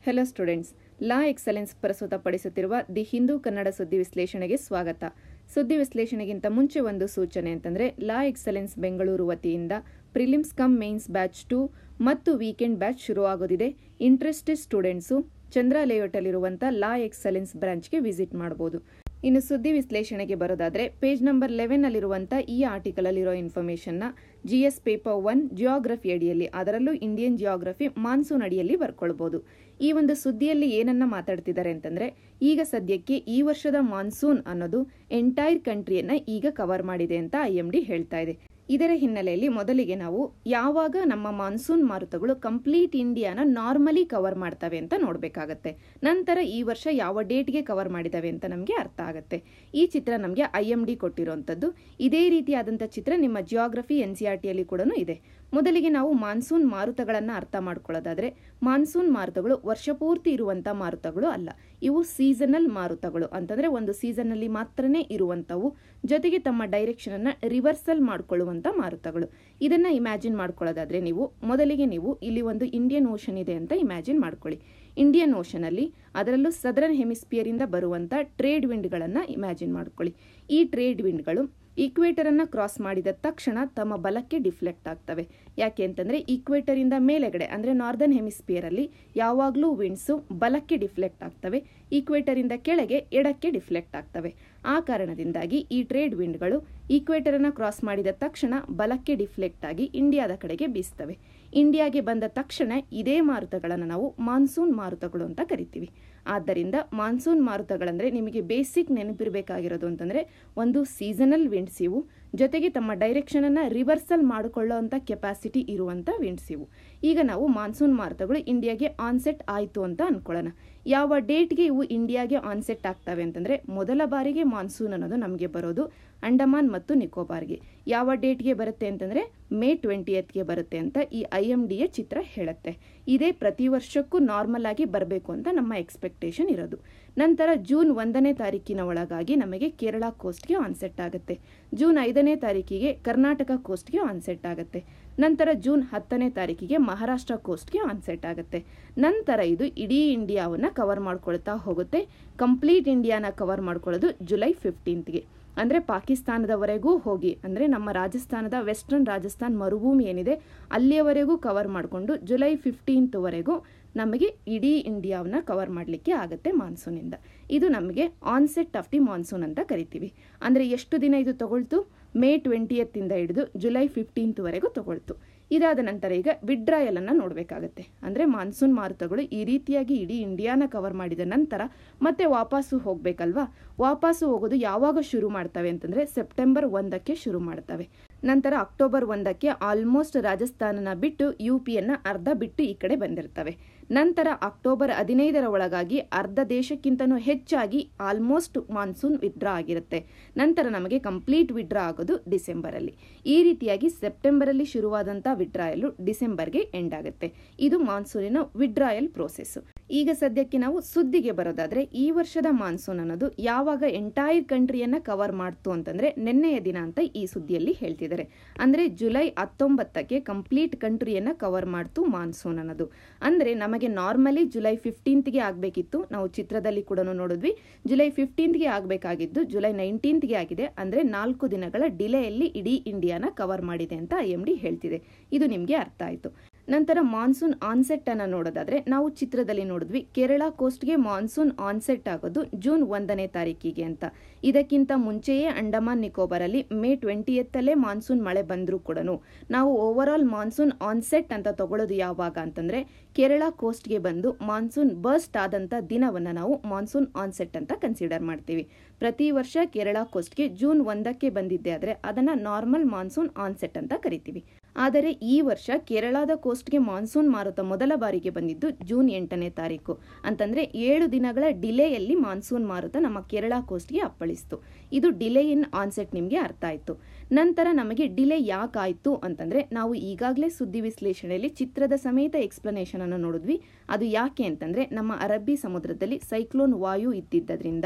hello students La Excellence ಪ್ರಸ್ತುತಪಡಿಸುತ್ತಿರುವ the Hindu Kannada ಸುದ್ದಿ ವಿಶ್ಲೇಷಣೆಗೆ ಸ್ವಾಗತ ಸುದ್ದಿ ವಿಶ್ಲೇಷಣೆಗಿಂತ ಮುಂಚೆ ಒಂದು ಸೂಚನೆ ಅಂತಂದ್ರೆ ಲಾ ಎಕ್ಸಲೆನ್ಸ್ ಬೆಂಗಳೂರು ವತಿಯಿಂದ prelims cum mains batch two ಮತ್ತು ವೀಕೆಂಡ್ ಬ್ಯಾಚ್ ಶುರುವಾಗೋದಿದೆ ಇಂಟ್ರೆಸ್ಟೆಡ್ ಸ್ಟೂಡೆಂಟ್ಸು ಚಂದ್ರ ಲೇಔಟಲ್ಲಿರುವಂಥ ಲಾ ಎಕ್ಸಲೆನ್ಸ್ ಬ್ರಾಂಚ್ಗೆ ವಿಸಿಟ್ ಮಾಡಬಹುದು ಇನ್ನು ಸುದ್ದಿ ವಿಶ್ಲೇಷಣೆಗೆ ಬರೋದಾದ್ರೆ ಪೇಜ್ ನಂಬರ್ ಲೆವೆನ್ ಅಲ್ಲಿರುವಂಥ ಈ ಆರ್ಟಿಕಲ್ ಅಲ್ಲಿರೋ ಇನ್ಫಾರ್ಮೇಶನ್ನ G S paper one geography ಅಡಿಯಲ್ಲಿ ಅದರಲ್ಲೂ ಇಂಡಿಯನ್ ಜಿಯೋಗ್ರಫಿ ಮಾನ್ಸೂನ್ ಅಡಿಯಲ್ಲಿ ಬರ್ಕೊಳ್ಬಹುದು ಈ ಒಂದು ಸುದ್ದಿಯಲ್ಲಿ ಏನನ್ನ ಮಾತಾಡ್ತಿದ್ದಾರೆ ಅಂತಂದ್ರೆ ಈಗ ಸದ್ಯಕ್ಕೆ ಈ ವರ್ಷದ ಮಾನ್ಸೂನ್ ಅನ್ನೋದು ಎಂಟೈರ್ ಕಂಟ್ರಿಯನ್ನ ಈಗ ಕವರ್ ಮಾಡಿದೆ ಅಂತ ಐ ಎಂ ಡಿ ಹೇಳ್ತಾ ಇದೆ ಇದರ ಹಿನ್ನೆಲೆಯಲ್ಲಿ ಮೊದಲಿಗೆ ನಾವು ಯಾವಾಗ ನಮ್ಮ ಮಾನ್ಸೂನ್ ಮಾರುತಗಳು ಕಂಪ್ಲೀಟ್ ಇಂಡಿಯಾನ ನಾರ್ಮಲಿ ಕವರ್ ಮಾಡ್ತವೆ ಅಂತ ನೋಡಬೇಕಾಗತ್ತೆ ನಂತರ ಈ ವರ್ಷ ಯಾವ ಡೇಟ್ಗೆ ಕವರ್ ಮಾಡಿದವೆ ಅಂತ ನಮಗೆ ಅರ್ಥ ಆಗುತ್ತೆ ಈ ಚಿತ್ರ ನಮಗೆ ಐ ಎಂ ಡಿ ಕೊಟ್ಟಿರುವಂಥದ್ದು ಇದೇ ರೀತಿಯಾದಂಥ ಚಿತ್ರ ನಿಮ್ಮ ಜಿಯೋಗ್ರಫಿ ಎನ್ ಸಿ ಆರ್ ಟಿಯಲ್ಲಿ ಕೂಡ ಇದೆ ಮೊದಲಿಗೆ ನಾವು ಮಾನ್ಸೂನ್ ಮಾರುತಗಳನ್ನು ಅರ್ಥ ಮಾಡ್ಕೊಳ್ಳೋದಾದ್ರೆ ಮಾನ್ಸೂನ್ ಮಾರುತಗಳು ವರ್ಷಪೂರ್ತಿ ಇರುವಂಥ ಮಾರುತಗಳು ಅಲ್ಲ ಇವು ಸೀಸನಲ್ ಮಾರುತಗಳು ಅಂತಂದ್ರೆ ಒಂದು ಸೀಸನ್ನಲ್ಲಿ ಮಾತ್ರನೇ ಇರುವಂಥವು ಜೊತೆಗೆ ತಮ್ಮ ಡೈರೆಕ್ಷನ್ ಅನ್ನ ರಿವರ್ಸಲ್ ಮಾಡ್ಕೊಳ್ಳುವಂಥ ಮಾರುತಗಳು ಇದನ್ನ ಇಮ್ಯಾಜಿನ್ ಮಾಡ್ಕೊಳ್ಳೋದಾದ್ರೆ ನೀವು ಮೊದಲಿಗೆ ನೀವು ಇಲ್ಲಿ ಒಂದು ಇಂಡಿಯನ್ ಓಷನ್ ಇದೆ ಅಂತ ಇಮ್ಯಾಜಿನ್ ಮಾಡ್ಕೊಳ್ಳಿ ಇಂಡಿಯನ್ ಓಷನ್ ಅಲ್ಲಿ ಅದರಲ್ಲೂ ಸದರನ್ ಹೆಮಿಸ್ಪಿಯರ್ ಇಂದ ಬರುವಂತ ಟ್ರೇಡ್ ವಿಂಡ್ಗಳನ್ನ ಇಮ್ಯಾಜಿನ್ ಮಾಡ್ಕೊಳ್ಳಿ ಈ ಟ್ರೇಡ್ ವಿಂಡ್ಗಳು ಈಕ್ವೇಟರ್ ಅನ್ನ ಕ್ರಾಸ್ ಮಾಡಿದ ತಕ್ಷಣ ತಮ್ಮ ಬಲಕ್ಕೆ ಡಿಫ್ಲೆಕ್ಟ್ ಆಗ್ತವೆ ಯಾಕೆ ಅಂತಂದ್ರೆ ಈಕ್ವೇಟರ್ ಇಂದ ಮೇಲೆಗಡೆ ಅಂದ್ರೆ ನಾರ್ದರ್ನ್ ಹೆಮಿಸ್ಪಿಯರ್ ಅಲ್ಲಿ ಯಾವಾಗಲೂ ವಿಂಡ್ಸು ಬಲಕ್ಕೆ ಡಿಫ್ಲೆಕ್ಟ್ ಆಗ್ತವೆ ಈಕ್ವೇಟರ್ ಇಂದ ಕೆಳಗೆ ಎಡಕ್ಕೆ ಡಿಫ್ಲೆಕ್ಟ್ ಆಗ್ತವೆ ಆ ಕಾರಣದಿಂದಾಗಿ ಈ ಟ್ರೇಡ್ ವಿಂಡ್ಗಳು ಈಕ್ವೇಟರ್ ಅನ್ನ ಕ್ರಾಸ್ ಮಾಡಿದ ತಕ್ಷಣ ಬಲಕ್ಕೆ ಡಿಫ್ಲೆಕ್ಟ್ ಆಗಿ ಇಂಡಿಯಾದ ಕಡೆಗೆ ಬೀಸ್ತವೆ ಇಂಡಿಯಾಗೆ ಬಂದ ತಕ್ಷಣ ಇದೇ ಮಾರುತಗಳನ್ನು ನಾವು ಮಾನ್ಸೂನ್ ಮಾರುತಗಳು ಅಂತ ಕರಿತೀವಿ ಆದ್ದರಿಂದ ಮಾನ್ಸೂನ್ ಮಾರುತಗಳಂದ್ರೆ ನಿಮಗೆ ಬೇಸಿಕ್ ನೆನಪಿರಬೇಕಾಗಿರೋದು ಅಂತಂದ್ರೆ ಒಂದು ಸೀಸನಲ್ ವಿಂಡ್ಸ್ ಇವು ಜೊತೆಗೆ ತಮ್ಮ ಡೈರೆಕ್ಷನ್ ಅನ್ನ ರಿವರ್ಸಲ್ ಮಾಡಿಕೊಳ್ಳುವಂತ ಕೆಪಾಸಿಟಿ ಇರುವಂತ ವಿಂಡ್ಸ್ ಇವು ಈಗ ನಾವು ಮಾನ್ಸೂನ್ ಮಾರುತಗಳು ಇಂಡಿಯಾಗೆ ಆನ್ಸೆಟ್ ಆಯ್ತು ಅಂತ ಅನ್ಕೊಳ್ಳೋಣ ಯಾವ ಡೇಟ್ಗೆ ಇವು ಇಂಡಿಯಾಗೆ ಆನ್ಸೆಟ್ ಆಗ್ತವೆ ಅಂತಂದ್ರೆ ಮೊದಲ ಬಾರಿಗೆ ಮಾನ್ಸೂನ್ ಅನ್ನೋದು ನಮಗೆ ಬರೋದು ಅಂಡಮಾನ್ ಮತ್ತು ನಿಕೋಬಾರ್ಗೆ ಯಾವ ಡೇಟ್ಗೆ ಬರುತ್ತೆ ಅಂತಂದ್ರೆ ಮೇ ಟ್ವೆಂಟಿಯತ್ಗೆ ಬರುತ್ತೆ ಅಂತ ಈ ಐ ಎಂ ಡಿಯ ಚಿತ್ರ ಹೇಳುತ್ತೆ ಇದೇ ಪ್ರತಿ ವರ್ಷಕ್ಕೂ ನಾರ್ಮಲ್ ಆಗಿ ಬರಬೇಕು ಅಂತ ನಮ್ಮ ಎಕ್ಸ್ಪೆಕ್ಟೇಷನ್ ಇರೋದು ನಂತರ ಜೂನ್ ಒಂದನೇ ತಾರೀಕಿನ ಒಳಗಾಗಿ ನಮಗೆ ಕೇರಳ ಕೋಸ್ಟ್ಗೆ ಆನ್ಸೆಟ್ ಆಗುತ್ತೆ ಜೂನ್ ಐದನೇ ತಾರೀಕಿಗೆ ಕರ್ನಾಟಕ ಕೋಸ್ಟ್ಗೆ ಆನ್ಸೆಟ್ ಆಗುತ್ತೆ ನಂತರ ಜೂನ್ ಹತ್ತನೇ ತಾರೀಕಿಗೆ ಮಹಾರಾಷ್ಟ್ರ ಕೋಸ್ಟ್ಗೆ ಆನ್ಸೆಟ್ ಆಗುತ್ತೆ ನಂತರ ಇದು ಇಡೀ ಇಂಡಿಯಾವನ್ನ ಕವರ್ ಮಾಡ್ಕೊಳ್ತಾ ಹೋಗುತ್ತೆ ಕಂಪ್ಲೀಟ್ ಇಂಡಿಯಾನ ಕವರ್ ಮಾಡ್ಕೊಳ್ಳೋದು ಜುಲೈ ಫಿಫ್ಟೀನ್ತ್ಗೆ ಅಂದರೆ ಪಾಕಿಸ್ತಾನದವರೆಗೂ ಹೋಗಿ ಅಂದರೆ ನಮ್ಮ ರಾಜಸ್ಥಾನದ ವೆಸ್ಟರ್ನ್ ರಾಜಸ್ಥಾನ್ ಮರುಭೂಮಿ ಏನಿದೆ ಅಲ್ಲಿಯವರೆಗೂ ಕವರ್ ಮಾಡಿಕೊಂಡು ಜುಲೈ ಫಿಫ್ಟೀನ್ತ್ವರೆಗೂ ನಮಗೆ ಇಡೀ ಇಂಡಿಯಾವನ್ನ ಕವರ್ ಮಾಡಲಿಕ್ಕೆ ಆಗುತ್ತೆ ಮಾನ್ಸೂನಿಂದ ಇದು ನಮಗೆ ಆನ್ಸೆಟ್ ಆಫ್ ದಿ ಮಾನ್ಸೂನ್ ಅಂತ ಕರಿತೀವಿ ಅಂದರೆ ಎಷ್ಟು ದಿನ ಇದು ತಗೊಳ್ತು ಮೇ ಟ್ವೆಂಟಿಯತ್ತಿಂದ ಹಿಡಿದು ಜುಲೈ ಫಿಫ್ಟೀನ್ತ್ವರೆಗೂ ತಗೊಳ್ತು ಇದಾದ ನಂತರ ಈಗ ವಿಡ್ರಾಯಲ್ ಅನ್ನ ನೋಡಬೇಕಾಗತ್ತೆ ಅಂದ್ರೆ ಮಾನ್ಸೂನ್ ಮಾರುತಗಳು ಈ ರೀತಿಯಾಗಿ ಇಡೀ ಇಂಡಿಯಾನ ಕವರ್ ಮಾಡಿದ ನಂತರ ಮತ್ತೆ ವಾಪಸ್ಸು ಹೋಗ್ಬೇಕಲ್ವಾ ವಾಪಸ್ಸು ಹೋಗೋದು ಯಾವಾಗ ಶುರು ಮಾಡ್ತವೆ ಅಂತಂದ್ರೆ ಸೆಪ್ಟೆಂಬರ್ ಒಂದಕ್ಕೆ ಶುರು ಮಾಡ್ತವೆ ನಂತರ ಅಕ್ಟೋಬರ್ ಒಂದಕ್ಕೆ ಆಲ್ಮೋಸ್ಟ್ ರಾಜಸ್ಥಾನನ ಬಿಟ್ಟು ಯು ಪಿಯನ್ನ ಅರ್ಧ ಬಿಟ್ಟು ಈ ಕಡೆ ಬಂದಿರ್ತವೆ ನಂತರ ಅಕ್ಟೋಬರ್ ಹದಿನೈದರ ಒಳಗಾಗಿ ಅರ್ಧ ದೇಶಕ್ಕಿಂತನೂ ಹೆಚ್ಚಾಗಿ ಆಲ್ಮೋಸ್ಟ್ ಮಾನ್ಸೂನ್ ವಿಡ್ರಾ ಆಗಿರುತ್ತೆ ನಂತರ ನಮಗೆ ಕಂಪ್ಲೀಟ್ ವಿಡ್ರಾ ಆಗೋದು ಡಿಸೆಂಬರ್ ಅಲ್ಲಿ ಈ ರೀತಿಯಾಗಿ ಸೆಪ್ಟೆಂಬರ್ ಅಲ್ಲಿ ಶುರುವಾದಂತಹ ವಿಡ್ರಾಯಲ್ ಡಿಸೆಂಬರ್ಗೆ ಎಂಡ್ ಆಗುತ್ತೆ ಇದು ಮಾನ್ಸೂನಿನ ವಿಡ್ರಾಯಲ್ ಪ್ರೋಸೆಸ್ ಈಗ ಸದ್ಯಕ್ಕೆ ನಾವು ಸುದ್ದಿಗೆ ಬರೋದಾದ್ರೆ ಈ ವರ್ಷದ ಮಾನ್ಸೂನ್ ಅನ್ನೋದು ಯಾವಾಗ ಎಂಟೈರ್ ಕಂಟ್ರಿಯನ್ನ ಕವರ್ ಮಾಡ್ತು ಅಂತಂದ್ರೆ ನಿನ್ನೆಯ ದಿನ ಅಂತ ಈ ಸುದ್ದಿಯಲ್ಲಿ ಹೇಳ್ತಿದ್ದಾರೆ ಅಂದ್ರೆ ಜುಲೈ ಹತ್ತೊಂಬತ್ತಕ್ಕೆ ಕಂಪ್ಲೀಟ್ ಕಂಟ್ರಿಯನ್ನ ಕವರ್ ಮಾಡ್ತು ಮಾನ್ಸೂನ್ ಅನ್ನೋದು ಅಂದ್ರೆ ನಮಗೆ ನಾರ್ಮಲಿ ಜುಲೈ ಫಿಫ್ಟೀನ್ತ್ಗೆ ಆಗಬೇಕಿತ್ತು ನಾವು ಚಿತ್ರದಲ್ಲಿ ಕೂಡ ನೋಡಿದ್ವಿ ಜುಲೈ ಫಿಫ್ಟೀನ್ತ್ಗೆ ಆಗಬೇಕಾಗಿದ್ದು ಜುಲೈ ನೈನ್ಟೀನ್ತ್ಗೆ ಆಗಿದೆ ಅಂದ್ರೆ ನಾಲ್ಕು ದಿನಗಳ ಡಿಲೆಯಲ್ಲಿ ಇಡೀ ಇಂಡಿಯಾನ ಕವರ್ ಮಾಡಿದೆ ಅಂತ ಐ ಎಂ ಡಿ ಹೇಳ್ತಿದೆ ಇದು ನಿಮಗೆ ಅರ್ಥ ಆಯ್ತು ನಂತರ ಮಾನ್ಸೂನ್ ಆನ್ಸೆಟ್ ಅನ್ನ ನೋಡೋದಾದ್ರೆ ನಾವು ಚಿತ್ರದಲ್ಲಿ ನೋಡಿದ್ವಿ ಕೇರಳ ಕೋಸ್ಟ್ಗೆ ಮಾನ್ಸೂನ್ ಆನ್ಸೆಟ್ ಆಗೋದು ಜೂನ್ ಒಂದನೇ ತಾರೀಕಿಗೆ ಅಂತ ಇದಕ್ಕಿಂತ ಮುಂಚೆಯೇ ಅಂಡಮಾನ್ ನಿಕೋಬಾರ್ ಅಲ್ಲಿ ಮೇ ಟ್ವೆಂಟಿಯತ್ತಲ್ಲೇ ಮಾನ್ಸೂನ್ ಮಳೆ ಬಂದರೂ ಕೂಡ ನಾವು ಓವರ್ ಆಲ್ ಮಾನ್ಸೂನ್ ಆನ್ಸೆಟ್ ಅಂತ ತಗೊಳ್ಳೋದು ಯಾವಾಗ ಅಂತಂದ್ರೆ ಕೇರಳ ಕೋಸ್ಟ್ಗೆ ಬಂದು ಮಾನ್ಸೂನ್ ಬರ್ಸ್ಟ್ ಆದಂತ ದಿನವನ್ನ ನಾವು ಮಾನ್ಸೂನ್ ಆನ್ಸೆಟ್ ಅಂತ ಕನ್ಸಿಡರ್ ಮಾಡ್ತೀವಿ ಪ್ರತಿ ವರ್ಷ ಕೇರಳ ಕೋಸ್ಟ್ಗೆ ಜೂನ್ ಒಂದಕ್ಕೆ ಬಂದಿದ್ದೆ ಆದ್ರೆ ಅದನ್ನ ನಾರ್ಮಲ್ ಮಾನ್ಸೂನ್ ಆನ್ಸೆಟ್ ಅಂತ ಕರಿತೀವಿ ಆದರೆ ಈ ವರ್ಷ ಕೇರಳದ ಕೋಸ್ಟ್ಗೆ ಮಾನ್ಸೂನ್ ಮಾರುತ ಮೊದಲ ಬಾರಿಗೆ ಬಂದಿದ್ದು ಜೂನ್ ಎಂಟನೇ ತಾರೀಕು ಅಂತಂದ್ರೆ ಏಳು ದಿನಗಳ ಡಿಲೆಯಲ್ಲಿ ಮಾನ್ಸೂನ್ ಮಾರುತ ನಮ್ಮ ಕೇರಳ ಕೋಸ್ಟ್ಗೆ ಅಪ್ಪಳಿಸ್ತು ಇದು ಡಿಲೇ ಇನ್ ಆನ್ಸೆಟ್ ನಿಮಗೆ ಅರ್ಥ ಆಯ್ತು ನಂತರ ನಮಗೆ ಡಿಲೇ ಯಾಕಾಯ್ತು ಅಂತಂದ್ರೆ ನಾವು ಈಗಾಗಲೇ ಸುದ್ದಿ ವಿಶ್ಲೇಷಣೆಯಲ್ಲಿ ಚಿತ್ರದ ಸಮೇತ ಎಕ್ಸ್ಪ್ಲನೇಷನ್ ಅನ್ನು ನೋಡಿದ್ವಿ ಅದು ಯಾಕೆ ಅಂತಂದ್ರೆ ನಮ್ಮ ಅರಬ್ಬಿ ಸಮುದ್ರದಲ್ಲಿ ಸೈಕ್ಲೋನ್ ವಾಯು ಇದ್ದಿದ್ದರಿಂದ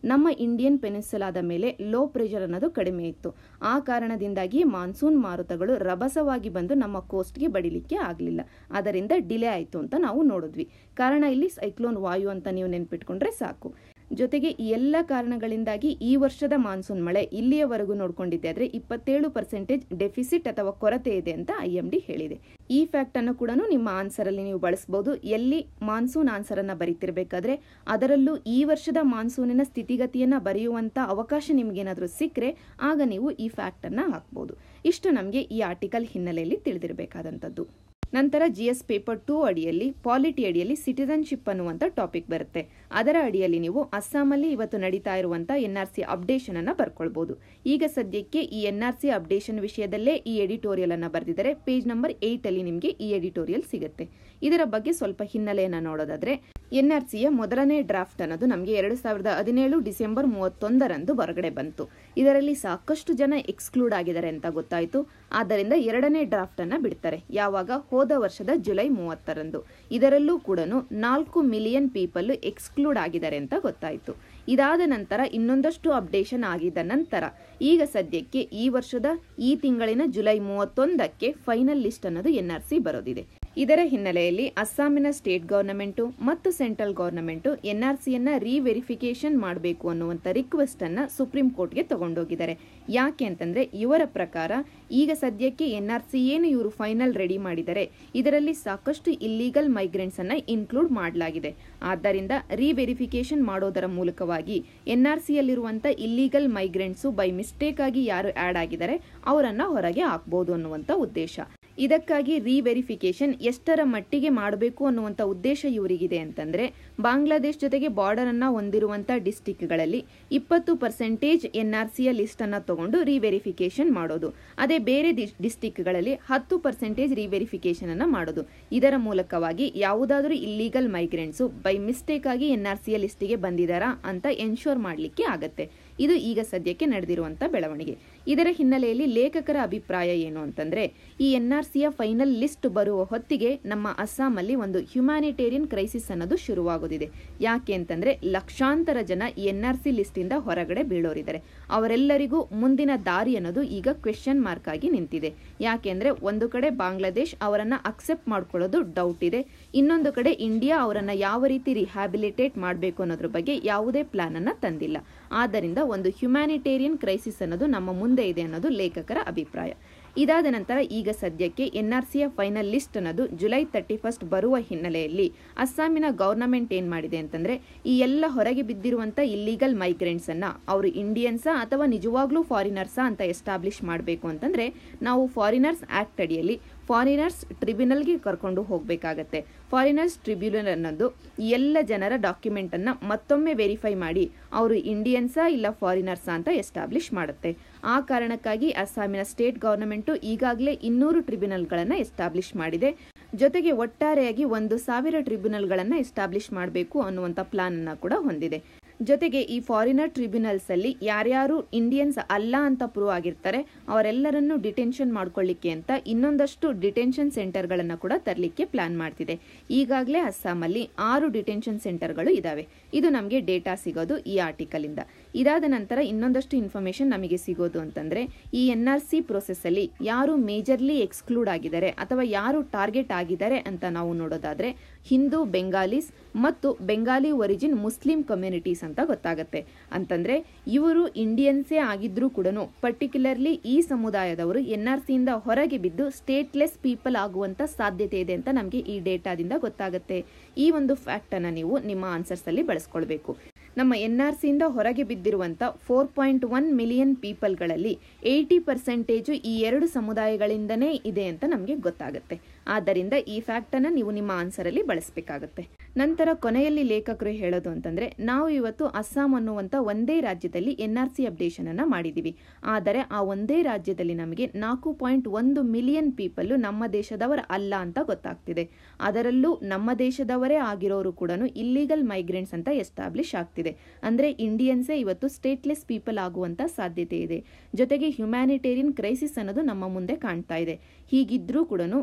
ನಮ್ಮ ಇಂಡಿಯನ್ ಪೆನಿನ್ಸುಲಾದ ಮೇಲೆ ಲೋ ಪ್ರೆಷರ್ ಅನ್ನೋದು ಕಡಿಮೆ ಇತ್ತು ಆ ಕಾರಣದಿಂದಾಗಿ ಮಾನ್ಸೂನ್ ಮಾರುತಗಳು ರಭಸವಾಗಿ ಬಂದು ನಮ್ಮ ಕೋಸ್ಟ್ಗೆ ಬಡಿಲಿಕ್ಕೆ ಆಗಲಿಲ್ಲ ಅದರಿಂದ ಡಿಲೇ ಆಯಿತು ಅಂತ ನಾವು ನೋಡಿದ್ವಿ ಕಾರಣ ಇಲ್ಲಿ ಸೈಕ್ಲೋನ್ ವಾಯು ಅಂತ ನೀವು ನೆನ್ಪಿಟ್ಕೊಂಡ್ರೆ ಸಾಕು ಜೊತೆಗೆ ಈ ಎಲ್ಲ ಕಾರಣಗಳಿಂದಾಗಿ ಈ ವರ್ಷದ ಮಾನ್ಸೂನ್ ಮಳೆ ಇಲ್ಲಿಯವರೆಗೂ ನೋಡ್ಕೊಂಡಿದ್ದೆ ಆದ್ರೆ ಇಪ್ಪತ್ತೇಳು ಪರ್ಸೆಂಟೇಜ್ ಡೆಫಿಸಿಟ್ ಅಥವಾ ಕೊರತೆ ಇದೆ ಅಂತ ಐ ಎಂ ಡಿ ಹೇಳಿದೆ ಈ ಫ್ಯಾಕ್ಟ್ ಅನ್ನು ಕೂಡ ನಿಮ್ಮ ಆನ್ಸರ್ ಅಲ್ಲಿ ನೀವು ಬಳಸಬಹುದು ಎಲ್ಲಿ ಮಾನ್ಸೂನ್ ಆನ್ಸರ್ ಅನ್ನ ಬರೀತಿರ್ಬೇಕಾದ್ರೆ ಅದರಲ್ಲೂ ಈ ವರ್ಷದ ಮಾನ್ಸೂನಿನ ಸ್ಥಿತಿಗತಿಯನ್ನ ಬರೆಯುವಂತ ಅವಕಾಶ ನಿಮ್ಗೇನಾದ್ರೂ ಸಿಕ್ಕರೆ ಆಗ ನೀವು ಈ ಫ್ಯಾಕ್ಟ್ ಅನ್ನ ಹಾಕ್ಬಹುದು ಇಷ್ಟು ನಮಗೆ ಈ ಆರ್ಟಿಕಲ್ ಹಿನ್ನೆಲೆಯಲ್ಲಿ ತಿಳಿದಿರಬೇಕಾದಂಥದ್ದು ನಂತರ ಜಿ ಎಸ್ ಪೇಪರ್ ಟೂ ಅಡಿಯಲ್ಲಿ ಪಾಲಿಟಿ ಅಡಿಯಲ್ಲಿ ಸಿಟಿಸನ್ಶಿಪ್ ಅನ್ನುವಂಥ ಟಾಪಿಕ್ ಬರುತ್ತೆ ಅದರ ಅಡಿಯಲ್ಲಿ ನೀವು ಅಸ್ಸಾಮಲ್ಲಿ ಇವತ್ತು ನಡೀತಾ ಇರುವಂಥ ಎನ್ ಆರ್ ಸಿ ಅಪ್ಡೇಷನ್ ಅನ್ನ ಬರ್ಕೊಳ್ಬಹುದು ಈಗ ಸದ್ಯಕ್ಕೆ ಈ ಎನ್ ಆರ್ ಸಿ ಅಪ್ಡೇಷನ್ ವಿಷಯದಲ್ಲೇ ಈ ಎಡಿಟೋರಿಯಲ್ ಅನ್ನ ಬರೆದಿದ್ದಾರೆ ಪೇಜ್ ನಂಬರ್ ಏಟ್ ಅಲ್ಲಿ ನಿಮಗೆ ಈ ಎಡಿಟೋರಿಯಲ್ ಸಿಗುತ್ತೆ ಇದರ ಬಗ್ಗೆ ಸ್ವಲ್ಪ ಹಿನ್ನೆಲೆಯನ್ನ ನೋಡೋದಾದ್ರೆ ಎನ್ ಆರ್ ಸಿಯ ಮೊದಲನೇ ಡ್ರಾಫ್ಟ್ ಅನ್ನೋದು ನಮಗೆ ಎರಡು ಸಾವಿರದ ಹದಿನೇಳು ಡಿಸೆಂಬರ್ ಮೂವತ್ತೊಂದರಂದು ಹೊರಗಡೆ ಬಂತು ಇದರಲ್ಲಿ ಸಾಕಷ್ಟು ಜನ ಎಕ್ಸ್ಕ್ಲೂಡ್ ಆಗಿದ್ದಾರೆ ಅಂತ ಗೊತ್ತಾಯಿತು ಆದ್ದರಿಂದ ಎರಡನೇ ಡ್ರಾಫ್ಟ್ ಅನ್ನ ಬಿಡ್ತಾರೆ ಯಾವಾಗ ಹೋದ ವರ್ಷದ ಜುಲೈ ಮೂವತ್ತರಂದು ಇದರಲ್ಲೂ ಕೂಡ ನಾಲ್ಕು ಮಿಲಿಯನ್ ಪೀಪಲ್ ಎಕ್ಸ್ಕ್ಲೂಡ್ ಆಗಿದ್ದಾರೆ ಅಂತ ಗೊತ್ತಾಯಿತು ಇದಾದ ನಂತರ ಇನ್ನೊಂದಷ್ಟು ಅಪ್ಡೇಷನ್ ಆಗಿದ್ದ ನಂತರ ಈಗ ಸದ್ಯಕ್ಕೆ ಈ ವರ್ಷದ ಈ ತಿಂಗಳಿನ ಜುಲೈ ಮೂವತ್ತೊಂದಕ್ಕೆ ಫೈನಲ್ ಲಿಸ್ಟ್ ಅನ್ನೋದು ಎನ್ ಆರ್ ಸಿ ಬರೋದಿದೆ ಇದರ ಹಿನ್ನೆಲೆಯಲ್ಲಿ ಅಸ್ಸಾಮಿನ ಸ್ಟೇಟ್ ಗವರ್ನಮೆಂಟು ಮತ್ತು ಸೆಂಟ್ರಲ್ ಗವರ್ನಮೆಂಟು ಎನ್ ಆರ್ ಸಿಯನ್ನ ರೀವೆರಿಫಿಕೇಶನ್ ಮಾಡಬೇಕು ಅನ್ನುವಂಥ ರಿಕ್ವೆಸ್ಟ್ ಅನ್ನ ಸುಪ್ರೀಂ ಕೋರ್ಟ್ಗೆ ತಗೊಂಡೋಗಿದ್ದಾರೆ ಯಾಕೆ ಅಂತಂದ್ರೆ ಇವರ ಪ್ರಕಾರ ಈಗ ಸದ್ಯಕ್ಕೆ ಎನ್ ಆರ್ ಸಿ ಏನು ಇವರು ಫೈನಲ್ ರೆಡಿ ಮಾಡಿದ್ದಾರೆ ಇದರಲ್ಲಿ ಸಾಕಷ್ಟು ಇಲ್ಲಿಗಲ್ ಮೈಗ್ರೆಂಟ್ಸ್ ಅನ್ನ ಇನ್ಕ್ಲೂಡ್ ಮಾಡಲಾಗಿದೆ ಆದ್ದರಿಂದ ರೀವೆರಿಫಿಕೇಶನ್ ಮಾಡೋದರ ಮೂಲಕವಾಗಿ ಎನ್ ಆರ್ ಸಿಯಲ್ಲಿರುವಂಥ ಇಲ್ಲಿಗಲ್ ಮೈಗ್ರೆಂಟ್ಸು ಬೈ ಮಿಸ್ಟೇಕ್ ಆಗಿ ಯಾರು ಆಡ್ ಆಗಿದ್ದಾರೆ ಅವರನ್ನ ಹೊರಗೆ ಹಾಕ್ಬೋದು ಅನ್ನುವಂಥ ಉದ್ದೇಶ ಇದಕ್ಕಾಗಿ ರೀವೆರಿಫಿಕೇಶನ್ ಎಷ್ಟರ ಮಟ್ಟಿಗೆ ಮಾಡಬೇಕು ಅನ್ನುವಂಥ ಉದ್ದೇಶ ಇವರಿಗಿದೆ ಅಂತಂದ್ರೆ ಬಾಂಗ್ಲಾದೇಶ್ ಜೊತೆಗೆ ಬಾರ್ಡರ್ ಅನ್ನ ಹೊಂದಿರುವಂತ ಡಿಸ್ಟಿಕ್ಗಳಲ್ಲಿ ಇಪ್ಪತ್ತು ಪರ್ಸೆಂಟೇಜ್ ಎನ್ ಆರ್ ಸಿಯ ಲಿಸ್ಟ್ ಅನ್ನ ತಗೊಂಡು ರೀವೆರಿಫಿಕೇಶನ್ ಮಾಡೋದು ಅದೇ ಬೇರೆ ಡಿಸ್ಟಿಕ್ಗಳಲ್ಲಿ ಹತ್ತು ಪರ್ಸೆಂಟೇಜ್ ರೀವೆರಿಫಿಕೇಶನ್ ಅನ್ನ ಮಾಡೋದು ಇದರ ಮೂಲಕವಾಗಿ ಯಾವುದಾದ್ರೂ ಇಲ್ಲಿಗಲ್ ಮೈಗ್ರೆಂಟ್ಸು ಬೈ ಮಿಸ್ಟೇಕ್ ಆಗಿ ಎನ್ ಆರ್ ಸಿಯ ಲಿಸ್ಟಿಗೆ ಬಂದಿದ್ದಾರಾ ಅಂತ ಎನ್ಶೋರ್ ಮಾಡಲಿಕ್ಕೆ ಆಗತ್ತೆ ಇದು ಈಗ ಸದ್ಯಕ್ಕೆ ನಡೆದಿರುವಂತ ಬೆಳವಣಿಗೆ ಇದರ ಹಿನ್ನೆಲೆಯಲ್ಲಿ ಲೇಖಕರ ಅಭಿಪ್ರಾಯ ಏನು ಅಂತಂದ್ರೆ ಈ ಎನ್ ಆರ್ ಸಿಯ ಫೈನಲ್ ಲಿಸ್ಟ್ ಬರುವ ಹೊತ್ತಿಗೆ ನಮ್ಮ ಅಸ್ಸಾಮಲ್ಲಿ ಒಂದು ಹ್ಯುಮ್ಯಾನಿಟೇರಿಯನ್ ಕ್ರೈಸಿಸ್ ಅನ್ನೋದು ಶುರುವಾಗೋದಿದೆ ಯಾಕೆ ಅಂತಂದ್ರೆ ಲಕ್ಷಾಂತರ ಜನ ಈ ಎನ್ ಆರ್ ಸಿ ಲಿಸ್ಟ್ ಇಂದ ಹೊರಗಡೆ ಬೀಳೋರಿದ್ದಾರೆ ಅವರೆಲ್ಲರಿಗೂ ಮುಂದಿನ ದಾರಿ ಅನ್ನೋದು ಈಗ ಕ್ವೆಶನ್ ಮಾರ್ಕ್ ಆಗಿ ನಿಂತಿದೆ ಯಾಕೆಂದ್ರೆ ಒಂದು ಕಡೆ ಬಾಂಗ್ಲಾದೇಶ್ ಅವರನ್ನ ಅಕ್ಸೆಪ್ಟ್ ಮಾಡ್ಕೊಳ್ಳೋದು ಡೌಟ್ ಇದೆ ಇನ್ನೊಂದು ಕಡೆ ಇಂಡಿಯಾ ಅವರನ್ನ ಯಾವ ರೀತಿ ರಿಹ್ಯಾಬಿಲಿಟೇಟ್ ಮಾಡಬೇಕು ಅನ್ನೋದ್ರ ಬಗ್ಗೆ ಯಾವುದೇ ಪ್ಲಾನ್ ಅನ್ನ ತಂದಿಲ್ಲ ಆದ್ದರಿಂದ ಒಂದು ಹ್ಯುಮ್ಯಾನಿಟೇರಿಯನ್ ಕ್ರೈಸಿಸ್ ಅನ್ನೋದು ನಮ್ಮ ಮುಂದೆ ಇದೆ ಅನ್ನೋದು ಲೇಖಕರ ಅಭಿಪ್ರಾಯ ಇದಾದ ನಂತರ ಈಗ ಸದ್ಯಕ್ಕೆ ಎನ್ ಆರ್ ಸಿಯ ಫೈನಲ್ ಲಿಸ್ಟ್ ಅನ್ನೋದು ಜುಲೈ ತರ್ಟಿ ಫಸ್ಟ್ ಬರುವ ಹಿನ್ನೆಲೆಯಲ್ಲಿ ಅಸ್ಸಾಮಿನ ಗವರ್ನಮೆಂಟ್ ಏನ್ ಮಾಡಿದೆ ಅಂತಂದ್ರೆ ಈ ಎಲ್ಲ ಹೊರಗೆ ಬಿದ್ದಿರುವಂತ ಇಲ್ಲಿಗಲ್ ಮೈಗ್ರೆಂಟ್ಸ್ ಅನ್ನ ಅವರು ಇಂಡಿಯನ್ಸಾ ಅಥವಾ ನಿಜವಾಗ್ಲೂ ಫಾರಿನರ್ಸಾ ಅಂತ ಎಸ್ಟಾಬ್ಲಿಷ್ ಮಾಡಬೇಕು ಅಂತಂದ್ರೆ ನಾವು ಫಾರಿನರ್ಸ್ ಆಕ್ಟ್ ಅಡಿಯಲ್ಲಿ ಫಾರಿನರ್ಸ್ ಟ್ರಿಬ್ಯುನಲ್ಗೆ ಕರ್ಕೊಂಡು ಹೋಗಬೇಕಾಗತ್ತೆ ಫಾರಿನರ್ಸ್ ಟ್ರಿಬ್ಯುನಲ್ ಅನ್ನೋದು ಎಲ್ಲ ಜನರ ಡಾಕ್ಯುಮೆಂಟ್ ಅನ್ನ ಮತ್ತೊಮ್ಮೆ ವೆರಿಫೈ ಮಾಡಿ ಅವರು ಇಂಡಿಯನ್ಸಾ ಇಲ್ಲ ಫಾರಿನರ್ಸಾ ಅಂತ ಎಸ್ಟಾಬ್ಲಿಷ್ ಮಾಡುತ್ತೆ ಆ ಕಾರಣಕ್ಕಾಗಿ ಅಸ್ಸಾಮಿನ ಸ್ಟೇಟ್ ಗವರ್ನಮೆಂಟು ಈಗಾಗಲೇ ಇನ್ನೂರು ಟ್ರಿಬ್ಯುನಲ್ಗಳನ್ನು ಎಸ್ಟಾಬ್ಲಿಷ್ ಮಾಡಿದೆ ಜೊತೆಗೆ ಒಟ್ಟಾರೆಯಾಗಿ ಒಂದು ಸಾವಿರ ಟ್ರಿಬ್ಯುನಲ್ಗಳನ್ನು ಎಸ್ಟಾಬ್ಲಿಷ್ ಮಾಡಬೇಕು ಅನ್ನುವಂಥ ಪ್ಲಾನ್ ಅನ್ನ ಕೂಡ ಹೊಂದಿದೆ ಜೊತೆಗೆ ಈ ಫಾರಿನರ್ ಟ್ರಿಬ್ಯುನಲ್ಸ್ ಅಲ್ಲಿ ಯಾರ್ಯಾರು ಇಂಡಿಯನ್ಸ್ ಅಲ್ಲ ಅಂತ ಪ್ರೂವ್ ಆಗಿರ್ತಾರೆ ಅವರೆಲ್ಲರನ್ನು ಡಿಟೆನ್ಷನ್ ಮಾಡ್ಕೊಳ್ಳಿಕ್ಕೆ ಅಂತ ಇನ್ನೊಂದಷ್ಟು ಡಿಟೆನ್ಷನ್ ಸೆಂಟರ್ಗಳನ್ನು ಕೂಡ ತರಲಿಕ್ಕೆ ಪ್ಲಾನ್ ಮಾಡ್ತಿದೆ ಈಗಾಗಲೇ ಅಸ್ಸಾಮಲ್ಲಿ ಆರು ಡಿಟೆನ್ಷನ್ ಸೆಂಟರ್ಗಳು ಇದಾವೆ ಇದು ನಮಗೆ ಡೇಟಾ ಸಿಗೋದು ಈ ಆರ್ಟಿಕಲ್ ಇಂದ ಇದಾದ ನಂತರ ಇನ್ನೊಂದಷ್ಟು ಇನ್ಫಾರ್ಮೇಶನ್ ನಮಗೆ ಸಿಗೋದು ಅಂತಂದ್ರೆ ಈ ಎನ್ ಆರ್ ಸಿ ಪ್ರೊಸೆಸ್ ಅಲ್ಲಿ ಯಾರು ಮೇಜರ್ಲಿ ಎಕ್ಸ್ಕ್ಲೂಡ್ ಆಗಿದ್ದಾರೆ ಅಥವಾ ಯಾರು ಟಾರ್ಗೆಟ್ ಆಗಿದ್ದಾರೆ ಅಂತ ನಾವು ನೋಡೋದಾದ್ರೆ ಹಿಂದೂ ಬೆಂಗಾಲೀಸ್ ಮತ್ತು ಬೆಂಗಾಲಿ ಒರಿಜಿನ್ ಮುಸ್ಲಿಂ ಕಮ್ಯುನಿಟೀಸ್ ಅಂತ ಗೊತ್ತಾಗುತ್ತೆ ಅಂತಂದ್ರೆ ಇವರು ಇಂಡಿಯನ್ಸೇ ಆಗಿದ್ರೂ ಕೂಡ ಪರ್ಟಿಕ್ಯುಲರ್ಲಿ ಈ ಸಮುದಾಯದವರು ಎನ್ ಆರ್ ಸಿಯಿಂದ ಹೊರಗೆ ಬಿದ್ದು ಸ್ಟೇಟ್ಲೆಸ್ ಪೀಪಲ್ ಆಗುವಂತ ಸಾಧ್ಯತೆ ಇದೆ ಅಂತ ನಮಗೆ ಈ ಡೇಟಾದಿಂದ ಗೊತ್ತಾಗುತ್ತೆ ಈ ಒಂದು ಫ್ಯಾಕ್ಟ್ ಅನ್ನ ನೀವು ನಿಮ್ಮ ಆನ್ಸರ್ಸ್ ಅಲ್ಲಿ ಬಳಸ್ಕೊಳ್ಬೇಕು ನಮ್ಮ ಎನ್ ಆರ್ ಸಿಯಿಂದ ಹೊರಗೆ ಬಿದ್ದಿರುವಂಥ ಫೋರ್ ಪಾಯಿಂಟ್ ಒನ್ ಮಿಲಿಯನ್ ಪೀಪಲ್ಗಳಲ್ಲಿ ಏಯ್ಟಿ ಪರ್ಸೆಂಟೇಜು ಈ ಎರಡು ಸಮುದಾಯಗಳಿಂದನೇ ಇದೆ ಅಂತ ನಮಗೆ ಗೊತ್ತಾಗುತ್ತೆ ಆದ್ದರಿಂದ ಈ ಫ್ಯಾಕ್ಟನ್ನು ನೀವು ನಿಮ್ಮ ಆನ್ಸರಲ್ಲಿ ಬಳಸಬೇಕಾಗುತ್ತೆ ನಂತರ ಕೊನೆಯಲ್ಲಿ ಲೇಖಕರು ಹೇಳೋದು ಅಂತಂದ್ರೆ ನಾವು ಇವತ್ತು ಅಸ್ಸಾಂ ಅನ್ನುವಂಥ ಒಂದೇ ರಾಜ್ಯದಲ್ಲಿ ಎನ್ ಆರ್ ಸಿ ಅಪ್ಡೇಷನ್ ಅನ್ನ ಮಾಡಿದ್ದೀವಿ ಆದರೆ ಆ ಒಂದೇ ರಾಜ್ಯದಲ್ಲಿ ನಮಗೆ ನಾಲ್ಕು ಪಾಯಿಂಟ್ ಒಂದು ಮಿಲಿಯನ್ ಪೀಪಲ್ ನಮ್ಮ ದೇಶದವರ ಅಲ್ಲ ಅಂತ ಗೊತ್ತಾಗ್ತಿದೆ ಅದರಲ್ಲೂ ನಮ್ಮ ದೇಶದವರೇ ಆಗಿರೋರು ಕೂಡ ಇಲ್ಲಿಗಲ್ ಮೈಗ್ರೆಂಟ್ಸ್ ಅಂತ ಎಸ್ಟಾಬ್ಲಿಷ್ ಆಗ್ತಿದೆ ಅಂದ್ರೆ ಇಂಡಿಯನ್ಸೇ ಇವತ್ತು ಸ್ಟೇಟ್ಲೆಸ್ ಪೀಪಲ್ ಆಗುವಂತ ಸಾಧ್ಯತೆ ಇದೆ ಜೊತೆಗೆ ಹ್ಯುಮ್ಯಾನಿಟೇರಿಯನ್ ಕ್ರೈಸಿಸ್ ಅನ್ನೋದು ನಮ್ಮ ಮುಂದೆ ಕಾಣ್ತಾ ಇದೆ ಹೀಗಿದ್ರೂ ಕೂಡ ಸ್ಟೇಟ್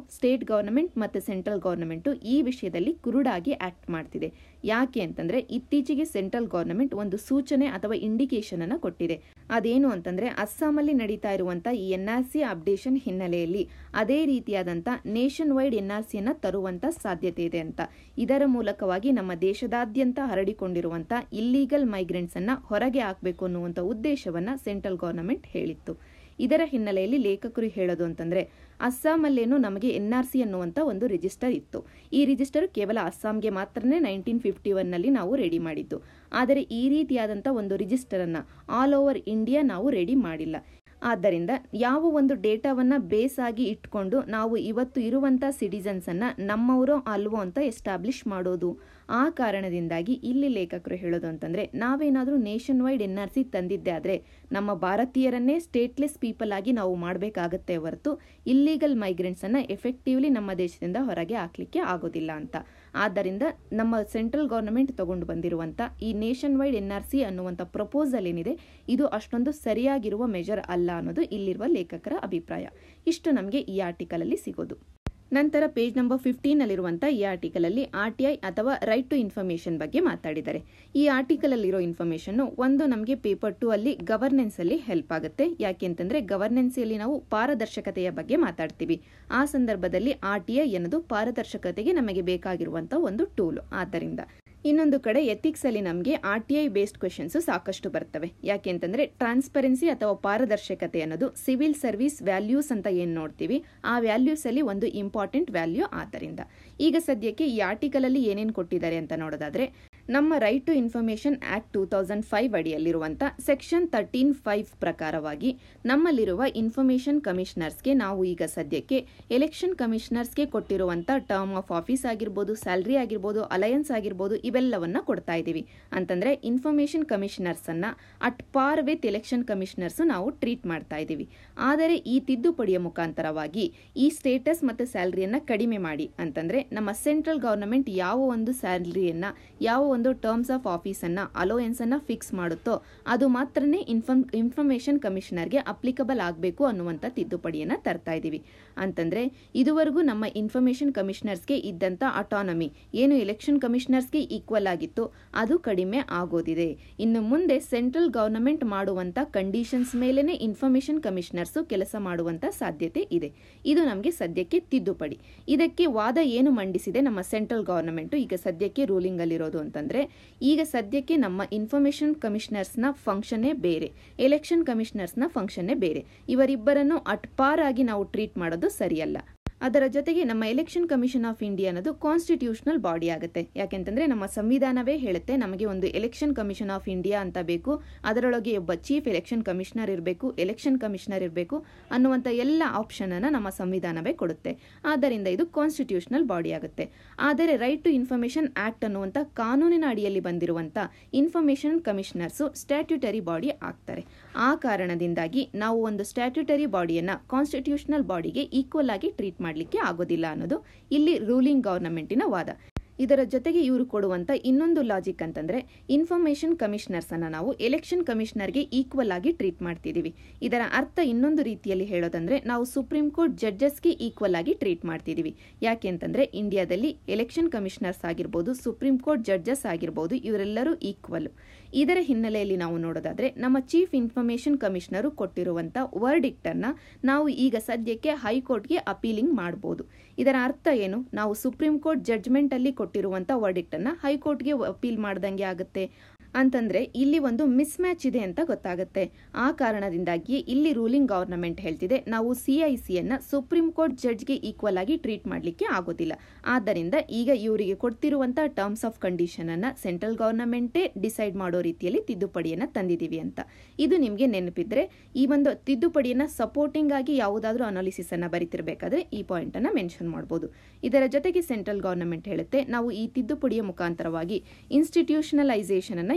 ಗವರ್ನಮೆಂಟ್ ಮತ್ತು ಸೆಂಟ್ರಲ್ ಗವರ್ನಮೆಂಟು ಈ ವಿಷಯದಲ್ಲಿ ಕುರುಡಾಗಿ ಆಕ್ಟ್ ಮಾಡ್ತಿದೆ ಯಾಕೆ ಅಂತಂದ್ರೆ ಇತ್ತೀಚೆಗೆ ಸೆಂಟ್ರಲ್ ಗವರ್ನಮೆಂಟ್ ಒಂದು ಸೂಚನೆ ಅಥವಾ ಇಂಡಿಕೇಶನ್ ಅನ್ನ ಕೊಟ್ಟಿದೆ ಅದೇನು ಅಂತಂದ್ರೆ ಅಸ್ಸಾಮಲ್ಲಿ ನಡೀತಾ ಇರುವಂತ ಈ ಎನ್ ಆರ್ ಸಿ ಅಪ್ಡೇಷನ್ ಹಿನ್ನೆಲೆಯಲ್ಲಿ ಅದೇ ರೀತಿಯಾದಂತ ನೇಷನ್ ವೈಡ್ ಎನ್ ಆರ್ ಸಿಯನ್ನ ತರುವಂತ ಸಾಧ್ಯತೆ ಇದೆ ಅಂತ ಇದರ ಮೂಲಕವಾಗಿ ನಮ್ಮ ದೇಶದಾದ್ಯಂತ ಹರಡಿಕೊಂಡಿರುವಂತ ಇಲ್ಲೀಗಲ್ ಮೈಗ್ರೆಂಟ್ಸ್ ಅನ್ನ ಹೊರಗೆ ಹಾಕಬೇಕು ಅನ್ನುವಂತ ಉದ್ದೇಶವನ್ನ ಸೆಂಟ್ರಲ್ ಗವರ್ನಮೆಂಟ್ ಹೇಳಿತ್ತು ಇದರ ಹಿನ್ನೆಲೆಯಲ್ಲಿ ಲೇಖಕರು ಹೇಳೋದು ಅಂತಂದ್ರೆ ಅಸ್ಸಾಮಲ್ಲೇನು ನಮಗೆ ಎನ್ ಆರ್ ಸಿ ಅನ್ನುವಂಥ ಒಂದು ರಿಜಿಸ್ಟರ್ ಇತ್ತು ಈ ರಿಜಿಸ್ಟರ್ ಕೇವಲ ಅಸ್ಸಾಂಗೆ ಮಾತ್ರನೇ ನೈನ್ಟೀನ್ ಫಿಫ್ಟಿ ಒನ್ನಲ್ಲಿ ನಾವು ರೆಡಿ ಮಾಡಿದ್ದು ಆದರೆ ಈ ರೀತಿಯಾದಂಥ ಒಂದು ರಿಜಿಸ್ಟರ್ ಅನ್ನ ಆಲ್ ಓವರ್ ಇಂಡಿಯಾ ನಾವು ರೆಡಿ ಮಾಡಿಲ್ಲ ಆದ್ದರಿಂದ ಯಾವ ಒಂದು ಡೇಟಾವನ್ನ ಬೇಸ್ ಆಗಿ ಇಟ್ಕೊಂಡು ನಾವು ಇವತ್ತು ಇರುವಂತ ಸಿಟಿಸನ್ಸ್ ಅನ್ನ ನಮ್ಮವರೋ ಅಲ್ವೋ ಅಂತ ಎಸ್ಟಾಬ್ಲಿಷ್ ಮಾಡೋದು ಆ ಕಾರಣದಿಂದಾಗಿ ಇಲ್ಲಿ ಲೇಖಕರು ಹೇಳೋದು ಅಂತಂದ್ರೆ ನಾವೇನಾದರೂ nationwide N R C ತಂದಿದ್ದೆ ಆದ್ರೆ ನಮ್ಮ ಭಾರತೀಯರನ್ನೇ ಸ್ಟೇಟ್ಲೆಸ್ ಪೀಪಲ್ ಆಗಿ ನಾವು ಮಾಡಬೇಕಾಗತ್ತೆ ಹೊರತು ಇಲ್ಲೀಗಲ್ ಮೈಗ್ರೆಂಟ್ಸ್ ಅನ್ನ ಎಫೆಕ್ಟಿವ್ಲಿ ನಮ್ಮ ದೇಶದಿಂದ ಹೊರಗೆ ಹಾಕ್ಲಿಕ್ಕೆ ಆಗೋದಿಲ್ಲ ಅಂತ ಆದ್ದರಿಂದ ನಮ್ಮ ಸೆಂಟ್ರಲ್ ಗವರ್ನಮೆಂಟ್ ತಗೊಂಡು ಬಂದಿರುವಂತ ಈ nationwide N R C ಅನ್ನುವಂಥ ಪ್ರಪೋಸಲ್ ಏನಿದೆ ಇದು ಅಷ್ಟೊಂದು ಸರಿಯಾಗಿರುವ ಮೆಜರ್ ಅಲ್ಲ ಅನ್ನೋದು ಇಲ್ಲಿರುವ ಲೇಖಕರ ಅಭಿಪ್ರಾಯ ಇಷ್ಟು ನಮಗೆ ಈ ಆರ್ಟಿಕಲ್ ಅಲ್ಲಿ ಸಿಗೋದು ನಂತರ ಪೇಜ್ ನಂಬರ್ ಫಿಫ್ಟೀನ್ ಅಲ್ಲಿರುವಂಥ ಈ ಆರ್ಟಿಕಲ್ ಅಲ್ಲಿ ಆರ್ ಟಿ ಐ ಅಥವಾ ರೈಟ್ ಟು ಇನ್ಫಾರ್ಮೇಶನ್ ಬಗ್ಗೆ ಮಾತಾಡಿದ್ದಾರೆ ಈ ಆರ್ಟಿಕಲ್ ಅಲ್ಲಿರೋ ಇನ್ಫಾರ್ಮೇಶನ್ ಒಂದು ನಮಗೆ ಪೇಪರ್ ಟು ಅಲ್ಲಿ ಗವರ್ನೆನ್ಸ್ ಅಲ್ಲಿ ಹೆಲ್ಪ್ ಆಗುತ್ತೆ ಯಾಕೆ ಅಂತಂದ್ರೆ ಗವರ್ನೆನ್ಸ್ ಅಲ್ಲಿ ನಾವು ಪಾರದರ್ಶಕತೆಯ ಬಗ್ಗೆ ಮಾತಾಡ್ತೀವಿ ಆ ಸಂದರ್ಭದಲ್ಲಿ ಆರ್ ಟಿ ಐ ಅನ್ನೋದು ಪಾರದರ್ಶಕತೆಗೆ ನಮಗೆ ಬೇಕಾಗಿರುವಂತಹ ಒಂದು ಟೂಲ್ ಆದ್ದರಿಂದ ಇನ್ನೊಂದು ಕಡೆ ಎಥಿಕ್ಸ್ ಅಲ್ಲಿ ನಮಗೆ R T I based questions ಸಾಕಷ್ಟು ಬರ್ತವೆ ಯಾಕೆ ಅಂತಂದ್ರೆ ಟ್ರಾನ್ಸ್ಪರೆನ್ಸಿ ಅಥವಾ ಪಾರದರ್ಶಕತೆ ಅನ್ನೋದು ಸಿವಿಲ್ ಸರ್ವಿಸ್ ವ್ಯಾಲ್ಯೂಸ್ ಅಂತ ಏನ್ ನೋಡ್ತೀವಿ ಆ ವ್ಯಾಲ್ಯೂಸ್ ಅಲ್ಲಿ ಒಂದು ಇಂಪಾರ್ಟೆಂಟ್ ವ್ಯಾಲ್ಯೂ ಆದ್ದರಿಂದ ಈಗ ಸದ್ಯಕ್ಕೆ ಈ ಆರ್ಟಿಕಲ್ ಅಲ್ಲಿ ಏನೇನು ಕೊಟ್ಟಿದ್ದಾರೆ ಅಂತ ನೋಡೋದಾದ್ರೆ ನಮ್ಮ right to information act two thousand five ಅಡಿಯಲ್ಲಿರುವಂಥ ಸೆಕ್ಷನ್ ತರ್ಟೀನ್ ಫೈವ್ ಪ್ರಕಾರವಾಗಿ ನಮ್ಮಲ್ಲಿರುವ ಇನ್ಫಾರ್ಮೇಶನ್ ಕಮಿಷನರ್ಸ್ಗೆ ನಾವು ಈಗ ಸದ್ಯಕ್ಕೆ ಎಲೆಕ್ಷನ್ ಕಮಿಷನರ್ಸ್ಗೆ ಕೊಟ್ಟಿರುವಂಥ ಟರ್ಮ್ ಆಫ್ ಆಫೀಸ್ ಆಗಿರ್ಬೋದು ಸ್ಯಾಲ್ರಿ ಆಗಿರ್ಬೋದು ಅಲಯನ್ಸ್ ಆಗಿರ್ಬೋದು ಇವೆಲ್ಲವನ್ನ ಕೊಡ್ತಾ ಇದ್ದೀವಿ ಅಂತಂದ್ರೆ ಇನ್ಫಾರ್ಮೇಶನ್ ಕಮಿಷನರ್ಸ್ ಅನ್ನ at par with election commissioners ನಾವು ಟ್ರೀಟ್ ಮಾಡ್ತಾ ಇದ್ದೀವಿ ಆದರೆ ಈ ತಿದ್ದುಪಡಿಯ ಮುಖಾಂತರವಾಗಿ ಈ ಸ್ಟೇಟಸ್ ಮತ್ತು ಸ್ಯಾಲ್ರಿಯನ್ನ ಕಡಿಮೆ ಮಾಡಿ ಅಂತಂದ್ರೆ ನಮ್ಮ ಸೆಂಟ್ರಲ್ ಗವರ್ನಮೆಂಟ್ ಯಾವ ಒಂದು ಸ್ಯಾಲ್ರಿಯನ್ನ ಯಾವ ಒಂದು ಟರ್ಮ್ಸ್ ಆಫ್ ಆಫೀಸ್ ಅನ್ನ ಅಲೋಯನ್ಸ್ ಅನ್ನ ಫಿಕ್ಸ್ ಮಾಡುತ್ತೋ ಅದು ಮಾತ್ರನೇ ಇನ್ಫಾರ್ಮ್ ಇನ್ಫಾರ್ಮೇಶನ್ ಕಮಿಷನರ್ಗೆ ಅಪ್ಲಿಕಬಲ್ ಆಗಬೇಕು ಅನ್ನುವಂಥ ತಿದ್ದುಪಡಿಯನ್ನ ತರ್ತಾ ಇದ್ದೀವಿ ಅಂತಂದ್ರೆ ಇದುವರೆಗೂ ನಮ್ಮ ಇನ್ಫಾರ್ಮೇಶನ್ ಕಮಿಷನರ್ಸ್ಗೆ ಇದ್ದಂತ ಅಟಾನಮಿ ಏನು ಎಲೆಕ್ಷನ್ ಕಮಿಷನರ್ಸ್ಗೆ ಈಕ್ವಲ್ ಆಗಿತ್ತು ಅದು ಕಡಿಮೆ ಆಗೋದಿದೆ ಇನ್ನು ಮುಂದೆ ಸೆಂಟ್ರಲ್ ಗವರ್ನಮೆಂಟ್ ಮಾಡುವಂತ ಕಂಡೀಷನ್ಸ್ ಮೇಲೆನೆ ಇನ್ಫಾರ್ಮೇಶನ್ ಕಮಿಷನರ್ಸ್ ಕೆಲಸ ಮಾಡುವಂತ ಸಾಧ್ಯತೆ ಇದೆ ಇದು ನಮಗೆ ಸದ್ಯಕ್ಕೆ ತಿದ್ದುಪಡಿ ಇದಕ್ಕೆ ವಾದ ಏನು ಮಂಡಿಸಿದೆ ನಮ್ಮ ಸೆಂಟ್ರಲ್ ಗವರ್ನಮೆಂಟ್ ಈಗ ಸದ್ಯಕ್ಕೆ ರೂಲಿಂಗ್ ಅಲ್ಲಿರೋದು ಅಂತಂದ್ರೆ ಈಗ ಸದ್ಯಕ್ಕೆ ನಮ್ಮ ಇನ್ಫಾರ್ಮೇಶನ್ ಕಮಿಷನರ್ಸ್ನ ಫಂಕ್ಷನ್ನೇ ಬೇರೆ ಎಲೆಕ್ಷನ್ ಕಮಿಷನರ್ಸ್ನ ಫಂಕ್ಷನ್ನೇ ಬೇರೆ ಇವರಿಬ್ಬರನ್ನು ಅಟ್ ಪಾರ್ ಆಗಿ ನಾವು ಟ್ರೀಟ್ ಮಾಡೋದು ಸರಿಯಲ್ಲ ಅದರ ಜೊತೆಗೆ ನಮ್ಮ ಎಲೆಕ್ಷನ್ ಕಮಿಷನ್ ಆಫ್ ಇಂಡಿಯಾ ಅನ್ನೋದು ಕಾನ್ಸ್ಟಿಟ್ಯೂಷನಲ್ ಬಾಡಿ ಆಗುತ್ತೆ ಯಾಕೆಂತಂದ್ರೆ ನಮ್ಮ ಸಂವಿಧಾನವೇ ಹೇಳುತ್ತೆ ನಮಗೆ ಒಂದು ಎಲೆಕ್ಷನ್ ಕಮಿಷನ್ ಆಫ್ ಇಂಡಿಯಾ ಅಂತ ಬೇಕು ಅದರೊಳಗೆ ಒಬ್ಬ ಚೀಫ್ ಎಲೆಕ್ಷನ್ ಕಮಿಷನರ್ ಇರಬೇಕು ಎಲೆಕ್ಷನ್ ಕಮಿಷನರ್ ಇರಬೇಕು ಅನ್ನುವಂಥ ಎಲ್ಲ ಆಪ್ಷನ್ ಅನ್ನ ನಮ್ಮ ಸಂವಿಧಾನವೇ ಕೊಡುತ್ತೆ ಆದ್ದರಿಂದ ಇದು ಕಾನ್ಸ್ಟಿಟ್ಯೂಷನಲ್ ಬಾಡಿ ಆಗುತ್ತೆ ಆದರೆ ರೈಟ್ ಟು ಇನ್ಫಾರ್ಮೇಶನ್ ಆಕ್ಟ್ ಅನ್ನುವಂಥ ಕಾನೂನಿನ ಅಡಿಯಲ್ಲಿ ಬಂದಿರುವಂಥ ಇನ್ಫಾರ್ಮೇಶನ್ ಕಮಿಷನರ್ಸು ಸ್ಟ್ಯಾಟ್ಯೂಟರಿ ಬಾಡಿ ಆಗ್ತಾರೆ ಆ ಕಾರಣದಿಂದಾಗಿ ನಾವು ಒಂದು ಸ್ಟ್ಯಾಟ್ಯೂಟರಿ ಬಾಡಿಯನ್ನ ಕಾನ್ಸ್ಟಿಟ್ಯೂಷನಲ್ ಬಾಡಿಗೆ ಈಕ್ವಲ್ ಆಗಿ ಟ್ರೀಟ್ ಮಾಡಲಿಕ್ಕೆ ಆಗೋದಿಲ್ಲ ಅನ್ನೋದು ಇಲ್ಲಿ ರೂಲಿಂಗ್ ಗವರ್ನಮೆಂಟಿನ ವಾದ ಇದರ ಜೊತೆಗೆ ಇವರು ಕೊಡುವಂತ ಇನ್ನೊಂದು ಲಾಜಿಕ್ ಅಂತಂದ್ರೆ ಇನ್ಫಾರ್ಮೇಶನ್ ಕಮಿಷನರ್ಸ್ ಅನ್ನ ನಾವು ಎಲೆಕ್ಷನ್ ಕಮಿಷನರ್ಗೆ ಈಕ್ವಲ್ ಆಗಿ ಟ್ರೀಟ್ ಮಾಡ್ತಿದೀವಿ ಇದರ ಅರ್ಥ ಇನ್ನೊಂದು ರೀತಿಯಲ್ಲಿ ಹೇಳೋದಂದ್ರೆ ನಾವು ಸುಪ್ರೀಂ ಕೋರ್ಟ್ ಜಡ್ಜಸ್ಗೆ ಈಕ್ವಲ್ ಆಗಿ ಟ್ರೀಟ್ ಮಾಡ್ತಿದೀವಿ ಯಾಕೆ ಅಂತಂದ್ರೆ ಇಂಡಿಯಾದಲ್ಲಿ ಎಲೆಕ್ಷನ್ ಕಮಿಷನರ್ಸ್ ಆಗಿರ್ಬೋದು ಸುಪ್ರೀಂ ಕೋರ್ಟ್ ಜಡ್ಜಸ್ ಆಗಿರ್ಬೋದು ಇವರೆಲ್ಲರೂ ಈಕ್ವಲ್ ಇದರ ಹಿನ್ನೆಲೆಯಲ್ಲಿ ನಾವು ನೋಡೋದಾದ್ರೆ ನಮ್ಮ ಚೀಫ್ ಇನ್ಫಾರ್ಮೇಶನ್ ಕಮಿಷನರು ಕೊಟ್ಟಿರುವಂತ ವರ್ಡಿಕ್ಟ್ ಅನ್ನ ನಾವು ಈಗ ಸದ್ಯಕ್ಕೆ ಹೈಕೋರ್ಟ್ಗೆ ಅಪೀಲಿಂಗ್ ಮಾಡಬಹುದು ಇದರ ಅರ್ಥ ಏನು ನಾವು ಸುಪ್ರೀಂ ಕೋರ್ಟ್ ಜಡ್ಜ್ಮೆಂಟ್ ಅಲ್ಲಿ ಕೊಟ್ಟಿರುವಂತ ವರ್ಡಿಕ್ಟ್ ಅನ್ನ ಹೈಕೋರ್ಟ್ಗೆ ಅಪೀಲ್ ಮಾಡ್ದಂಗೆ ಆಗುತ್ತೆ ಅಂತಂದ್ರೆ ಇಲ್ಲಿ ಒಂದು ಮಿಸ್ ಮ್ಯಾಚ್ ಇದೆ ಅಂತ ಗೊತ್ತಾಗುತ್ತೆ ಆ ಕಾರಣದಿಂದಾಗಿ ಇಲ್ಲಿ ರೂಲಿಂಗ್ ಗವರ್ನಮೆಂಟ್ ಹೇಳ್ತಿದೆ ನಾವು ಸಿಐಸಿಯನ್ನ ಸುಪ್ರೀಂ ಕೋರ್ಟ್ ಜಡ್ಜ್ಗೆ ಈಕ್ವಲ್ ಆಗಿ ಟ್ರೀಟ್ ಮಾಡಲಿಕ್ಕೆ ಆಗೋದಿಲ್ಲ ಆದ್ದರಿಂದ ಈಗ ಇವರಿಗೆ ಕೊಡ್ತಿರುವಂತಹ ಟರ್ಮ್ಸ್ ಆಫ್ ಕಂಡೀಷನ್ ಅನ್ನ ಸೆಂಟ್ರಲ್ ಗವರ್ನಮೆಂಟೇ ಡಿಸೈಡ್ ಮಾಡೋ ರೀತಿಯಲ್ಲಿ ತಿದ್ದುಪಡಿಯನ್ನ ತಂದಿದ್ದೀವಿ ಅಂತ ಇದು ನಿಮಗೆ ನೆನಪಿದ್ರೆ ಈ ಒಂದು ತಿದ್ದುಪಡಿಯನ್ನ ಸಪೋರ್ಟಿಂಗ್ ಆಗಿ ಯಾವುದಾದ್ರೂ ಅನಾಲಿಸಿಸ್ ಅನ್ನ ಬರಿತಿರ್ಬೇಕಾದ್ರೆ ಈ ಪಾಯಿಂಟ್ ಅನ್ನ ಮೆನ್ಷನ್ ಮಾಡಬಹುದು ಇದರ ಜೊತೆಗೆ ಸೆಂಟ್ರಲ್ ಗವರ್ನಮೆಂಟ್ ಹೇಳುತ್ತೆ ನಾವು ಈ ತಿದ್ದುಪಡಿಯ ಮುಖಾಂತರವಾಗಿ ಇನ್ಸ್ಟಿಟ್ಯೂಷನಲೈಸೇಷನ್ ಅನ್ನ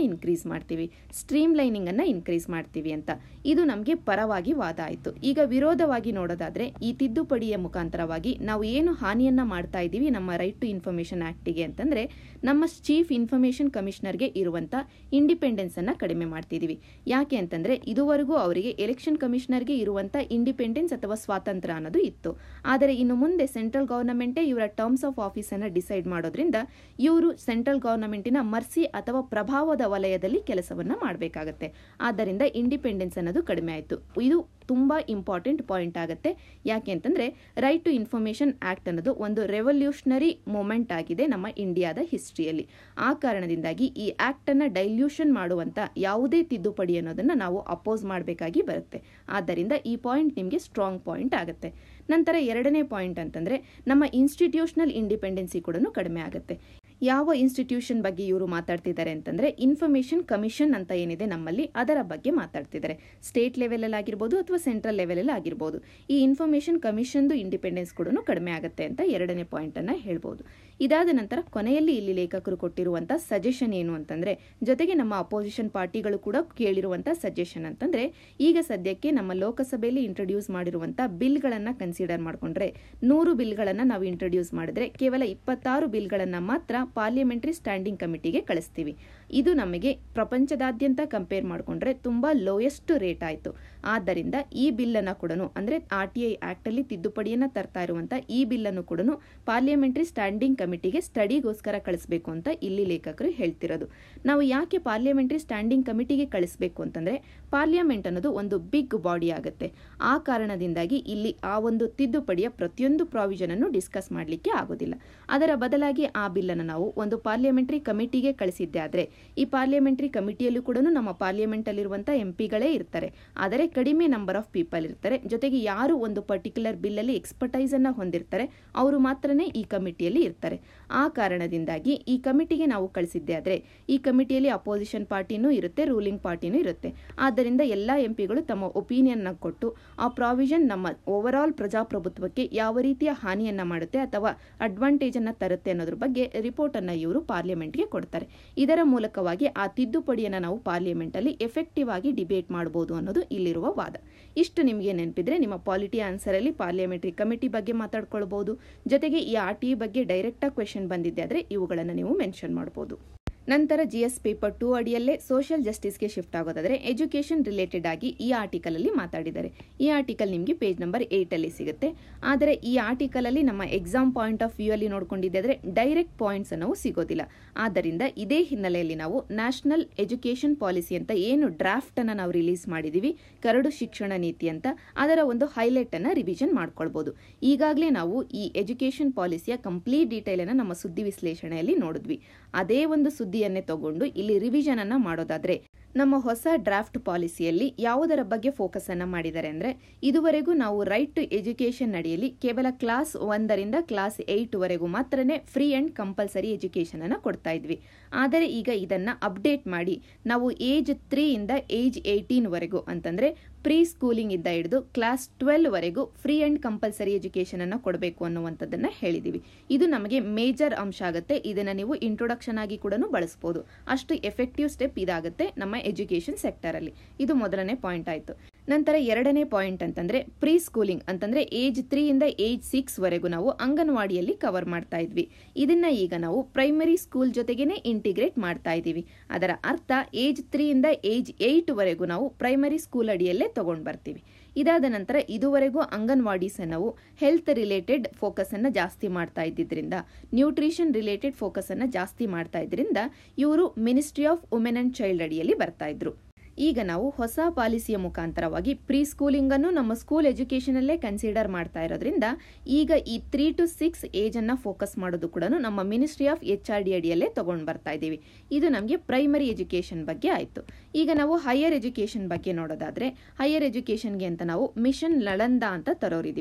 ಇನ್ಕ್ರೀಸ್ ಮಾಡ್ತೀವಿ ಸ್ಟ್ರೀಮ್ ಲೈನಿಂಗ್ ಅನ್ನ ಇನ್ಕ್ರೀಸ್ ಮಾಡ್ತೀವಿ ಅಂತ ಇದು ನಮಗೆ ಪರವಾಗಿ ವಾದ ಆಯಿತು ಈಗ ವಿರೋಧವಾಗಿ ನೋಡೋದಾದ್ರೆ ಈ ತಿದ್ದುಪಡಿಯ ಮುಖಾಂತರವಾಗಿ ನಾವು ಏನು ಹಾನಿಯನ್ನ ಮಾಡ್ತಾ ಇದ್ದೀವಿ ನಮ್ಮ ರೈಟ್ ಟು ಇನ್ಫಾರ್ಮೇಶನ್ ಆಕ್ಟಿಗೆ ಅಂತಂದ್ರೆ ನಮ್ಮ ಚೀಫ್ ಇನ್ಫಾರ್ಮೇಶನ್ ಕಮಿಷನರ್ಗೆ ಇರುವಂತ ಇಂಡಿಪೆಂಡೆನ್ಸ್ ಅನ್ನ ಕಡಿಮೆ ಮಾಡ್ತಿದೀವಿ ಯಾಕೆ ಅಂತಂದ್ರೆ ಇದುವರೆಗೂ ಅವರಿಗೆ ಎಲೆಕ್ಷನ್ ಕಮಿಷನರ್ಗೆ ಇರುವಂತ ಇಂಡಿಪೆಂಡೆನ್ಸ್ ಅಥವಾ ಸ್ವಾತಂತ್ರ್ಯ ಅನ್ನೋದು ಇತ್ತು ಆದರೆ ಇನ್ನು ಮುಂದೆ ಸೆಂಟ್ರಲ್ ಗವರ್ನಮೆಂಟೇ ಇವರ ಟರ್ಮ್ಸ್ ಆಫ್ ಆಫೀಸ್ ಅನ್ನ ಡಿಸೈಡ್ ಮಾಡೋದ್ರಿಂದ ಇವರು ಸೆಂಟ್ರಲ್ ಗವರ್ನಮೆಂಟಿನ ಮರ್ಸಿ ಅಥವಾ ಪ್ರಭಾವದ ವಲಯದಲ್ಲಿ ಕೆಲಸವನ್ನ ಮಾಡಬೇಕಾಗತ್ತೆ ಆದ್ದರಿಂದ ಇಂಡಿಪೆಂಡೆನ್ಸ್ ಅನ್ನೋದು ಕಡಿಮೆ ಆಯಿತು ಇದು ತುಂಬಾ ಇಂಪಾರ್ಟೆಂಟ್ ಪಾಯಿಂಟ್ ಆಗುತ್ತೆ ಯಾಕೆ ಅಂತಂದ್ರೆ ರೈಟ್ ಟು ಇನ್ಫಾರ್ಮೇಶನ್ ಆಕ್ಟ್ ಅನ್ನೋದು ಒಂದು ರೆವಲ್ಯೂಷನರಿ ಮೂಮೆಂಟ್ ಆಗಿದೆ ನಮ್ಮ ಇಂಡಿಯಾದ ಹಿಸ್ಟ್ರಿಯಲ್ಲಿ ಆ ಕಾರಣದಿಂದಾಗಿ ಈ ಆಕ್ಟ್ ಅನ್ನ ಡೈಲ್ಯೂಷನ್ ಮಾಡುವಂತ ಯಾವುದೇ ತಿದ್ದುಪಡಿ ಅನ್ನೋದನ್ನ ನಾವು ಅಪೋಸ್ ಮಾಡಬೇಕಾಗಿ ಬರುತ್ತೆ ಆದ್ದರಿಂದ ಈ ಪಾಯಿಂಟ್ ನಿಮಗೆ ಸ್ಟ್ರಾಂಗ್ ಪಾಯಿಂಟ್ ಆಗುತ್ತೆ ನಂತರ ಎರಡನೇ ಪಾಯಿಂಟ್ ಅಂತಂದ್ರೆ ನಮ್ಮ ಇನ್ಸ್ಟಿಟ್ಯೂಷನಲ್ ಇಂಡಿಪೆಂಡೆನ್ಸಿ ಕೂಡ ಕಡಿಮೆ ಆಗುತ್ತೆ ಯಾವ ಇನ್ಸ್ಟಿಟ್ಯೂಷನ್ ಬಗ್ಗೆ ಇವರು ಮಾತಾಡ್ತಿದ್ದಾರೆ ಅಂತಂದ್ರೆ ಇನ್ಫಾರ್ಮೇಶನ್ ಕಮಿಷನ್ ಅಂತ ಏನಿದೆ ನಮ್ಮಲ್ಲಿ ಅದರ ಬಗ್ಗೆ ಮಾತಾಡ್ತಿದ್ದಾರೆ ಸ್ಟೇಟ್ ಲೆವೆಲ್ ಆಗಿರ್ಬೋದು ಅಥವಾ ಸೆಂಟ್ರಲ್ ಲೆವೆಲ್ ಆಗಿರ್ಬೋದು ಈ ಇನ್ಫಾರ್ಮೇಶನ್ ಕಮಿಷನ್ದು ಇಂಡಿಪೆಂಡೆನ್ಸ್ ಕೂಡ ಕಡಿಮೆ ಆಗುತ್ತೆ ಅಂತ ಎರಡನೇ ಪಾಯಿಂಟ್ ಅನ್ನ ಹೇಳ್ಬೋದು ಇದಾದ ನಂತರ ಕೊನೆಯಲ್ಲಿ ಇಲ್ಲಿ ಲೇಖಕರು ಕೊಟ್ಟಿರುವಂತ ಸಜೆಷನ್ ಏನು ಅಂತಂದ್ರೆ ಜೊತೆಗೆ ನಮ್ಮ ಅಪೋಸಿಷನ್ ಪಾರ್ಟಿಗಳು ಕೂಡ ಕೇಳಿರುವಂತ ಸಜೆಷನ್ ಅಂತಂದ್ರೆ ಈಗ ಸದ್ಯಕ್ಕೆ ನಮ್ಮ ಲೋಕಸಭೆಯಲ್ಲಿ ಇಂಟ್ರೊಡ್ಯೂಸ್ ಮಾಡಿರುವಂತ ಬಿಲ್ಗಳನ್ನ ಕನ್ಸಿಡರ್ ಮಾಡಿಕೊಂಡ್ರೆ ನೂರು ಬಿಲ್ಗಳನ್ನ ನಾವು ಇಂಟ್ರೊಡ್ಯೂಸ್ ಮಾಡಿದ್ರೆ ಕೇವಲ ಇಪ್ಪತ್ತಾರು ಬಿಲ್ಗಳನ್ನ ಮಾತ್ರ ಪಾರ್ಲಿಮೆಂಟರಿ ಸ್ಟ್ಯಾಂಡಿಂಗ್ ಕಮಿಟಿಗೆ ಕಳಿಸ್ತೀವಿ ಇದು ನಮಗೆ ಪ್ರಪಂಚದಾದ್ಯಂತ ಕಂಪೇರ್ ಮಾಡಿಕೊಂಡ್ರೆ ತುಂಬಾ ಲೋಯೆಸ್ಟ್ ರೇಟ್ ಆಯಿತು ಆದ್ದರಿಂದ ಈ ಬಿಲ್ ಅನ್ನ ಕೂಡ ಅಂದ್ರೆ ಆರ್ ಟಿ ಐ ಆಕ್ಟ್ ಅಲ್ಲಿ ತಿದ್ದುಪಡಿಯನ್ನ ತರ್ತಾ ಇರುವಂತ ಈ ಬಿಲ್ ಅನ್ನು ಕೂಡ ಪಾರ್ಲಿಮೆಂಟರಿ ಸ್ಟ್ಯಾಂಡಿಂಗ್ ಕಮಿಟಿಗೆ ಸ್ಟಡಿಗೋಸ್ಕರ ಕಳಿಸಬೇಕು ಅಂತ ಇಲ್ಲಿ ಲೇಖಕರು ಹೇಳ್ತಿರೋದು ನಾವು ಯಾಕೆ ಪಾರ್ಲಿಮೆಂಟರಿ ಸ್ಟ್ಯಾಂಡಿಂಗ್ ಕಮಿಟಿಗೆ ಕಳಿಸಬೇಕು ಅಂತಂದ್ರೆ ಪಾರ್ಲಿಮೆಂಟ್ ಅನ್ನೋದು ಒಂದು ಬಿಗ್ ಬಾಡಿ ಆಗುತ್ತೆ ಆ ಕಾರಣದಿಂದಾಗಿ ಇಲ್ಲಿ ಆ ಒಂದು ತಿದ್ದುಪಡಿಯ ಪ್ರತಿಯೊಂದು ಪ್ರಾವಿಷನ್ ಅನ್ನು ಡಿಸ್ಕಸ್ ಮಾಡಲಿಕ್ಕೆ ಆಗೋದಿಲ್ಲ ಅದರ ಬದಲಾಗಿ ಆ ಬಿಲ್ ಅನ್ನು ನಾವು ಒಂದು ಪಾರ್ಲಿಮೆಂಟರಿ ಕಮಿಟಿಗೆ ಕಳಿಸಿದ್ದೆ ಆದ್ರೆ ಈ ಪಾರ್ಲಿಮೆಂಟರಿ ಕಮಿಟಿಯಲ್ಲೂ ಕೂಡ ನಮ್ಮ ಪಾರ್ಲಿಮೆಂಟ್ ಅಲ್ಲಿರುವಂತಹ ಎಂಪಿಗಳೇ ಇರ್ತಾರೆ ಆದರೆ ಕಡಿಮೆ ನಂಬರ್ ಆಫ್ ಪೀಪಲ್ ಇರ್ತಾರೆ ಜೊತೆಗೆ ಯಾರು ಒಂದು ಪರ್ಟಿಕ್ಯುಲರ್ ಬಿಲ್ ಅಲ್ಲಿ ಎಕ್ಸ್ಪರ್ಟೈಸ್ ಅನ್ನ ಹೊಂದಿರ್ತಾರೆ ಅವರು ಮಾತ್ರನೇ ಈ ಕಮಿಟಿಯಲ್ಲಿ ಇರ್ತಾರೆ ಆ ಕಾರಣದಿಂದಾಗಿ ಈ ಕಮಿಟಿಗೆ ನಾವು ಕಳಿಸಿದ್ದೆ ಆದ್ರೆ ಈ ಕಮಿಟಿಯಲ್ಲಿ ಅಪೋಸಿಷನ್ ಪಾರ್ಟಿನೂ ಇರುತ್ತೆ ರೂಲಿಂಗ್ ಪಾರ್ಟಿನೂ ಇರುತ್ತೆ ಆದ್ದರಿಂದ ಎಲ್ಲಾ ಎಂಪಿಗಳು ತಮ್ಮ ಒಪಿನಿಯನ್ ಕೊಟ್ಟು ಆ ಪ್ರಾವಿಷನ್ ನಮ್ಮ ಓವರ್ ಆಲ್ ಪ್ರಜಾಪ್ರಭುತ್ವಕ್ಕೆ ಯಾವ ರೀತಿಯ ಹಾನಿಯನ್ನ ಮಾಡುತ್ತೆ ಅಥವಾ ಅಡ್ವಾಂಟೇಜ್ ಅನ್ನ ತರುತ್ತೆ ಅನ್ನೋದ್ರ ಬಗ್ಗೆ ರಿಪೋರ್ಟ್ ಅನ್ನ ಇವರು ಪಾರ್ಲಿಮೆಂಟ್ಗೆ ಕೊಡ್ತಾರೆ ಇದರ ಮೂಲಕವಾಗಿ ಆ ತಿದ್ದುಪಡಿಯನ್ನ ನಾವು ಪಾರ್ಲಿಮೆಂಟ್ ಅಲ್ಲಿ ಎಫೆಕ್ಟಿವ್ ಆಗಿ ಡಿಬೇಟ್ ಮಾಡಬಹುದು ಅನ್ನೋದು ಇಲ್ಲಿರುವ ವಾದ ಇಷ್ಟು ನಿಮಗೆ ನೆನಪಿದ್ರೆ ನಿಮ್ಮ ಪಾಲಿಟಿ ಆನ್ಸರ್ ಅಲ್ಲಿ ಪಾರ್ಲಿಮೆಂಟರಿ ಕಮಿಟಿ ಬಗ್ಗೆ ಮಾತಾಡ್ಕೊಳ್ಬಹುದು ಜೊತೆಗೆ ಈ ಆರ್ ಟಿ ಬಗ್ಗೆ ಡೈರೆಕ್ಟ್ ಆಗಿ ಕ್ವೆಶನ್ ಬಂದಿದ್ದೆ ಆದ್ರೆ ಇವುಗಳನ್ನು ನೀವು ಮೆನ್ಷನ್ ಮಾಡಬಹುದು ನಂತರ ಜಿ ಎಸ್ ಪೇಪರ್ ಟೂ ಅಡಿಯಲ್ಲೇ ಸೋಷಿಯಲ್ ಜಸ್ಟಿಸ್ಗೆ ಶಿಫ್ಟ್ ಆಗೋದಾದ್ರೆ ಎಜುಕೇಷನ್ ರಿಲೇಟೆಡ್ ಆಗಿ ಈ ಆರ್ಟಿಕಲ್ ಅಲ್ಲಿ ಮಾತಾಡಿದ್ದಾರೆ ಈ ಆರ್ಟಿಕಲ್ ನಿಮಗೆ ಪೇಜ್ ನಂಬರ್ ಏಟ್ ಅಲ್ಲಿ ಸಿಗುತ್ತೆ ಆದರೆ ಈ ಆರ್ಟಿಕಲ್ ಅಲ್ಲಿ ನಮ್ಮ ಎಕ್ಸಾಮ್ ಪಾಯಿಂಟ್ ಆಫ್ ವ್ಯೂ ಅಲ್ಲಿ ನೋಡ್ಕೊಂಡಿದ್ದೆ ಡೈರೆಕ್ಟ್ ಪಾಯಿಂಟ್ಸ್ ನಾವು ಸಿಗೋದಿಲ್ಲ ಆದ್ದರಿಂದ ಇದೇ ಹಿನ್ನೆಲೆಯಲ್ಲಿ ನಾವು ನ್ಯಾಷನಲ್ ಎಜುಕೇಷನ್ ಪಾಲಿಸಿ ಅಂತ ಏನು ಡ್ರಾಫ್ಟ್ ಅನ್ನ ನಾವು ರಿಲೀಸ್ ಮಾಡಿದೀವಿ ಕರಡು ಶಿಕ್ಷಣ ನೀತಿ ಅಂತ ಅದರ ಒಂದು ಹೈಲೈಟ್ ಅನ್ನ ರಿವಿಷನ್ ಮಾಡ್ಕೊಳ್ಬಹುದು ಈಗಾಗಲೇ ನಾವು ಈ ಎಜುಕೇಷನ್ ಪಾಲಿಸಿಯ ಕಂಪ್ಲೀಟ್ ಡೀಟೇಲ್ ಅನ್ನ ನಮ್ಮ ಸುದ್ದಿ ವಿಶ್ಲೇಷಣೆಯಲ್ಲಿ ನೋಡಿದ್ವಿ ಅದೇ ಒಂದು ಸುದ್ದಿಯನ್ನೇ ತಗೊಂಡು ಇಲ್ಲಿ ರಿವಿಷನ್ ಅನ್ನ ಮಾಡೋದಾದ್ರೆ ನಮ್ಮ ಹೊಸ ಡ್ರಾಫ್ಟ್ ಪಾಲಿಸಿಯಲ್ಲಿ ಯಾವುದರ ಬಗ್ಗೆ ಫೋಕಸ್ ಅನ್ನ ಮಾಡಿದ್ದಾರೆ ಅಂದ್ರೆ ಇದುವರೆಗೂ ನಾವು ರೈಟ್ ಟು ಎಜುಕೇಶನ್ ಅಡಿಯಲ್ಲಿ ಕೇವಲ ಕ್ಲಾಸ್ ಒಂದರಿಂದ ಕ್ಲಾಸ್ ಏಟ್ ವರೆಗೂ ಮಾತ್ರನೇ ಫ್ರೀ ಅಂಡ್ ಕಂಪಲ್ಸರಿ ಎಜುಕೇಶನ್ ಅನ್ನ ಕೊಡ್ತಾ ಇದ್ವಿ ಆದರೆ ಈಗ ಇದನ್ನ ಅಪ್ಡೇಟ್ ಮಾಡಿ ನಾವು ಏಜ್ ತ್ರೀ ಇಂದ ಏಜ್ ಏಯ್ಟೀನ್ ವರೆಗೂ ಅಂತಂದ್ರೆ ಪ್ರೀ ಸ್ಕೂಲಿಂಗ್ ಇಂದ ಹಿಡಿದು ಕ್ಲಾಸ್ ಟ್ವೆಲ್ ವರೆಗೂ ಫ್ರೀ ಅಂಡ್ ಕಂಪಲ್ಸರಿ ಎಜುಕೇಶನ್ ಅನ್ನ ಕೊಡಬೇಕು ಅನ್ನುವಂಥದ್ದನ್ನ ಹೇಳಿದೀವಿ ಇದು ನಮಗೆ ಮೇಜರ್ ಅಂಶ ಆಗುತ್ತೆ ಇದನ್ನ ನೀವು ಇಂಟ್ರೊಡಕ್ಷನ್ ಆಗಿ ಕೂಡ ಬಳಸಬಹುದು ಅಷ್ಟು ಎಫೆಕ್ಟಿವ್ ಸ್ಟೆಪ್ ಇದಾಗುತ್ತೆ ನಮ್ಮ ಎಜುಕೇಶನ್ ಸೆಕ್ಟರ್ ಅಲ್ಲಿ ಇದು ಮೊದಲನೇ ಪಾಯಿಂಟ್ ಆಯ್ತು ನಂತರ ಎರಡನೇ ಪಾಯಿಂಟ್ ಅಂತಂದ್ರೆ ಪ್ರೀ ಸ್ಕೂಲಿಂಗ್ ಅಂತಂದ್ರೆ ಏಜ್ ತ್ರೀ ಇಂದ ಏಜ್ ಸಿಕ್ಸ್ ವರೆಗೂ ನಾವು ಅಂಗನವಾಡಿಯಲ್ಲಿ ಕವರ್ ಮಾಡ್ತಾ ಇದ್ವಿ ಇದನ್ನ ಈಗ ನಾವು ಪ್ರೈಮರಿ ಸ್ಕೂಲ್ ಜೊತೆಗೇನೆ ಇಂಟಿಗ್ರೇಟ್ ಮಾಡ್ತಾ ಇದ್ದೀವಿ ಅದರ ಅರ್ಥ ಏಜ್ ತ್ರೀ ಇಂದ ಏಜ್ ಏಟ್ ವರೆಗೂ ನಾವು ಪ್ರೈಮರಿ ಸ್ಕೂಲ್ ಅಡಿಯಲ್ಲೇ ತಗೊಂಡ್ ಬರ್ತೀವಿ ಇದಾದ ನಂತರ ಇದುವರೆಗೂ ಅಂಗನವಾಡೀಸ್ ನಾವು ಹೆಲ್ತ್ ರಿಲೇಟೆಡ್ ಫೋಕಸ್ ಅನ್ನ ಜಾಸ್ತಿ ಮಾಡ್ತಾ ಇದ್ದಿದ್ರಿಂದ ನ್ಯೂಟ್ರಿಷನ್ ರಿಲೇಟೆಡ್ ಫೋಕಸ್ ಅನ್ನ ಜಾಸ್ತಿ ಮಾಡ್ತಾ ಇದ್ರಿಂದ ಇವರು ministry of women and child ಅಡಿಯಲ್ಲಿ ಬರ್ತಾ ಇದ್ರು ಈಗ ನಾವು ಹೊಸ ಪಾಲಿಸಿಯ ಮುಖಾಂತರವಾಗಿ ಪ್ರೀ ಸ್ಕೂಲಿಂಗ್ ಅನ್ನು ನಮ್ಮ ಸ್ಕೂಲ್ ಎಜುಕೇಶನ್ ಅಲ್ಲೇ ಕನ್ಸಿಡರ್ ಮಾಡ್ತಾ ಇರೋದ್ರಿಂದ ಈಗ ಈ ತ್ರೀ ಟು ಸಿಕ್ಸ್ ಏಜ್ ಅನ್ನ ಫೋಕಸ್ ಮಾಡೋದು ಕೂಡ ನಮ್ಮ ministry of H R D ಅಡಿಯಲ್ಲೇ ತಗೊಂಡ್ ಬರ್ತಾ ಇದ್ದೀವಿ ಇದು ನಮಗೆ ಪ್ರೈಮರಿ ಎಜುಕೇಶನ್ ಬಗ್ಗೆ ಆಯ್ತು ಈಗ ನಾವು ಹೈಯರ್ ಎಜುಕೇಶನ್ ಬಗ್ಗೆ ನೋಡೋದಾದ್ರೆ ಹೈಯರ್ ಎಜುಕೇಶನ್ಗೆ ಅಂತ ನಾವು ಮಿಷನ್ ನಳಂದ ಅಂತ ತರೋರಿದೀವಿ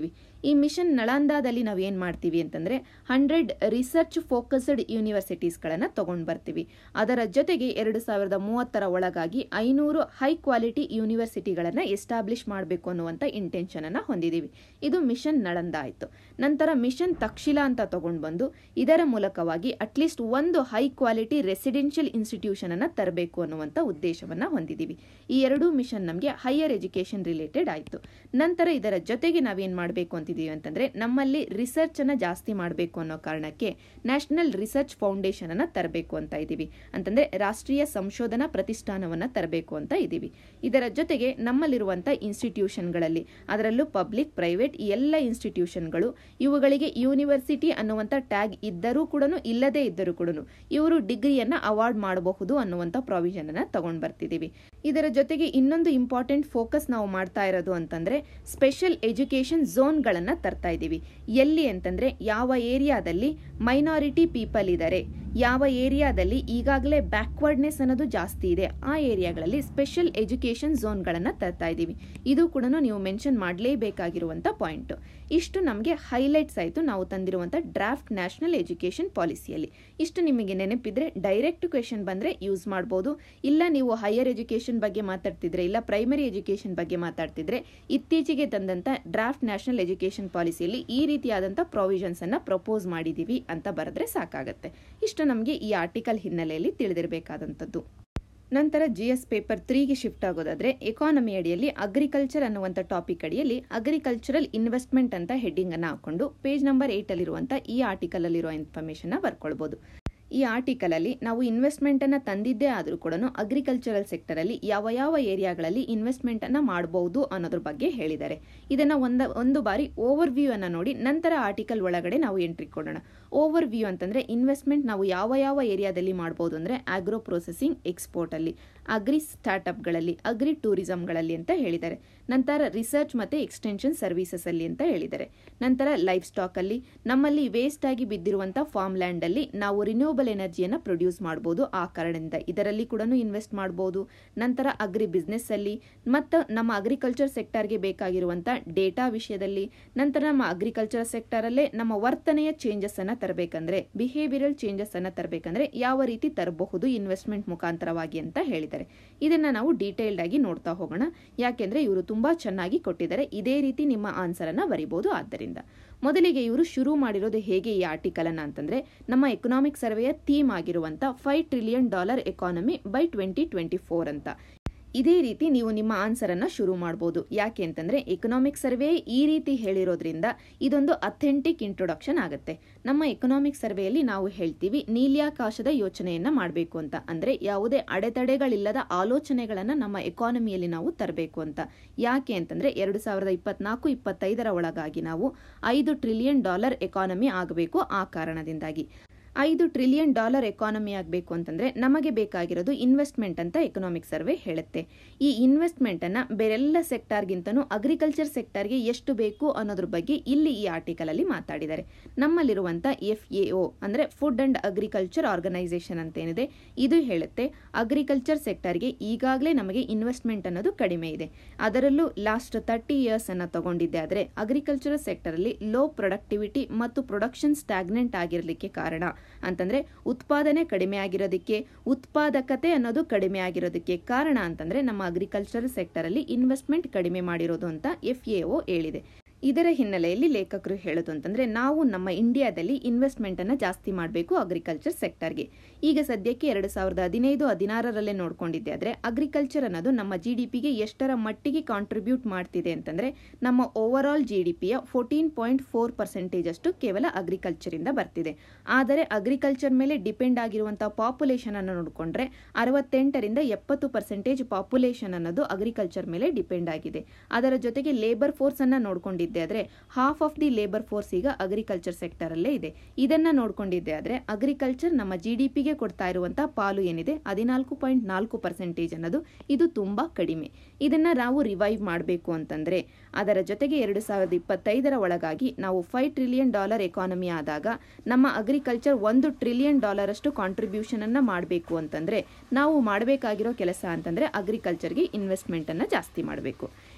ಈ ಮಿಷನ್ ನಳಂದಾದಲ್ಲಿ ನಾವು ಏನು ಮಾಡ್ತೀವಿ ಅಂತಂದ್ರೆ ಹಂಡ್ರೆಡ್ ರಿಸರ್ಚ್ ಫೋಕಸ್ಡ್ ಯೂನಿವರ್ಸಿಟೀಸ್ಗಳನ್ನು ತಗೊಂಡು ಬರ್ತೀವಿ ಅದರ ಜೊತೆಗೆ ಎರಡು ಸಾವಿರದ ಮೂವತ್ತರ ಒಳಗಾಗಿ ಐನೂರು ಹೈ ಕ್ವಾಲಿಟಿ ಯೂನಿವರ್ಸಿಟಿಗಳನ್ನು ಎಸ್ಟಾಬ್ಲಿಷ್ ಮಾಡಬೇಕು ಅನ್ನುವಂಥ ಇಂಟೆನ್ಷನ್ ಅನ್ನ ಹೊಂದಿದ್ದೀವಿ ಇದು ಮಿಷನ್ ನಳಂದ ಆಯಿತು ನಂತರ ಮಿಷನ್ ತಕ್ಷಿಲಾ ಅಂತ ತಗೊಂಡು ಬಂದು ಇದರ ಮೂಲಕವಾಗಿ ಅಟ್ಲೀಸ್ಟ್ ಒಂದು ಹೈ ಕ್ವಾಲಿಟಿ ರೆಸಿಡೆನ್ಷಿಯಲ್ ಇನ್ಸ್ಟಿಟ್ಯೂಷನ್ ಅನ್ನ ತರಬೇಕು ಅನ್ನುವಂಥ ಉದ್ದೇಶವನ್ನ ಹೊಂದಿದ್ದೀವಿ ಈ ಎರಡೂ ಮಿಷನ್ ನಮಗೆ ಹೈಯರ್ ಎಜುಕೇಶನ್ ರಿಲೇಟೆಡ್ ಆಯಿತು ನಂತರ ಇದರ ಜೊತೆಗೆ ನಾವೇನು ಮಾಡಬೇಕು ಅಂತಿದ್ದೀವಿ ಅಂತಂದ್ರೆ ನಮ್ಮಲ್ಲಿ ರಿಸರ್ಚ್ ಅನ್ನ ಜಾಸ್ತಿ ಮಾಡಬೇಕು ಅನ್ನೋ ಕಾರಣಕ್ಕೆ ನ್ಯಾಷನಲ್ ರಿಸರ್ಚ್ ಫೌಂಡೇಶನ್ ಅನ್ನ ತರಬೇಕು ಅಂತ ಇದ್ದೀವಿ ಅಂತಂದ್ರೆ ರಾಷ್ಟ್ರೀಯ ಸಂಶೋಧನಾ ಪ್ರತಿಷ್ಠಾನವನ್ನ ತರಬೇಕು ಅಂತ ಇದ್ದೀವಿ ಇದರ ಜೊತೆಗೆ ನಮ್ಮಲ್ಲಿರುವಂಥ ಇನ್ಸ್ಟಿಟ್ಯೂಷನ್ಗಳಲ್ಲಿ ಅದರಲ್ಲೂ ಪಬ್ಲಿಕ್ ಪ್ರೈವೇಟ್ ಈ ಎಲ್ಲ ಇನ್ಸ್ಟಿಟ್ಯೂಷನ್ಗಳು ಇವುಗಳಿಗೆ ಯೂನಿವರ್ಸಿಟಿ ಅನ್ನುವಂಥ ಟ್ಯಾಗ್ ಇದ್ದರೂ ಕೂಡ ಇಲ್ಲದೇ ಇದ್ದರೂ ಕೂಡ ಇವರು ಡಿಗ್ರಿಯನ್ನ ಅವಾರ್ಡ್ ಮಾಡಬಹುದು ಅನ್ನುವಂಥ ಪ್ರಾವಿಷನ್ ಅನ್ನ ತಗೊಂಡ್ ಬರ್ತಿದ್ದೀವಿ ಇದರ ಜೊತೆಗೆ ಇನ್ನೊಂದು ಇಂಪಾರ್ಟೆಂಟ್ ಫೋಕಸ್ ನಾವು ಮಾಡ್ತಾ ಇರೋದು ಅಂತಂದ್ರೆ ಸ್ಪೆಷಲ್ ಎಜುಕೇಶನ್ ಝೋನ್ಗಳನ್ನ ತರ್ತಾ ಇದ್ದೀವಿ ಎಲ್ಲಿ ಅಂತಂದ್ರೆ ಯಾವ ಏರಿಯಾದಲ್ಲಿ ಮೈನಾರಿಟಿ ಪೀಪಲ್ ಇದ್ದಾರೆ ಯಾವ ಏರಿಯಾದಲ್ಲಿ ಈಗಾಗಲೇ ಬ್ಯಾಕ್ವರ್ಡ್ನೆಸ್ ಅನ್ನೋದು ಜಾಸ್ತಿ ಇದೆ ಆ ಏರಿಯಾಗಳಲ್ಲಿ ಸ್ಪೆಷಲ್ ಎಜುಕೇಶನ್ ಝೋನ್ಗಳನ್ನು ತರ್ತಾ ಇದ್ದೀವಿ ಇದು ಕೂಡ ನೀವು ಮೆನ್ಷನ್ ಮಾಡಲೇಬೇಕಾಗಿರುವಂಥ ಪಾಯಿಂಟ್ ಇಷ್ಟು ನಮಗೆ ಹೈಲೈಟ್ಸ್ ಆಯಿತು ನಾವು ತಂದಿರುವಂಥ ಡ್ರಾಫ್ಟ್ ನ್ಯಾಷನಲ್ ಎಜುಕೇಶನ್ ಪಾಲಿಸಿಯಲ್ಲಿ ಇಷ್ಟು ನಿಮಗೆ ನೆನಪಿದ್ರೆ ಡೈರೆಕ್ಟ್ ಕ್ವೆಶನ್ ಬಂದರೆ ಯೂಸ್ ಮಾಡ್ಬೋದು ಇಲ್ಲ ನೀವು ಹೈಯರ್ ಎಜುಕೇಶನ್ ಬಗ್ಗೆ ಮಾತಾಡ್ತಿದ್ರೆ ಇಲ್ಲ ಪ್ರೈಮರಿ ಎಜುಕೇಶನ್ ಬಗ್ಗೆ ಮಾತಾಡ್ತಿದ್ರೆ ಇತ್ತೀಚೆಗೆ ತಂದಂಥ ಡ್ರಾಫ್ಟ್ ನ್ಯಾಷನಲ್ ಎಜುಕೇಶನ್ ಪಾಲಿಸಿಯಲ್ಲಿ ಈ ರೀತಿಯಾದಂಥ ಪ್ರಾವಿಷನ್ಸ್ ಅನ್ನ ಪ್ರಪೋಸ್ ಮಾಡಿದ್ದೀವಿ ಅಂತ ಬರೆದ್ರೆ ಸಾಕಾಗತ್ತೆ ಇಷ್ಟು ನಮಗೆ ಈ ಆರ್ಟಿಕಲ್ ಹಿನ್ನೆಲೆಯಲ್ಲಿ ತಿಳಿದಿರಬೇಕಾದಂಥದ್ದು ನಂತರ ಜಿ ಎಸ್ ಪೇಪರ್ ತ್ರೀಗೆ ಶಿಫ್ಟ್ ಆಗೋದಾದ್ರೆ ಎಕಾನಮಿ ಅಡಿಯಲ್ಲಿ ಅಗ್ರಿಕಲ್ಚರ್ ಅನ್ನುವಂಥ ಟಾಪಿಕ್ ಅಡಿಯಲ್ಲಿ ಅಗ್ರಿಕಲ್ಚರಲ್ ಇನ್ವೆಸ್ಟ್ಮೆಂಟ್ ಅಂತ ಹೆಡ್ಡಿಂಗ್ ಅನ್ನು ಹಾಕೊಂಡು ಪೇಜ್ ನಂಬರ್ ಏಟ್ ಅಲ್ಲಿರುವಂಥ ಈ ಆರ್ಟಿಕಲ್ ಅಲ್ಲಿರುವ ಇನ್ಫಾರ್ಮೇಶನ್ ಬರ್ಕೊಳ್ಬಹುದು ಈ ಆರ್ಟಿಕಲ್ ಅಲ್ಲಿ ನಾವು ಇನ್ವೆಸ್ಟ್ಮೆಂಟ್ ಅನ್ನ ತಂದಿದ್ದೇ ಆದರೂ ಕೂಡ ಅಗ್ರಿಕಲ್ಚರಲ್ ಸೆಕ್ಟರ್ ಅಲ್ಲಿ ಯಾವ ಯಾವ ಏರಿಯಾಗಳಲ್ಲಿ ಇನ್ವೆಸ್ಟ್ಮೆಂಟ್ ಅನ್ನ ಮಾಡಬಹುದು ಅನ್ನೋದ್ರ ಬಗ್ಗೆ ಹೇಳಿದ್ದಾರೆ ಇದನ್ನ ಒಂದ ಒಂದು ಬಾರಿ ಓವರ್ ವ್ಯೂ ಅನ್ನ ನೋಡಿ ನಂತರ ಆರ್ಟಿಕಲ್ ಒಳಗಡೆ ನಾವು ಎಂಟ್ರಿ ಕೊಡೋಣ ಓವರ್ ವ್ಯೂ ಅಂತಂದ್ರೆ ಇನ್ವೆಸ್ಟ್ಮೆಂಟ್ ನಾವು ಯಾವ ಯಾವ ಏರಿಯಾದಲ್ಲಿ ಮಾಡಬಹುದು ಅಂದ್ರೆ ಆಗ್ರೋ ಪ್ರೊಸೆಸಿಂಗ್ ಎಕ್ಸ್ಪೋರ್ಟ್ ಅಲ್ಲಿ ಅಗ್ರಿ ಸ್ಟಾರ್ಟ್ಅಪ್ಗಳಲ್ಲಿ ಅಗ್ರಿ ಟೂರಿಸಂಗಳಲ್ಲಿ ಅಂತ ಹೇಳಿದ್ದಾರೆ ನಂತರ ರಿಸರ್ಚ್ ಮತ್ತೆ ಎಕ್ಸ್ಟೆನ್ಷನ್ ಸರ್ವಿಸಸ್ ಅಲ್ಲಿ ಅಂತ ಹೇಳಿದ್ದಾರೆ ನಂತರ ಲೈಫ್ ಸ್ಟಾಕ್ ಅಲ್ಲಿ ನಮ್ಮಲ್ಲಿ ವೇಸ್ಟ್ ಆಗಿ ಬಿದ್ದಿರುವಂತ ಫಾರ್ಮ್ ಲ್ಯಾಂಡ್ ಅಲ್ಲಿ ನಾವು ರಿನ್ಯೂವಬಲ್ ಎನರ್ಜಿಯನ್ನ ಪ್ರೊಡ್ಯೂಸ್ ಮಾಡಬಹುದು ಆ ಕಾರಣದಿಂದ ಇದರಲ್ಲಿ ಕೂಡ ಇನ್ವೆಸ್ಟ್ ಮಾಡಬಹುದು ನಂತರ ಅಗ್ರಿ ಬಿಸ್ನೆಸ್ ಅಲ್ಲಿ ಮತ್ತು ನಮ್ಮ ಅಗ್ರಿಕಲ್ಚರ್ ಸೆಕ್ಟರ್ಗೆ ಬೇಕಾಗಿರುವಂತ ಡೇಟಾ ವಿಷಯದಲ್ಲಿ ನಂತರ ನಮ್ಮ ಅಗ್ರಿಕಲ್ಚರ್ ಸೆಕ್ಟರ್ ಅಲ್ಲೇ ನಮ್ಮ ವರ್ತನೆಯ ಚೇಂಜಸ್ ಅನ್ನ ತರಬೇಕಂದ್ರೆ ಬಿಹೇವಿಯರಲ್ ಚೇಂಜಸ್ ಅನ್ನ ತರಬೇಕಂದ್ರೆ ಯಾವ ರೀತಿ ತರಬಹುದು ಇನ್ವೆಸ್ಟ್ಮೆಂಟ್ ಮುಖಾಂತರವಾಗಿ ಅಂತ ಹೇಳಿದ್ದಾರೆ ಇದನ್ನ ನಾವು ಡೀಟೇಲ್ಡ್ ಆಗಿ ನೋಡ್ತಾ ಹೋಗೋಣ ಯಾಕೆಂದ್ರೆ ಇವರು ತುಂಬಾ ಚೆನ್ನಾಗಿ ಕೊಟ್ಟಿದ್ದಾರೆ ಇದೇ ರೀತಿ ನಿಮ್ಮ ಆನ್ಸರ್ ಅನ್ನ ಬರಿಬಹುದು ಆದ್ದರಿಂದ ಮೊದಲಿಗೆ ಇವರು ಶುರು ಮಾಡಿರೋದು ಹೇಗೆ ಈ ಆರ್ಟಿಕಲ್ ಅನ್ನ ಅಂತಂದ್ರೆ ನಮ್ಮ ಎಕನಾಮಿಕ್ ಸರ್ವೆಯ ಥೀಮ್ ಆಗಿರುವಂತ five trillion dollar economy by twenty twenty four ಅಂತ ಇದೇ ರೀತಿ ನೀವು ನಿಮ್ಮ ಆನ್ಸರ್ ಅನ್ನ ಶುರು ಮಾಡಬಹುದು ಯಾಕೆ ಅಂತಂದ್ರೆ ಎಕನಾಮಿಕ್ ಸರ್ವೆ ಈ ರೀತಿ ಹೇಳಿರೋದ್ರಿಂದ ಇದೊಂದು ಅಥೆಂಟಿಕ್ ಇಂಟ್ರೊಡಕ್ಷನ್ ಆಗುತ್ತೆ ನಮ್ಮ ಎಕನಾಮಿಕ್ ಸರ್ವೆಯಲ್ಲಿ ನಾವು ಹೇಳ್ತೀವಿ ನೀಲ್ಯಾಕಾಶದ ಯೋಚನೆಯನ್ನ ಮಾಡಬೇಕು ಅಂತ ಅಂದ್ರೆ ಯಾವುದೇ ಅಡೆತಡೆಗಳಿಲ್ಲದ ಆಲೋಚನೆಗಳನ್ನ ನಮ್ಮ ಎಕಾನಮಿಯಲ್ಲಿ ನಾವು ತರಬೇಕು ಅಂತ ಯಾಕೆ ಅಂತಂದ್ರೆ ಎರಡು ಸಾವಿರದ ಇಪ್ಪತ್ನಾಲ್ಕು ಇಪ್ಪತ್ತೈದರ ಒಳಗಾಗಿ ನಾವು ಐದು ಟ್ರಿಲಿಯನ್ ಡಾಲರ್ ಎಕಾನಮಿ ಆಗಬೇಕು ಆ ಕಾರಣದಿಂದಾಗಿ ಐದು ಟ್ರಿಲಿಯನ್ ಡಾಲರ್ ಎಕಾನಮಿ ಆಗಬೇಕು ಅಂತಂದ್ರೆ ನಮಗೆ ಬೇಕಾಗಿರೋದು ಇನ್ವೆಸ್ಟ್ಮೆಂಟ್ ಅಂತ ಎಕನಾಮಿಕ್ ಸರ್ವೆ ಹೇಳುತ್ತೆ ಈ ಇನ್ವೆಸ್ಟ್ಮೆಂಟ್ ಅನ್ನ ಬೇರೆಲ್ಲ ಸೆಕ್ಟಾರ್ಗಿಂತನೂ ಅಗ್ರಿಕಲ್ಚರ್ ಸೆಕ್ಟಾರ್ಗೆ ಎಷ್ಟು ಬೇಕು ಅನ್ನೋದ್ರ ಬಗ್ಗೆ ಇಲ್ಲಿ ಈ ಆರ್ಟಿಕಲ್ ಅಲ್ಲಿ ಮಾತಾಡಿದ್ದಾರೆ ನಮ್ಮಲ್ಲಿರುವಂತ ಎಫ್ ಎ ಒ ಅಂದ್ರೆ ಫುಡ್ ಅಂಡ್ ಅಗ್ರಿಕಲ್ಚರ್ ಆರ್ಗನೈಸೇಷನ್ ಅಂತ ಏನಿದೆ ಇದು ಹೇಳುತ್ತೆ ಅಗ್ರಿಕಲ್ಚರ್ ಸೆಕ್ಟರ್ಗೆ ಈಗಾಗಲೇ ನಮಗೆ ಇನ್ವೆಸ್ಟ್ಮೆಂಟ್ ಅನ್ನೋದು ಕಡಿಮೆ ಇದೆ ಅದರಲ್ಲೂ ಲಾಸ್ಟ್ ತರ್ಟಿ ಇಯರ್ಸ್ ಅನ್ನ ತಗೊಂಡಿದ್ದೆ ಆದರೆ ಅಗ್ರಿಕಲ್ಚರ್ ಸೆಕ್ಟರ್ ಅಲ್ಲಿ ಲೋ ಪ್ರೊಡಕ್ಟಿವಿಟಿ ಮತ್ತು ಪ್ರೊಡಕ್ಷನ್ ಸ್ಟಾಗ್ನೆಂಟ್ ಆಗಿರಲಿಕ್ಕೆ ಕಾರಣ ಅಂತಂದ್ರೆ ಉತ್ಪಾದನೆ ಕಡಿಮೆ ಆಗಿರೋದಕ್ಕೆ ಉತ್ಪಾದಕತೆ ಅನ್ನೋದು ಕಡಿಮೆ ಆಗಿರೋದಕ್ಕೆ ಕಾರಣ ಅಂತಂದ್ರೆ ನಮ್ಮ ಅಗ್ರಿಕಲ್ಚರ್ ಸೆಕ್ಟರ್ ಅಲ್ಲಿ ಇನ್ವೆಸ್ಟ್ಮೆಂಟ್ ಕಡಿಮೆ ಮಾಡಿರೋದು ಅಂತ ಎಫ್ ಎ ಒ ಹೇಳಿದೆ ಇದರ ಹಿನ್ನೆಲೆಯಲ್ಲಿ ಲೇಖಕರು ಹೇಳೋದು ಅಂತಂದ್ರೆ ನಾವು ನಮ್ಮ ಇಂಡಿಯಾದಲ್ಲಿ ಇನ್ವೆಸ್ಟ್ಮೆಂಟ್ ಅನ್ನ ಜಾಸ್ತಿ ಮಾಡಬೇಕು ಅಗ್ರಿಕಲ್ಚರ್ ಸೆಕ್ಟರ್ಗೆ ಈಗ ಸದ್ಯಕ್ಕೆ ಎರಡು ಸಾವಿರದ ಹದಿನೈದು ಹದಿನಾರರಲ್ಲೇ ನೋಡ್ಕೊಂಡಿದ್ದೆ ಆದ್ರೆ ಅಗ್ರಿಕಲ್ಚರ್ ಅನ್ನೋದು ನಮ್ಮ ಜಿ ಡಿ ಪಿಗೆ ಎಷ್ಟರ ಮಟ್ಟಿಗೆ ಕಾಂಟ್ರಿಬ್ಯೂಟ್ ಮಾಡ್ತಿದೆ ಅಂತಂದ್ರೆ ನಮ್ಮ ಓವರ್ ಆಲ್ ಜಿ ಡಿ ಪಿಯ ಫೋರ್ಟೀನ್ ಪಾಯಿಂಟ್ ಫೋರ್ ಪರ್ಸೆಂಟೇಜ್ ಅಷ್ಟು ಕೇವಲ ಅಗ್ರಿಕಲ್ಚರ್ ಇಂದ ಬರ್ತಿದೆ ಆದರೆ ಅಗ್ರಿಕಲ್ಚರ್ ಮೇಲೆ ಡಿಪೆಂಡ್ ಆಗಿರುವಂತಹ ಪಾಪ್ಯುಲೇಷನ್ ಅನ್ನು ನೋಡಿಕೊಂಡ್ರೆ ಅರವತ್ತೆಂಟರಿಂದ ಎಪ್ಪತ್ತು ಪರ್ಸೆಂಟೇಜ್ ಪಾಪ್ಯುಲೇಷನ್ ಅನ್ನೋದು ಅಗ್ರಿಕಲ್ಚರ್ ಮೇಲೆ ಡಿಪೆಂಡ್ ಆಗಿದೆ ಅದರ ಜೊತೆಗೆ ಲೇಬರ್ ಫೋರ್ಸ್ ಅನ್ನ ನೋಡ್ಕೊಂಡಿದ್ದೆ ಆದ್ರೆ half of the labour force ಈಗ ಅಗ್ರಿಕಲ್ಚರ್ ಸೆಕ್ಟರ್ ಅಲ್ಲೇ ಇದೆ ಇದನ್ನ ನೋಡ್ಕೊಂಡಿದ್ದೆ ಆದ್ರೆ ಅಗ್ರಿಕಲ್ಚರ್ ನಮ್ಮ ಜಿ ಡಿ ಪಿಗೆ ಕೊಡ್ತಾ ಇರುವಂತಹ ಪಾಲು ಏನಿದೆ ಹದಿನಾಲ್ಕು ಪಾಯಿಂಟ್ ನಾಲ್ಕು ಪರ್ಸೆಂಟೇಜ್ ಅನ್ನೋದು ಇದು ತುಂಬಾ ಕಡಿಮೆ ಇದನ್ನ ನಾವು ರಿವೈವ್ ಮಾಡಬೇಕು ಅಂತಂದ್ರೆ ಅದರ ಜೊತೆಗೆ ಎರಡು ಸಾವಿರದ ಇಪ್ಪತ್ತೈದರ ಒಳಗಾಗಿ ನಾವು ಫೈವ್ ಟ್ರಿಲಿಯನ್ ಡಾಲರ್ ಎಕಾನಮಿ ಆದಾಗ ನಮ್ಮ ಅಗ್ರಿಕಲ್ಚರ್ ಒಂದು ಟ್ರಿಲಿಯನ್ ಡಾಲರ್ ಅಷ್ಟು ಕಾಂಟ್ರಿಬ್ಯೂಷನ್ ಅನ್ನ ಮಾಡಬೇಕು ಅಂತಂದ್ರೆ ನಾವು ಮಾಡಬೇಕಾಗಿರೋ ಕೆಲಸ ಅಂತಂದ್ರೆ ಅಗ್ರಿಕಲ್ಚರ್ಗೆ ಇನ್ವೆಸ್ಟ್ಮೆಂಟ್ ಅನ್ನ ಜಾಸ್ತಿ ಮಾಡಬೇಕು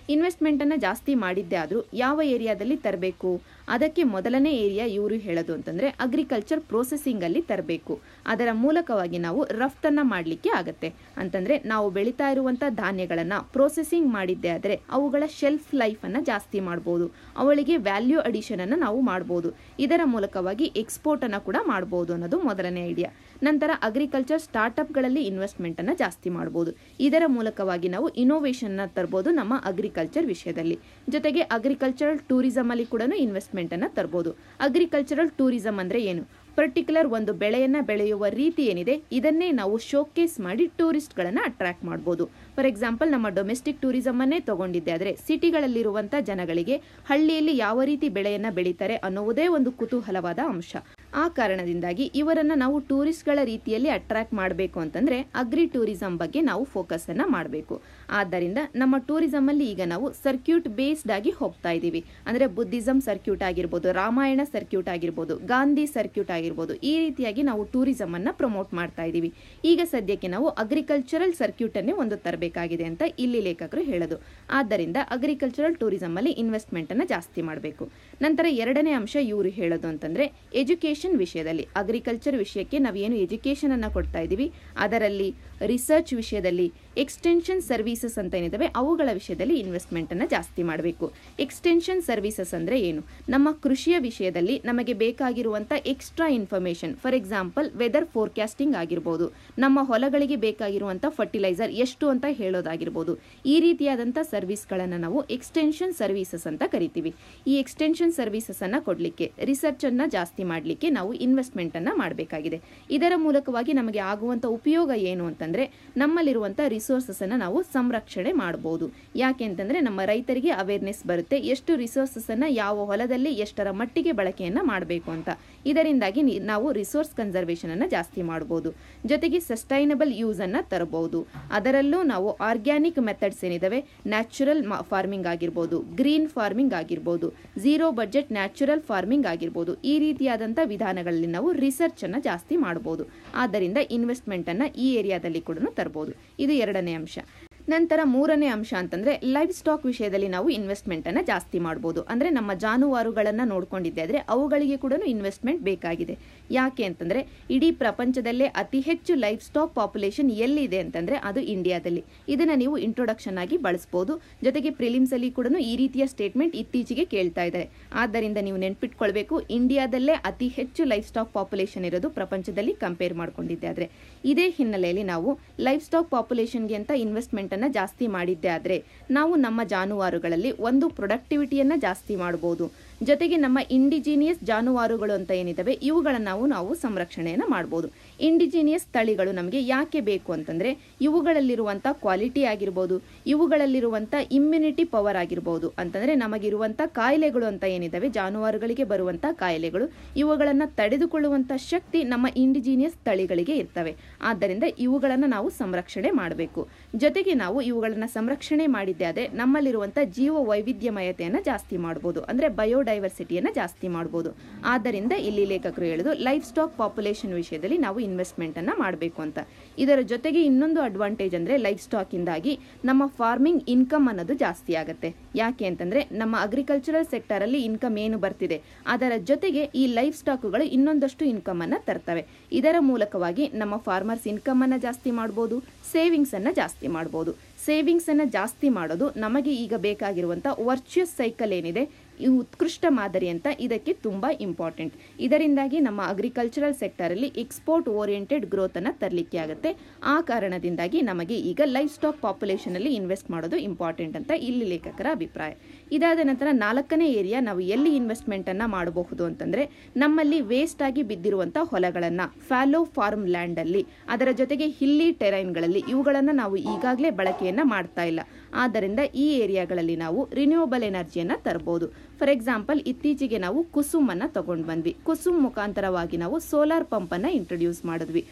ಇನ್ವೆಸ್ಟ್ಮೆಂಟನ್ನು ಜಾಸ್ತಿ ಮಾಡಿದ್ದೇ ಆದರೂ ಯಾವ ಏರಿಯಾದಲ್ಲಿ ತರಬೇಕು ಅದಕ್ಕೆ ಮೊದಲನೇ ಏರಿಯಾ ಇವರು ಹೇಳೋದು ಅಂತಂದರೆ ಅಗ್ರಿಕಲ್ಚರ್ ಪ್ರೋಸೆಸಿಂಗಲ್ಲಿ ತರಬೇಕು ಅದರ ಮೂಲಕವಾಗಿ ನಾವು ರಫ್ತನ್ನು ಮಾಡಲಿಕ್ಕೆ ಆಗತ್ತೆ ಅಂತಂದರೆ ನಾವು ಬೆಳೀತಾ ಇರುವಂಥ ಧಾನ್ಯಗಳನ್ನು ಪ್ರೋಸೆಸಿಂಗ್ ಮಾಡಿದ್ದೇ ಆದರೆ ಅವುಗಳ ಶೆಲ್ಫ್ ಲೈಫನ್ನು ಜಾಸ್ತಿ ಮಾಡ್ಬೋದು ಅವಳಿಗೆ ವ್ಯಾಲ್ಯೂ ಅಡಿಷನನ್ನು ನಾವು ಮಾಡ್ಬೋದು ಇದರ ಮೂಲಕವಾಗಿ ಎಕ್ಸ್ಪೋರ್ಟನ್ನು ಕೂಡ ಮಾಡ್ಬೋದು ಅನ್ನೋದು ಮೊದಲನೇ ಐಡಿಯಾ ನಂತರ ಅಗ್ರಿಕಲ್ಚರ್ ಸ್ಟಾರ್ಟಪ್ಗಳಲ್ಲಿ ಇನ್ವೆಸ್ಟ್ಮೆಂಟನ್ನು ಜಾಸ್ತಿ ಮಾಡ್ಬೋದು ಇದರ ಮೂಲಕವಾಗಿ ನಾವು ಇನೋವೇಷನ್ನ ತರ್ಬೋದು ನಮ್ಮ ಅಗ್ರಿಕಲ್ಚರ್ ವಿಷಯದಲ್ಲಿ ಜೊತೆಗೆ ಅಗ್ರಿಕಲ್ಚರಲ್ ಟೂರಿಸಮ್ ಅಲ್ಲಿ ಕೂಡ ಇನ್ವೆಸ್ಟ್ಮೆಂಟನ್ನು ತರ್ಬೋದು ಅಗ್ರಿಕಲ್ಚರಲ್ ಟೂರಿಸಮ್ ಅಂದರೆ ಏನು ಪರ್ಟಿಕ್ಯುಲರ್ ಒಂದು ಬೆಳೆಯನ್ನು ಬೆಳೆಯುವ ರೀತಿ ಏನಿದೆ ಇದನ್ನೇ ನಾವು ಶೋಕೇಸ್ ಮಾಡಿ ಟೂರಿಸ್ಟ್ಗಳನ್ನು ಅಟ್ರಾಕ್ಟ್ ಮಾಡ್ಬೋದು ಫಾರ್ ಎಕ್ಸಾಂಪಲ್ ನಮ್ಮ ಡೊಮೆಸ್ಟಿಕ್ ಟೂರಿಸಮನ್ನೇ ತಗೊಂಡಿದ್ದೆ ಆದರೆ ಸಿಟಿಗಳಲ್ಲಿರುವಂಥ ಜನಗಳಿಗೆ ಹಳ್ಳಿಯಲ್ಲಿ ಯಾವ ರೀತಿ ಬೆಳೆಯನ್ನು ಬೆಳೀತಾರೆ ಅನ್ನುವುದೇ ಒಂದು ಕುತೂಹಲವಾದ ಅಂಶ ಆ ಕಾರಣದಿಂದಾಗಿ ಇವರನ್ನು ನಾವು ಟೂರಿಸ್ಟ್ಗಳ ರೀತಿಯಲ್ಲಿ ಅಟ್ರಾಕ್ಟ್ ಮಾಡಬೇಕು ಅಂತಂದರೆ ಅಗ್ರಿ ಟೂರಿಸಂ ಬಗ್ಗೆ ನಾವು ಫೋಕಸನ್ನು ಮಾಡಬೇಕು ಆದ್ದರಿಂದ ನಮ್ಮ ಟೂರಿಸಮಲ್ಲಿ ಈಗ ನಾವು ಸರ್ಕ್ಯೂಟ್ ಬೇಸ್ಡ್ ಆಗಿ ಹೋಗ್ತಾ ಇದ್ದೀವಿ ಅಂದರೆ ಬುದ್ಧಿಸಂ ಸರ್ಕ್ಯೂಟ್ ಆಗಿರ್ಬೋದು ರಾಮಾಯಣ ಸರ್ಕ್ಯೂಟ್ ಆಗಿರ್ಬೋದು ಗಾಂಧಿ ಸರ್ಕ್ಯೂಟ್ ಆಗಿರ್ಬೋದು ಈ ರೀತಿಯಾಗಿ ನಾವು ಟೂರಿಸಮನ್ನು ಪ್ರಮೋಟ್ ಮಾಡ್ತಾ ಇದ್ದೀವಿ ಈಗ ಸದ್ಯಕ್ಕೆ ನಾವು ಅಗ್ರಿಕಲ್ಚರಲ್ ಸರ್ಕ್ಯೂಟನ್ನೇ ಒಂದು ತರಬೇಕಾಗಿದೆ ಅಂತ ಇಲ್ಲಿ ಲೇಖಕರು ಹೇಳೋದು ಆದ್ದರಿಂದ ಅಗ್ರಿಕಲ್ಚರಲ್ ಟೂರಿಸಮಲ್ಲಿ ಇನ್ವೆಸ್ಟ್ಮೆಂಟನ್ನು ಜಾಸ್ತಿ ಮಾಡಬೇಕು ನಂತರ ಎರಡನೇ ಅಂಶ ಇವರು ಹೇಳೋದು ಅಂತಂದರೆ ಎಜುಕೇಷನ್ ವಿಷಯದಲ್ಲಿ ಅಗ್ರಿಕಲ್ಚರ್ ವಿಷಯಕ್ಕೆ ನಾವೇನು ಎಜುಕೇಷನ್ ಅನ್ನು ಕೊಡ್ತಾ ಇದ್ದೀವಿ ಅದರಲ್ಲಿ ರಿಸರ್ಚ್ ವಿಷಯದಲ್ಲಿ ಎಕ್ಸ್ಟೆನ್ಷನ್ ಸರ್ವಿಸಸ್ ಅಂತ ಏನಿದಾವೆ ಅವುಗಳ ವಿಷಯದಲ್ಲಿ ಇನ್ವೆಸ್ಟ್ಮೆಂಟ್ ಅನ್ನು ಜಾಸ್ತಿ ಮಾಡಬೇಕು ಎಕ್ಸ್ಟೆನ್ಷನ್ ಸರ್ವಿಸಸ್ ಅಂದ್ರೆ ಏನು ನಮ್ಮ ಕೃಷಿಯ ವಿಷಯದಲ್ಲಿ ನಮಗೆ ಬೇಕಾಗಿರುವಂತ extra information for example weather forecasting ಆಗಿರ್ಬೋದು ನಮ್ಮ ಹೊಲಗಳಿಗೆ ಬೇಕಾಗಿರುವಂತ ಫರ್ಟಿಲೈಸರ್ ಎಷ್ಟು ಅಂತ ಹೇಳೋದಾಗಿರ್ಬೋದು ಈ ರೀತಿಯಾದಂಥ ಸರ್ವಿಸ್ಗಳನ್ನು ನಾವು ಎಕ್ಸ್ಟೆನ್ಷನ್ ಸರ್ವಿಸಸ್ ಅಂತ ಕರಿತೀವಿ ಈ ಎಕ್ಸ್ಟೆನ್ಷನ್ ಸರ್ವಿಸಸ್ ಅನ್ನ ಕೊಡಲಿಕ್ಕೆ ರಿಸರ್ಚ್ ಅನ್ನ ಜಾಸ್ತಿ ಮಾಡಲಿಕ್ಕೆ ನಾವು ಇನ್ವೆಸ್ಟ್ಮೆಂಟ್ ಅನ್ನ ಮಾಡಬೇಕಾಗಿದೆ ಇದರ ಮೂಲಕವಾಗಿ ನಮಗೆ ಆಗುವಂತ ಉಪಯೋಗ ಏನು ಅಂತಂದ್ರೆ ನಮ್ಮಲ್ಲಿರುವಂತ ರಿಸೋರ್ಸಸ್ ಅನ್ನ ನಾವು ಸಂರಕ್ಷಣೆ ಮಾಡಬಹುದು ಯಾಕೆ ಅಂತಂದ್ರೆ ನಮ್ಮ ರೈತರಿಗೆ ಅವೇರ್ನೆಸ್ ಬರುತ್ತೆ ಎಷ್ಟು ರಿಸೋರ್ಸಸ್ ಅನ್ನ ಯಾವ ಹೊಲದಲ್ಲಿ ಎಷ್ಟರ ಮಟ್ಟಿಗೆ ಬಳಕೆಯನ್ನ ಮಾಡಬೇಕು ಅಂತ ಇದರಿಂದಾಗಿ ನಿ- ನಾವು ರಿಸೋರ್ಸ್ ಕನ್ಸರ್ವೇಷನ್ ಅನ್ನ ಜಾಸ್ತಿ ಮಾಡಬಹುದು ಜೊತೆಗೆ ಸಸ್ಟೈನಬಲ್ ಯೂಸ್ ಅನ್ನ ತರಬಹುದು ಅದರಲ್ಲೂ ನಾವು ಆರ್ಗ್ಯಾನಿಕ್ ಮೆಥಡ್ಸ್ ಏನಿದಾವೆ ನ್ಯಾಚುರಲ್ ಫಾರ್ಮಿಂಗ್ ಆಗಿರ್ಬೋದು ಗ್ರೀನ್ ಫಾರ್ಮಿಂಗ್ ಆಗಿರ್ಬೋದು ಝೀರೋ ಬಜೆಟ್ ನ್ಯಾಚುರಲ್ ಫಾರ್ಮಿಂಗ್ ಆಗಿರ್ಬೋದು ಈ ರೀತಿಯಾದಂಥ ವಿಧಾನಗಳಲ್ಲಿ ನಾವು ರಿಸರ್ಚ್ ಅನ್ನ ಜಾಸ್ತಿ ಮಾಡಬಹುದು ಆದ್ದರಿಂದ ಇನ್ವೆಸ್ಟ್ಮೆಂಟ್ ಅನ್ನ ಈ ಏರಿಯಾದಲ್ಲಿ ಕೂಡ ತರಬಹುದು ಇದು ಎರಡನೇ ಅಂಶ ನಂತರ ಮೂರನೇ ಅಂಶ ಅಂತಂದ್ರೆ ಲೈಫ್ ಸ್ಟಾಕ್ ವಿಷಯದಲ್ಲಿ ನಾವು ಇನ್ವೆಸ್ಟ್ಮೆಂಟ್ ಅನ್ನ ಜಾಸ್ತಿ ಮಾಡಬಹುದು ಅಂದ್ರೆ ನಮ್ಮ ಜಾನುವಾರುಗಳನ್ನ ನೋಡ್ಕೊಂಡಿದ್ದೆ ಆದ್ರೆ ಅವುಗಳಿಗೆ ಕೂಡ ಇನ್ವೆಸ್ಟ್ಮೆಂಟ್ ಬೇಕಾಗಿದೆ ಯಾಕೆ ಅಂತಂದ್ರೆ ಇಡೀ ಪ್ರಪಂಚದಲ್ಲೇ ಅತಿ ಹೆಚ್ಚು ಲೈಫ್ ಸ್ಟಾಕ್ ಪಾಪ್ಯುಲೇಷನ್ ಎಲ್ಲಿದೆ ಅಂತಂದ್ರೆ ಅದು ಇಂಡಿಯಾದಲ್ಲಿ ಇದನ್ನ ನೀವು ಇಂಟ್ರೊಡಕ್ಷನ್ ಆಗಿ ಬಳಸಬಹುದು ಜೊತೆಗೆ ಪ್ರಿಲಿಮ್ಸ್ ಅಲ್ಲಿ ಕೂಡ ಈ ರೀತಿಯ ಸ್ಟೇಟ್ಮೆಂಟ್ ಇತ್ತೀಚೆಗೆ ಕೇಳ್ತಾ ಇದ್ದಾರೆ ಆದ್ದರಿಂದ ನೀವು ನೆನ್ಪಿಟ್ಕೊಳ್ಬೇಕು ಇಂಡಿಯಾದಲ್ಲೇ ಅತಿ ಹೆಚ್ಚು ಲೈಫ್ ಸ್ಟಾಕ್ ಪಾಪ್ಯುಲೇಷನ್ ಇರೋದು ಪ್ರಪಂಚದಲ್ಲಿ ಕಂಪೇರ್ ಮಾಡ್ಕೊಂಡಿದ್ದೆ ಆದ್ರೆ ಇದೇ ಹಿನ್ನೆಲೆಯಲ್ಲಿ ನಾವು ಲೈಫ್ ಸ್ಟಾಕ್ ಪಾಪ್ಯುಲೇಷನ್ಗೆ ಅಂತ ಇನ್ವೆಸ್ಟ್ಮೆಂಟ್ ಅನ್ನ ಜಾಸ್ತಿ ಮಾಡಿದ್ದೆ ಆದ್ರೆ ನಾವು ನಮ್ಮ ಜಾನುವಾರುಗಳಲ್ಲಿ ಒಂದು ಪ್ರೊಡಕ್ಟಿವಿಟಿಯನ್ನ ಜಾಸ್ತಿ ಮಾಡಬಹುದು ಜೊತೆಗೆ ನಮ್ಮ ಇಂಡಿಜಿನಿಯಸ್ ಜಾನುವಾರುಗಳು ಅಂತ ಏನಿದಾವೆ ಇವುಗಳನ್ನ ನಾವು ನಾವು ಸಂರಕ್ಷಣೆಯನ್ನ ಮಾಡಬಹುದು ಇಂಡಿಜಿನಿಯಸ್ ತಳಿಗಳು ನಮಗೆ ಯಾಕೆ ಬೇಕು ಅಂತಂದ್ರೆ ಇವುಗಳಲ್ಲಿರುವಂತ ಕ್ವಾಲಿಟಿ ಆಗಿರ್ಬೋದು ಇವುಗಳಲ್ಲಿರುವಂತ ಇಮ್ಯುನಿಟಿ ಪವರ್ ಆಗಿರ್ಬೋದು ಅಂತಂದ್ರೆ ನಮಗಿರುವಂತ ಕಾಯಿಲೆಗಳು ಅಂತ ಏನಿದಾವೆ ಜಾನುವಾರುಗಳಿಗೆ ಬರುವಂತ ಕಾಯಿಲೆಗಳು ಇವುಗಳನ್ನ ತಡೆದುಕೊಳ್ಳುವಂತ ಶಕ್ತಿ ನಮ್ಮ ಇಂಡಿಜಿನಿಯಸ್ ತಳಿಗಳಿಗೆ ಇರ್ತವೆ ಆದ್ದರಿಂದ ಇವುಗಳನ್ನ ನಾವು ಸಂರಕ್ಷಣೆ ಮಾಡಬೇಕು ಜೊತೆಗೆ ನಾವು ಇವುಗಳನ್ನ ಸಂರಕ್ಷಣೆ ಮಾಡಿದ್ದೆ ಆದ್ರೆ ನಮ್ಮಲ್ಲಿರುವಂತ ಜೀವ ವೈವಿಧ್ಯಮಯತೆಯನ್ನ ಜಾಸ್ತಿ ಮಾಡಬಹುದು ಅಂದ್ರೆ ಬಯೋಡೈವರ್ಸಿಟಿಯನ್ನ ಜಾಸ್ತಿ ಮಾಡಬಹುದು ಆದ್ದರಿಂದ ಇಲ್ಲಿ ಲೇಖಕರು ಹೇಳುದು ಲೈಫ್ ಸ್ಟಾಕ್ ಪಾಪ್ಯುಲೇಷನ್ ವಿಷಯದಲ್ಲಿ ನಾವು ಇನ್ವೆಸ್ಟ್ಮೆಂಟ್ ಅನ್ನ ಮಾಡಬೇಕು ಅಂತ ಇದರ ಜೊತೆಗೆ ಇನ್ನೊಂದು ಅಡ್ವಾಂಟೇಜ್ ಅಂದ್ರೆ ಲೈಫ್ ಸ್ಟಾಕ್ ಇಂದಾಗಿ ನಮ್ಮ ಫಾರ್ಮಿಂಗ್ ಇನ್ಕಮ್ ಅನ್ನೋದು ಜಾಸ್ತಿ ಆಗುತ್ತೆ ಯಾಕೆ ಅಂತಂದ್ರೆ ನಮ್ಮ ಅಗ್ರಿಕಲ್ಚರಲ್ ಸೆಕ್ಟರ್ ಅಲ್ಲಿ ಇನ್ಕಮ್ ಏನು ಬರ್ತಿದೆ ಅದರ ಜೊತೆಗೆ ಈ ಲೈಫ್ ಸ್ಟಾಕ್ಗಳು ಇನ್ನೊಂದಷ್ಟು ಇನ್ಕಮ್ ಅನ್ನ ತರ್ತವೆ ಇದರ ಮೂಲಕವಾಗಿ ನಮ್ಮ ಫಾರ್ಮರ್ಸ್ ಇನ್ಕಮ್ ಅನ್ನ ಜಾಸ್ತಿ ಮಾಡಬಹುದು ಸೇವಿಂಗ್ಸ್ ಅನ್ನ ಜಾಸ್ತಿ ಮಾಡಬಹುದು ಸೇವಿಂಗ್ಸ್ ಅನ್ನ ಜಾಸ್ತಿ ಮಾಡೋದು ನಮಗೆ ಈಗ ಬೇಕಾಗಿರುವಂತ ವರ್ಚುಯಸ್ ಸೈಕಲ್ ಏನಿದೆ ಈ ಉತ್ಕೃಷ್ಟ ಮಾದರಿ ಅಂತ ಇದಕ್ಕೆ ತುಂಬಾ ಇಂಪಾರ್ಟೆಂಟ್ ಇದರಿಂದಾಗಿ ನಮ್ಮ ಅಗ್ರಿಕಲ್ಚರಲ್ ಸೆಕ್ಟರ್ ಅಲ್ಲಿ ಎಕ್ಸ್ಪೋರ್ಟ್ ಓರಿಯೆಂಟೆಡ್ ಗ್ರೋತ್ ಅನ್ನ ತರಲಿಕ್ಕೆ ಆಗುತ್ತೆ ಆ ಕಾರಣದಿಂದಾಗಿ ನಮಗೆ ಈಗ ಲೈಫ್ ಸ್ಟಾಕ್ ಪಾಪ್ಯುಲೇಷನ್ ಅಲ್ಲಿ ಇನ್ವೆಸ್ಟ್ ಮಾಡೋದು ಇಂಪಾರ್ಟೆಂಟ್ ಅಂತ ಇಲ್ಲಿ ಲೇಖಕರ ಅಭಿಪ್ರಾಯ ಇದಾದ ನಂತರ ನಾಲ್ಕನೇ ಏರಿಯಾ ನಾವು ಎಲ್ಲಿ ಇನ್ವೆಸ್ಟ್ಮೆಂಟ್ ಅನ್ನ ಮಾಡಬಹುದು ಅಂತಂದ್ರೆ ನಮ್ಮಲ್ಲಿ ವೇಸ್ಟ್ ಆಗಿ ಬಿದ್ದಿರುವಂತ ಹೊಲಗಳನ್ನ ಫ್ಯಾಲೋ ಫಾರ್ಮ್ ಲ್ಯಾಂಡ್ ಅಲ್ಲಿ ಅದರ ಜೊತೆಗೆ ಹಿಲ್ಲಿ ಟೆರೈನ್ಗಳಲ್ಲಿ ಇವುಗಳನ್ನ ನಾವು ಈಗಾಗಲೇ ಬಳಕೆಯನ್ನ ಮಾಡ್ತಾ ಇಲ್ಲ ಆದ್ದರಿಂದ ಈ ಏರಿಯಾಗಳಲ್ಲಿ ನಾವು ರಿನ್ಯೂವಬಲ್ ಎನರ್ಜಿಯನ್ನ ತರಬಹುದು ಫಾರ್ ಎಕ್ಸಾಂಪಲ್ ಇತ್ತೀಚೆಗೆ ನಾವು ಕುಸುಮ್ ಅನ್ನ ತಗೊಂಡ್ ಬಂದ್ವಿ ಕುಸುಮ್ ಮುಖಾಂತರವಾಗಿ ನಾವು ಸೋಲಾರ್ ಪಂಪ್ ಅನ್ನ ಇಂಟ್ರೊಡ್ಯೂಸ್ ಮಾಡಿದ್ವಿ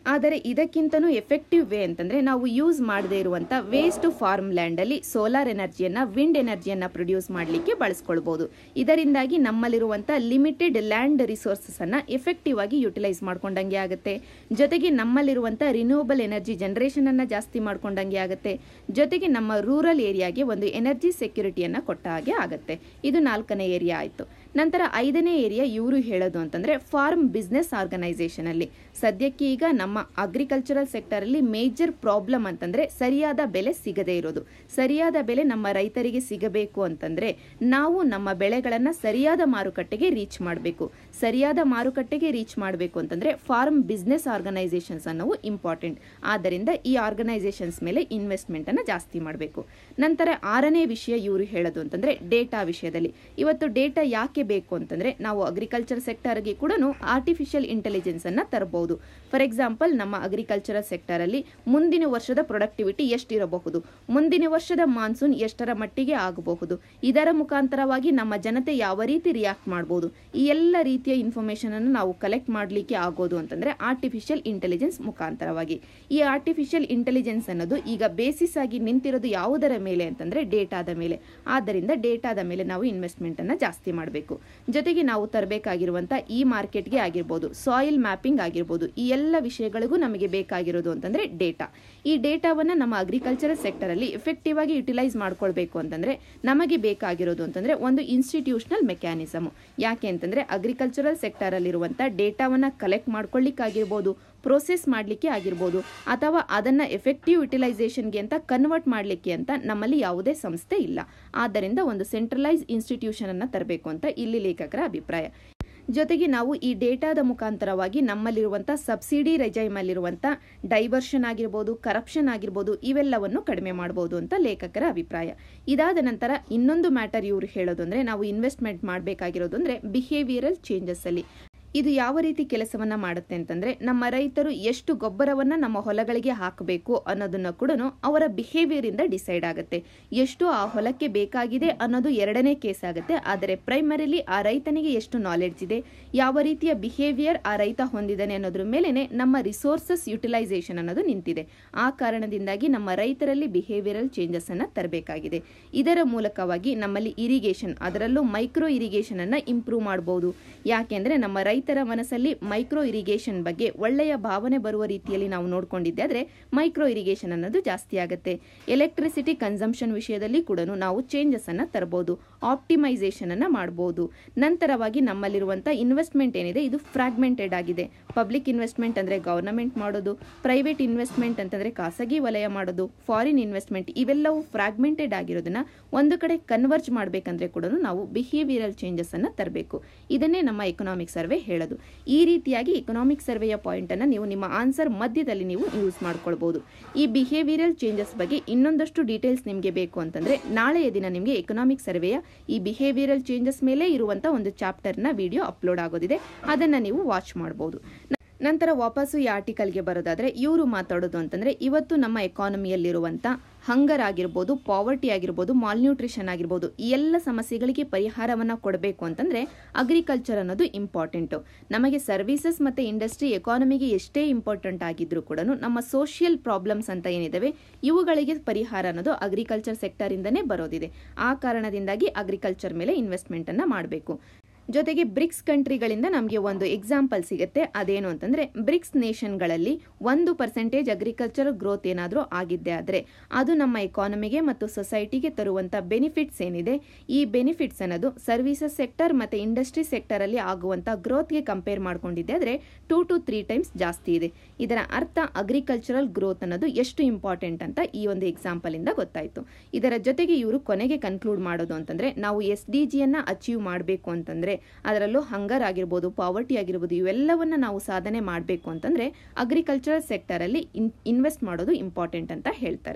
ಆದರೆ ಇದಕ್ಕಿಂತನೂ ಎಫೆಕ್ಟಿವ್ ವೇ ಅಂತಂದ್ರೆ ನಾವು ಯೂಸ್ ಮಾಡದೇ ಇರುವಂತ ವೇಸ್ಟ್ ಫಾರ್ಮ್ ಲ್ಯಾಂಡ್ ಅಲ್ಲಿ ಸೋಲಾರ್ ಎನರ್ಜಿಯನ್ನ ವಿಂಡ್ ಎನರ್ಜಿಯನ್ನ ಪ್ರೊಡ್ಯೂಸ್ ಮಾಡಲಿಕ್ಕೆ ಬಳಸ್ಕೊಳ್ಬಹುದು ಇದರಿಂದಾಗಿ ನಮ್ಮಲ್ಲಿರುವಂತ ಲಿಮಿಟೆಡ್ ಲ್ಯಾಂಡ್ ರಿಸೋರ್ಸಸ್ ಅನ್ನ ಎಫೆಕ್ಟಿವ್ ಆಗಿ ಯುಟಿಲೈಸ್ ಮಾಡ್ಕೊಂಡಂಗೆ ಆಗುತ್ತೆ ಜೊತೆಗೆ ನಮ್ಮಲ್ಲಿರುವಂತ ರಿನ್ಯೂವಬಲ್ ಎನರ್ಜಿ ಜನರೇಷನ್ ಅನ್ನ ಜಾಸ್ತಿ ಮಾಡ್ಕೊಂಡಂಗೆ ಆಗುತ್ತೆ ಜೊತೆಗೆ ನಮ್ಮ ರೂರಲ್ ಏರಿಯಾಗೆ ಒಂದು ಎನರ್ಜಿ ಸೆಕ್ಯೂರಿಟಿಯನ್ನ ಕೊಟ್ಟ ಹಾಗೆ ಆಗುತ್ತೆ ಇದು ನಾಲ್ಕನೇ ಏರಿಯಾ ಆಯ್ತು ನಂತರ ಐದನೇ ಏರಿಯಾ ಇವರು ಹೇಳೋದು ಅಂತಂದ್ರೆ ಫಾರ್ಮ್ ಬಿಸ್ನೆಸ್ ಆರ್ಗನೈಸೇಷನ್ ಅಲ್ಲಿ ಸದ್ಯಕ್ಕೆ ಈಗ ನಮ್ಮ ಅಗ್ರಿಕಲ್ಚರಲ್ ಸೆಕ್ಟರ್ ಅಲ್ಲಿ ಮೇಜರ್ ಪ್ರಾಬ್ಲಮ್ ಅಂತಂದ್ರೆ ಸರಿಯಾದ ಬೆಲೆ ಸಿಗದೇ ಇರೋದು ಸರಿಯಾದ ಬೆಲೆ ನಮ್ಮ ರೈತರಿಗೆ ಸಿಗಬೇಕು ಅಂತಂದ್ರೆ ನಾವು ನಮ್ಮ ಬೆಳೆಗಳನ್ನ ಸರಿಯಾದ ಮಾರುಕಟ್ಟೆಗೆ ರೀಚ್ ಮಾಡಬೇಕು ಸರಿಯಾದ ಮಾರುಕಟ್ಟೆಗೆ ರೀಚ್ ಮಾಡಬೇಕು ಅಂತಂದ್ರೆ ಫಾರ್ಮ್ ಬಿಸ್ನೆಸ್ ಆರ್ಗನೈಸೇಷನ್ಸ್ ಅನ್ನೋವು ಇಂಪಾರ್ಟೆಂಟ್ ಆದ್ದರಿಂದ ಈ ಆರ್ಗನೈಸೇಷನ್ಸ್ ಮೇಲೆ ಇನ್ವೆಸ್ಟ್ಮೆಂಟ್ ಅನ್ನ ಜಾಸ್ತಿ ಮಾಡಬೇಕು ನಂತರ ಆರನೇ ವಿಷಯ ಇವರು ಹೇಳೋದು ಅಂತಂದ್ರೆ ಡೇಟಾ ವಿಷಯದಲ್ಲಿ ಇವತ್ತು ಡೇಟಾ ಯಾಕೆ ಬೇಕು ಅಂತಂದ್ರೆ ನಾವು ಅಗ್ರಿಕಲ್ಚರ್ ಸೆಕ್ಟರ್ಗೆ ಕೂಡ ಆರ್ಟಿಫಿಷಿಯಲ್ ಇಂಟೆಲಿಜೆನ್ಸ್ ಅನ್ನ ತರಬಹುದು ಫಾರ್ ಎಕ್ಸಾಂಪಲ್ ನಮ್ಮ ಅಗ್ರಿಕಲ್ಚರಲ್ ಸೆಕ್ಟರ್ ಅಲ್ಲಿ ಮುಂದಿನ ವರ್ಷದ ಪ್ರೊಡಕ್ಟಿವಿಟಿ ಎಷ್ಟಿರಬಹುದು ಮುಂದಿನ ವರ್ಷದ ಮಾನ್ಸೂನ್ ಎಷ್ಟರ ಮಟ್ಟಿಗೆ ಆಗಬಹುದು ಇದರ ಮುಖಾಂತರವಾಗಿ ನಮ್ಮ ಜನತೆ ಯಾವ ರೀತಿ ರಿಯಾಕ್ಟ್ ಮಾಡಬಹುದು ಈ ಎಲ್ಲ ರೀತಿಯ ಇನ್ಫಾರ್ಮೇಶನ್ ಅನ್ನು ನಾವು ಕಲೆಕ್ಟ್ ಮಾಡಲಿಕ್ಕೆ ಆಗೋದು ಅಂತಂದ್ರೆ ಆರ್ಟಿಫಿಷಿಯಲ್ ಇಂಟೆಲಿಜೆನ್ಸ್ ಮುಖಾಂತರವಾಗಿ ಈ ಆರ್ಟಿಫಿಷಿಯಲ್ ಇಂಟೆಲಿಜೆನ್ಸ್ ಅನ್ನೋದು ಈಗ ಬೇಸಿಸ್ ಆಗಿ ನಿಂತಿರೋದು ಯಾವುದರ ಮೇಲೆ ಅಂತಂದ್ರೆ ಡೇಟಾದ ಮೇಲೆ ಆದ್ದರಿಂದ ಡೇಟಾದ ಮೇಲೆ ನಾವು ಇನ್ವೆಸ್ಟ್ಮೆಂಟ್ ಅನ್ನ ಜಾಸ್ತಿ ಮಾಡಬೇಕು ಜೊತೆಗೆ ನಾವು ತರಬೇಕಾಗಿರುವಂತ ಈ ಮಾರ್ಕೆಟ್ಗೆ ಆಗಿರ್ಬೋದು ಸಾಯಿಲ್ ಮ್ಯಾಪಿಂಗ್ ಆಗಿರ್ಬೋದು ಈ ಎಲ್ಲ ವಿಷಯಗಳಿಗೂ ನಮಗೆ ಬೇಕಾಗಿರೋದು ಅಂತಂದ್ರೆ ಡೇಟಾ ಈ ಡೇಟಾವನ್ನ ನಮ್ಮ ಅಗ್ರಿಕಲ್ಚರಲ್ ಸೆಕ್ಟರ್ ಅಲ್ಲಿ ಎಫೆಕ್ಟಿವ್ ಆಗಿ ಯುಟಿಲೈಸ್ ಮಾಡ್ಕೊಳ್ಬೇಕು ಅಂತಂದ್ರೆ ನಮಗೆ ಬೇಕಾಗಿರೋದು ಅಂತಂದ್ರೆ ಒಂದು ಇನ್ಸ್ಟಿಟ್ಯೂಷನಲ್ ಮೆಕ್ಯಾನಿಸಮ್ ಯಾಕೆ ಅಂತಂದ್ರೆ ಅಗ್ರಿಕಲ್ಚರಲ್ ಸೆಕ್ಟರ್ ಅಲ್ಲಿರುವಂತ ಡೇಟಾವನ್ನ ಕಲೆಕ್ಟ್ ಮಾಡ್ಕೊಳ್ಳಿಕ್ಕಾಗಿರ್ಬೋದು ಪ್ರೋಸೆಸ್ ಮಾಡಲಿಕ್ಕೆ ಆಗಿರ್ಬೋದು ಅಥವಾ ಅದನ್ನ ಎಫೆಕ್ಟಿವ್ ಯುಟಿಲೈಸೇಷನ್ಗೆ ಅಂತ ಕನ್ವರ್ಟ್ ಮಾಡಲಿಕ್ಕೆ ಅಂತ ನಮ್ಮಲ್ಲಿ ಯಾವುದೇ ಸಂಸ್ಥೆ ಇಲ್ಲ ಆದ್ದರಿಂದ ಒಂದು ಸೆಂಟ್ರಲೈಸ್ ಇನ್ಸ್ಟಿಟ್ಯೂಷನ್ ಅನ್ನ ತರಬೇಕು ಅಂತ ಇಲ್ಲಿ ಲೇಖಕರ ಅಭಿಪ್ರಾಯ ಜೊತೆಗೆ ನಾವು ಈ ಡೇಟಾದ ಮುಖಾಂತರವಾಗಿ ನಮ್ಮಲ್ಲಿರುವಂಥ ಸಬ್ಸಿಡಿ ರೆಜೈಮಲ್ಲಿರುವಂಥ ಡೈವರ್ಷನ್ ಆಗಿರ್ಬೋದು ಕರಪ್ಷನ್ ಆಗಿರ್ಬೋದು ಇವೆಲ್ಲವನ್ನು ಕಡಿಮೆ ಮಾಡಬಹುದು ಅಂತ ಲೇಖಕರ ಅಭಿಪ್ರಾಯ ಇದಾದ ನಂತರ ಇನ್ನೊಂದು ಮ್ಯಾಟರ್ ಇವರು ಹೇಳೋದು ಅಂದ್ರೆ ನಾವು ಇನ್ವೆಸ್ಟ್ಮೆಂಟ್ ಮಾಡಬೇಕಾಗಿರೋದು ಅಂದ್ರೆ ಬಿಹೇವಿಯರಲ್ ಚೇಂಜಸ್ ಅಲ್ಲಿ ಇದು ಯಾವ ರೀತಿ ಕೆಲಸವನ್ನ ಮಾಡುತ್ತೆ ಅಂತಂದ್ರೆ ನಮ್ಮ ರೈತರು ಎಷ್ಟು ಗೊಬ್ಬರವನ್ನ ನಮ್ಮ ಹೊಲಗಳಿಗೆ ಹಾಕಬೇಕು ಅನ್ನೋದನ್ನ ಕೂಡ ಅವರ ಬಿಹೇವಿಯರ್ ಇಂದ ಡಿಸೈಡ್ ಆಗುತ್ತೆ ಎಷ್ಟು ಆ ಹೊಲಕ್ಕೆ ಬೇಕಾಗಿದೆ ಅನ್ನೋದು ಎರಡನೇ ಕೇಸ್ ಆಗುತ್ತೆ ಆದರೆ ಪ್ರೈಮರಿಲಿ ಆ ರೈತನಿಗೆ ಎಷ್ಟು ನಾಲೆಡ್ಜ್ ಇದೆ ಯಾವ ರೀತಿಯ ಬಿಹೇವಿಯರ್ ಆ ರೈತ ಹೊಂದಿದ್ದಾನೆ ಅನ್ನೋದ್ರ ಮೇಲೆನೆ ನಮ್ಮ ರಿಸೋರ್ಸಸ್ ಯುಟಿಲೈಸೇಷನ್ ಅನ್ನೋದು ನಿಂತಿದೆ ಆ ಕಾರಣದಿಂದಾಗಿ ನಮ್ಮ ರೈತರಲ್ಲಿ ಬಿಹೇವಿಯರಲ್ ಚೇಂಜಸ್ ಅನ್ನ ತರಬೇಕಾಗಿದೆ ಇದರ ಮೂಲಕವಾಗಿ ನಮ್ಮಲ್ಲಿ ಇರಿಗೇಷನ್ ಅದರಲ್ಲೂ ಮೈಕ್ರೋ ಇರಿಗೇಷನ್ ಅನ್ನ ಇಂಪ್ರೂವ್ ಮಾಡಬಹುದು ಯಾಕೆಂದ್ರೆ ನಮ್ಮ ರೈತರ ಮನಸ್ಸಲ್ಲಿ ಮೈಕ್ರೋ ಇರಿಗೇಷನ್ ಬಗ್ಗೆ ಒಳ್ಳೆಯ ಭಾವನೆ ಬರುವ ರೀತಿಯಲ್ಲಿ ನಾವು ನೋಡ್ಕೊಂಡಿದ್ದೆ ಆದ್ರೆ ಮೈಕ್ರೋ ಇರಿಗೇಷನ್ ಅನ್ನೋದು ಜಾಸ್ತಿ ಆಗುತ್ತೆ ಎಲೆಕ್ಟ್ರಿಸಿಟಿ ಕನ್ಸಂಪ್ಷನ್ ವಿಷಯದಲ್ಲಿ ಕೂಡ ನಾವು ಚೇಂಜಸ್ ಅನ್ನ ತರಬಹುದು ಆಪ್ಟಿಮೈಸೇಷನ್ ಅನ್ನ ಮಾಡಬಹುದು ನಂತರವಾಗಿ ನಮ್ಮಲ್ಲಿರುವಂತ ಇನ್ವೆಸ್ಟ್ಮೆಂಟ್ ಏನಿದೆ ಇದು ಫ್ರಾಗ್ಮೆಂಟೆಡ್ ಆಗಿದೆ ಪಬ್ಲಿಕ್ ಇನ್ವೆಸ್ಟ್ಮೆಂಟ್ ಅಂದ್ರೆ ಗವರ್ನಮೆಂಟ್ ಮಾಡೋದು ಪ್ರೈವೇಟ್ ಇನ್ವೆಸ್ಟ್ಮೆಂಟ್ ಅಂತಂದ್ರೆ ಖಾಸಗಿ ವಲಯ ಮಾಡೋದು ಫಾರಿನ್ ಇನ್ವೆಸ್ಟ್ಮೆಂಟ್ ಇವೆಲ್ಲವೂ ಫ್ರಾಗ್ಮೆಂಟೆಡ್ ಆಗಿರೋದನ್ನ ಒಂದು ಕಡೆ ಕನ್ವರ್ಜ್ ಮಾಡಬೇಕಂದ್ರೆ ಕೂಡ ನಾವು ಬಿಹೇವಿಯರಲ್ ಚೇಂಜಸ್ ಅನ್ನ ತರಬೇಕು ಇದನ್ನೇ ನಮ್ಮ ಎಕನಾಮಿಕ್ ಸರ್ವೆ ಹೇಳೋದು ಈ ರೀತಿಯಾಗಿ ಎಕನಾಮಿಕ್ ಸರ್ವೆಯ ಪಾಯಿಂಟ್ ಅನ್ನ ನೀವು ನಿಮ್ಮ ಆನ್ಸರ್ ಮಧ್ಯದಲ್ಲಿ ನೀವು ಯೂಸ್ ಮಾಡ್ಕೊಳ್ಬಹುದು ಈ ಬಿಹೇವಿಯರಲ್ ಚೇಂಜಸ್ ಬಗ್ಗೆ ಇನ್ನೊಂದಷ್ಟು ಡೀಟೇಲ್ಸ್ ನಿಮಗೆ ಬೇಕು ಅಂತಂದ್ರೆ ನಾಳೆಯ ದಿನ ನಿಮಗೆ ಎಕನಾಮಿಕ್ ಸರ್ವೆಯ ಈ ಬಿಹೇವಿಯರಲ್ ಚೇಂಜಸ್ ಮೇಲೆ ಇರುವಂತ ಒಂದು ಚಾಪ್ಟರ್ನ ವಿಡಿಯೋ ಅಪ್ಲೋಡ್ ಆಗೋದಿದೆ ಅದನ್ನ ನೀವು ವಾಚ್ ಮಾಡಬಹುದು ನಂತರ ವಾಪಸ್ಸು ಈ ಆರ್ಟಿಕಲ್ಗೆ ಬರೋದಾದ್ರೆ ಇವರು ಮಾತಾಡೋದು ಅಂತಂದ್ರೆ ಇವತ್ತು ನಮ್ಮ ಎಕಾನಮಿಯಲ್ಲಿರುವಂತ ಹಂಗರ್ ಆಗಿರ್ಬೋದು ಪಾವರ್ಟಿ ಆಗಿರ್ಬೋದು ಮಾಲ್ನ್ಯೂಟ್ರಿಷನ್ ಆಗಿರ್ಬೋದು ಈ ಎಲ್ಲ ಸಮಸ್ಯೆಗಳಿಗೆ ಪರಿಹಾರವನ್ನ ಕೊಡಬೇಕು ಅಂತಂದ್ರೆ ಅಗ್ರಿಕಲ್ಚರ್ ಅನ್ನೋದು ಇಂಪಾರ್ಟೆಂಟ್ ನಮಗೆ ಸರ್ವಿಸಸ್ ಮತ್ತೆ ಇಂಡಸ್ಟ್ರಿ ಎಕಾನಮಿಗೆ ಎಷ್ಟೇ ಇಂಪಾರ್ಟೆಂಟ್ ಆಗಿದ್ರು ಕೂಡ ನಮ್ಮ ಸೋಷಿಯಲ್ ಪ್ರಾಬ್ಲಮ್ಸ್ ಅಂತ ಏನಿದಾವೆ ಇವುಗಳಿಗೆ ಪರಿಹಾರ ಅನ್ನೋದು ಅಗ್ರಿಕಲ್ಚರ್ ಸೆಕ್ಟರ್ ಇಂದನೇ ಬರೋದಿದೆ ಆ ಕಾರಣದಿಂದಾಗಿ ಅಗ್ರಿಕಲ್ಚರ್ ಮೇಲೆ ಇನ್ವೆಸ್ಟ್ಮೆಂಟ್ ಅನ್ನ ಮಾಡಬೇಕು ಜೊತೆಗೆ ಬ್ರಿಕ್ಸ್ ಕಂಟ್ರಿಗಳಿಂದ ನಮಗೆ ಒಂದು ಎಕ್ಸಾಂಪಲ್ ಸಿಗುತ್ತೆ ಅದೇನು ಅಂತಂದ್ರೆ ಬ್ರಿಕ್ಸ್ ನೇಷನ್ಗಳಲ್ಲಿ ಒಂದು ಪರ್ಸೆಂಟೇಜ್ ಅಗ್ರಿಕಲ್ಚರ್ ಗ್ರೋತ್ ಏನಾದರೂ ಆಗಿದ್ದೆ ಆದರೆ ಅದು ನಮ್ಮ ಎಕಾನಮಿಗೆ ಮತ್ತು ಸೊಸೈಟಿಗೆ ತರುವಂತ ಬೆನಿಫಿಟ್ಸ್ ಏನಿದೆ ಈ ಬೆನಿಫಿಟ್ಸ್ ಅನ್ನೋದು ಸರ್ವಿಸಸ್ ಸೆಕ್ಟರ್ ಮತ್ತೆ ಇಂಡಸ್ಟ್ರಿ ಸೆಕ್ಟರ್ ಅಲ್ಲಿ ಆಗುವಂತ ಗ್ರೋತ್ಗೆ ಕಂಪೇರ್ ಮಾಡ್ಕೊಂಡಿದ್ದೆ ಆದರೆ ಟೂ ಟು ತ್ರೀ ಟೈಮ್ಸ್ ಜಾಸ್ತಿ ಇದೆ ಇದರ ಅರ್ಥ ಅಗ್ರಿಕಲ್ಚರಲ್ ಗ್ರೋತ್ ಅನ್ನೋದು ಎಷ್ಟು ಇಂಪಾರ್ಟೆಂಟ್ ಅಂತ ಈ ಒಂದು ಎಕ್ಸಾಂಪಲ್ ಇಂದ ಗೊತ್ತಾಯ್ತು ಇದರ ಜೊತೆಗೆ ಇವರು ಕೊನೆಗೆ ಕನ್ಕ್ಲೂಡ್ ಮಾಡೋದು ಅಂತಂದ್ರೆ ನಾವು ಎಸ್ ಡಿ ಜಿಯನ್ನ ಅಚೀವ್ ಮಾಡಬೇಕು ಅಂತಂದ್ರೆ ಅದರಲ್ಲೂ ಹಂಗರ್ ಆಗಿರ್ಬೋದು ಪಾವರ್ಟಿ ಆಗಿರ್ಬೋದು ಇವೆಲ್ಲವನ್ನ ನಾವು ಸಾಧನೆ ಮಾಡಬೇಕು ಅಂತಂದ್ರೆ ಅಗ್ರಿಕಲ್ಚರಲ್ ಸೆಕ್ಟರ್ ಅಲ್ಲಿ ಇನ್ವೆಸ್ಟ್ ಮಾಡೋದು ಇಂಪಾರ್ಟೆಂಟ್ ಅಂತ ಹೇಳ್ತಾರೆ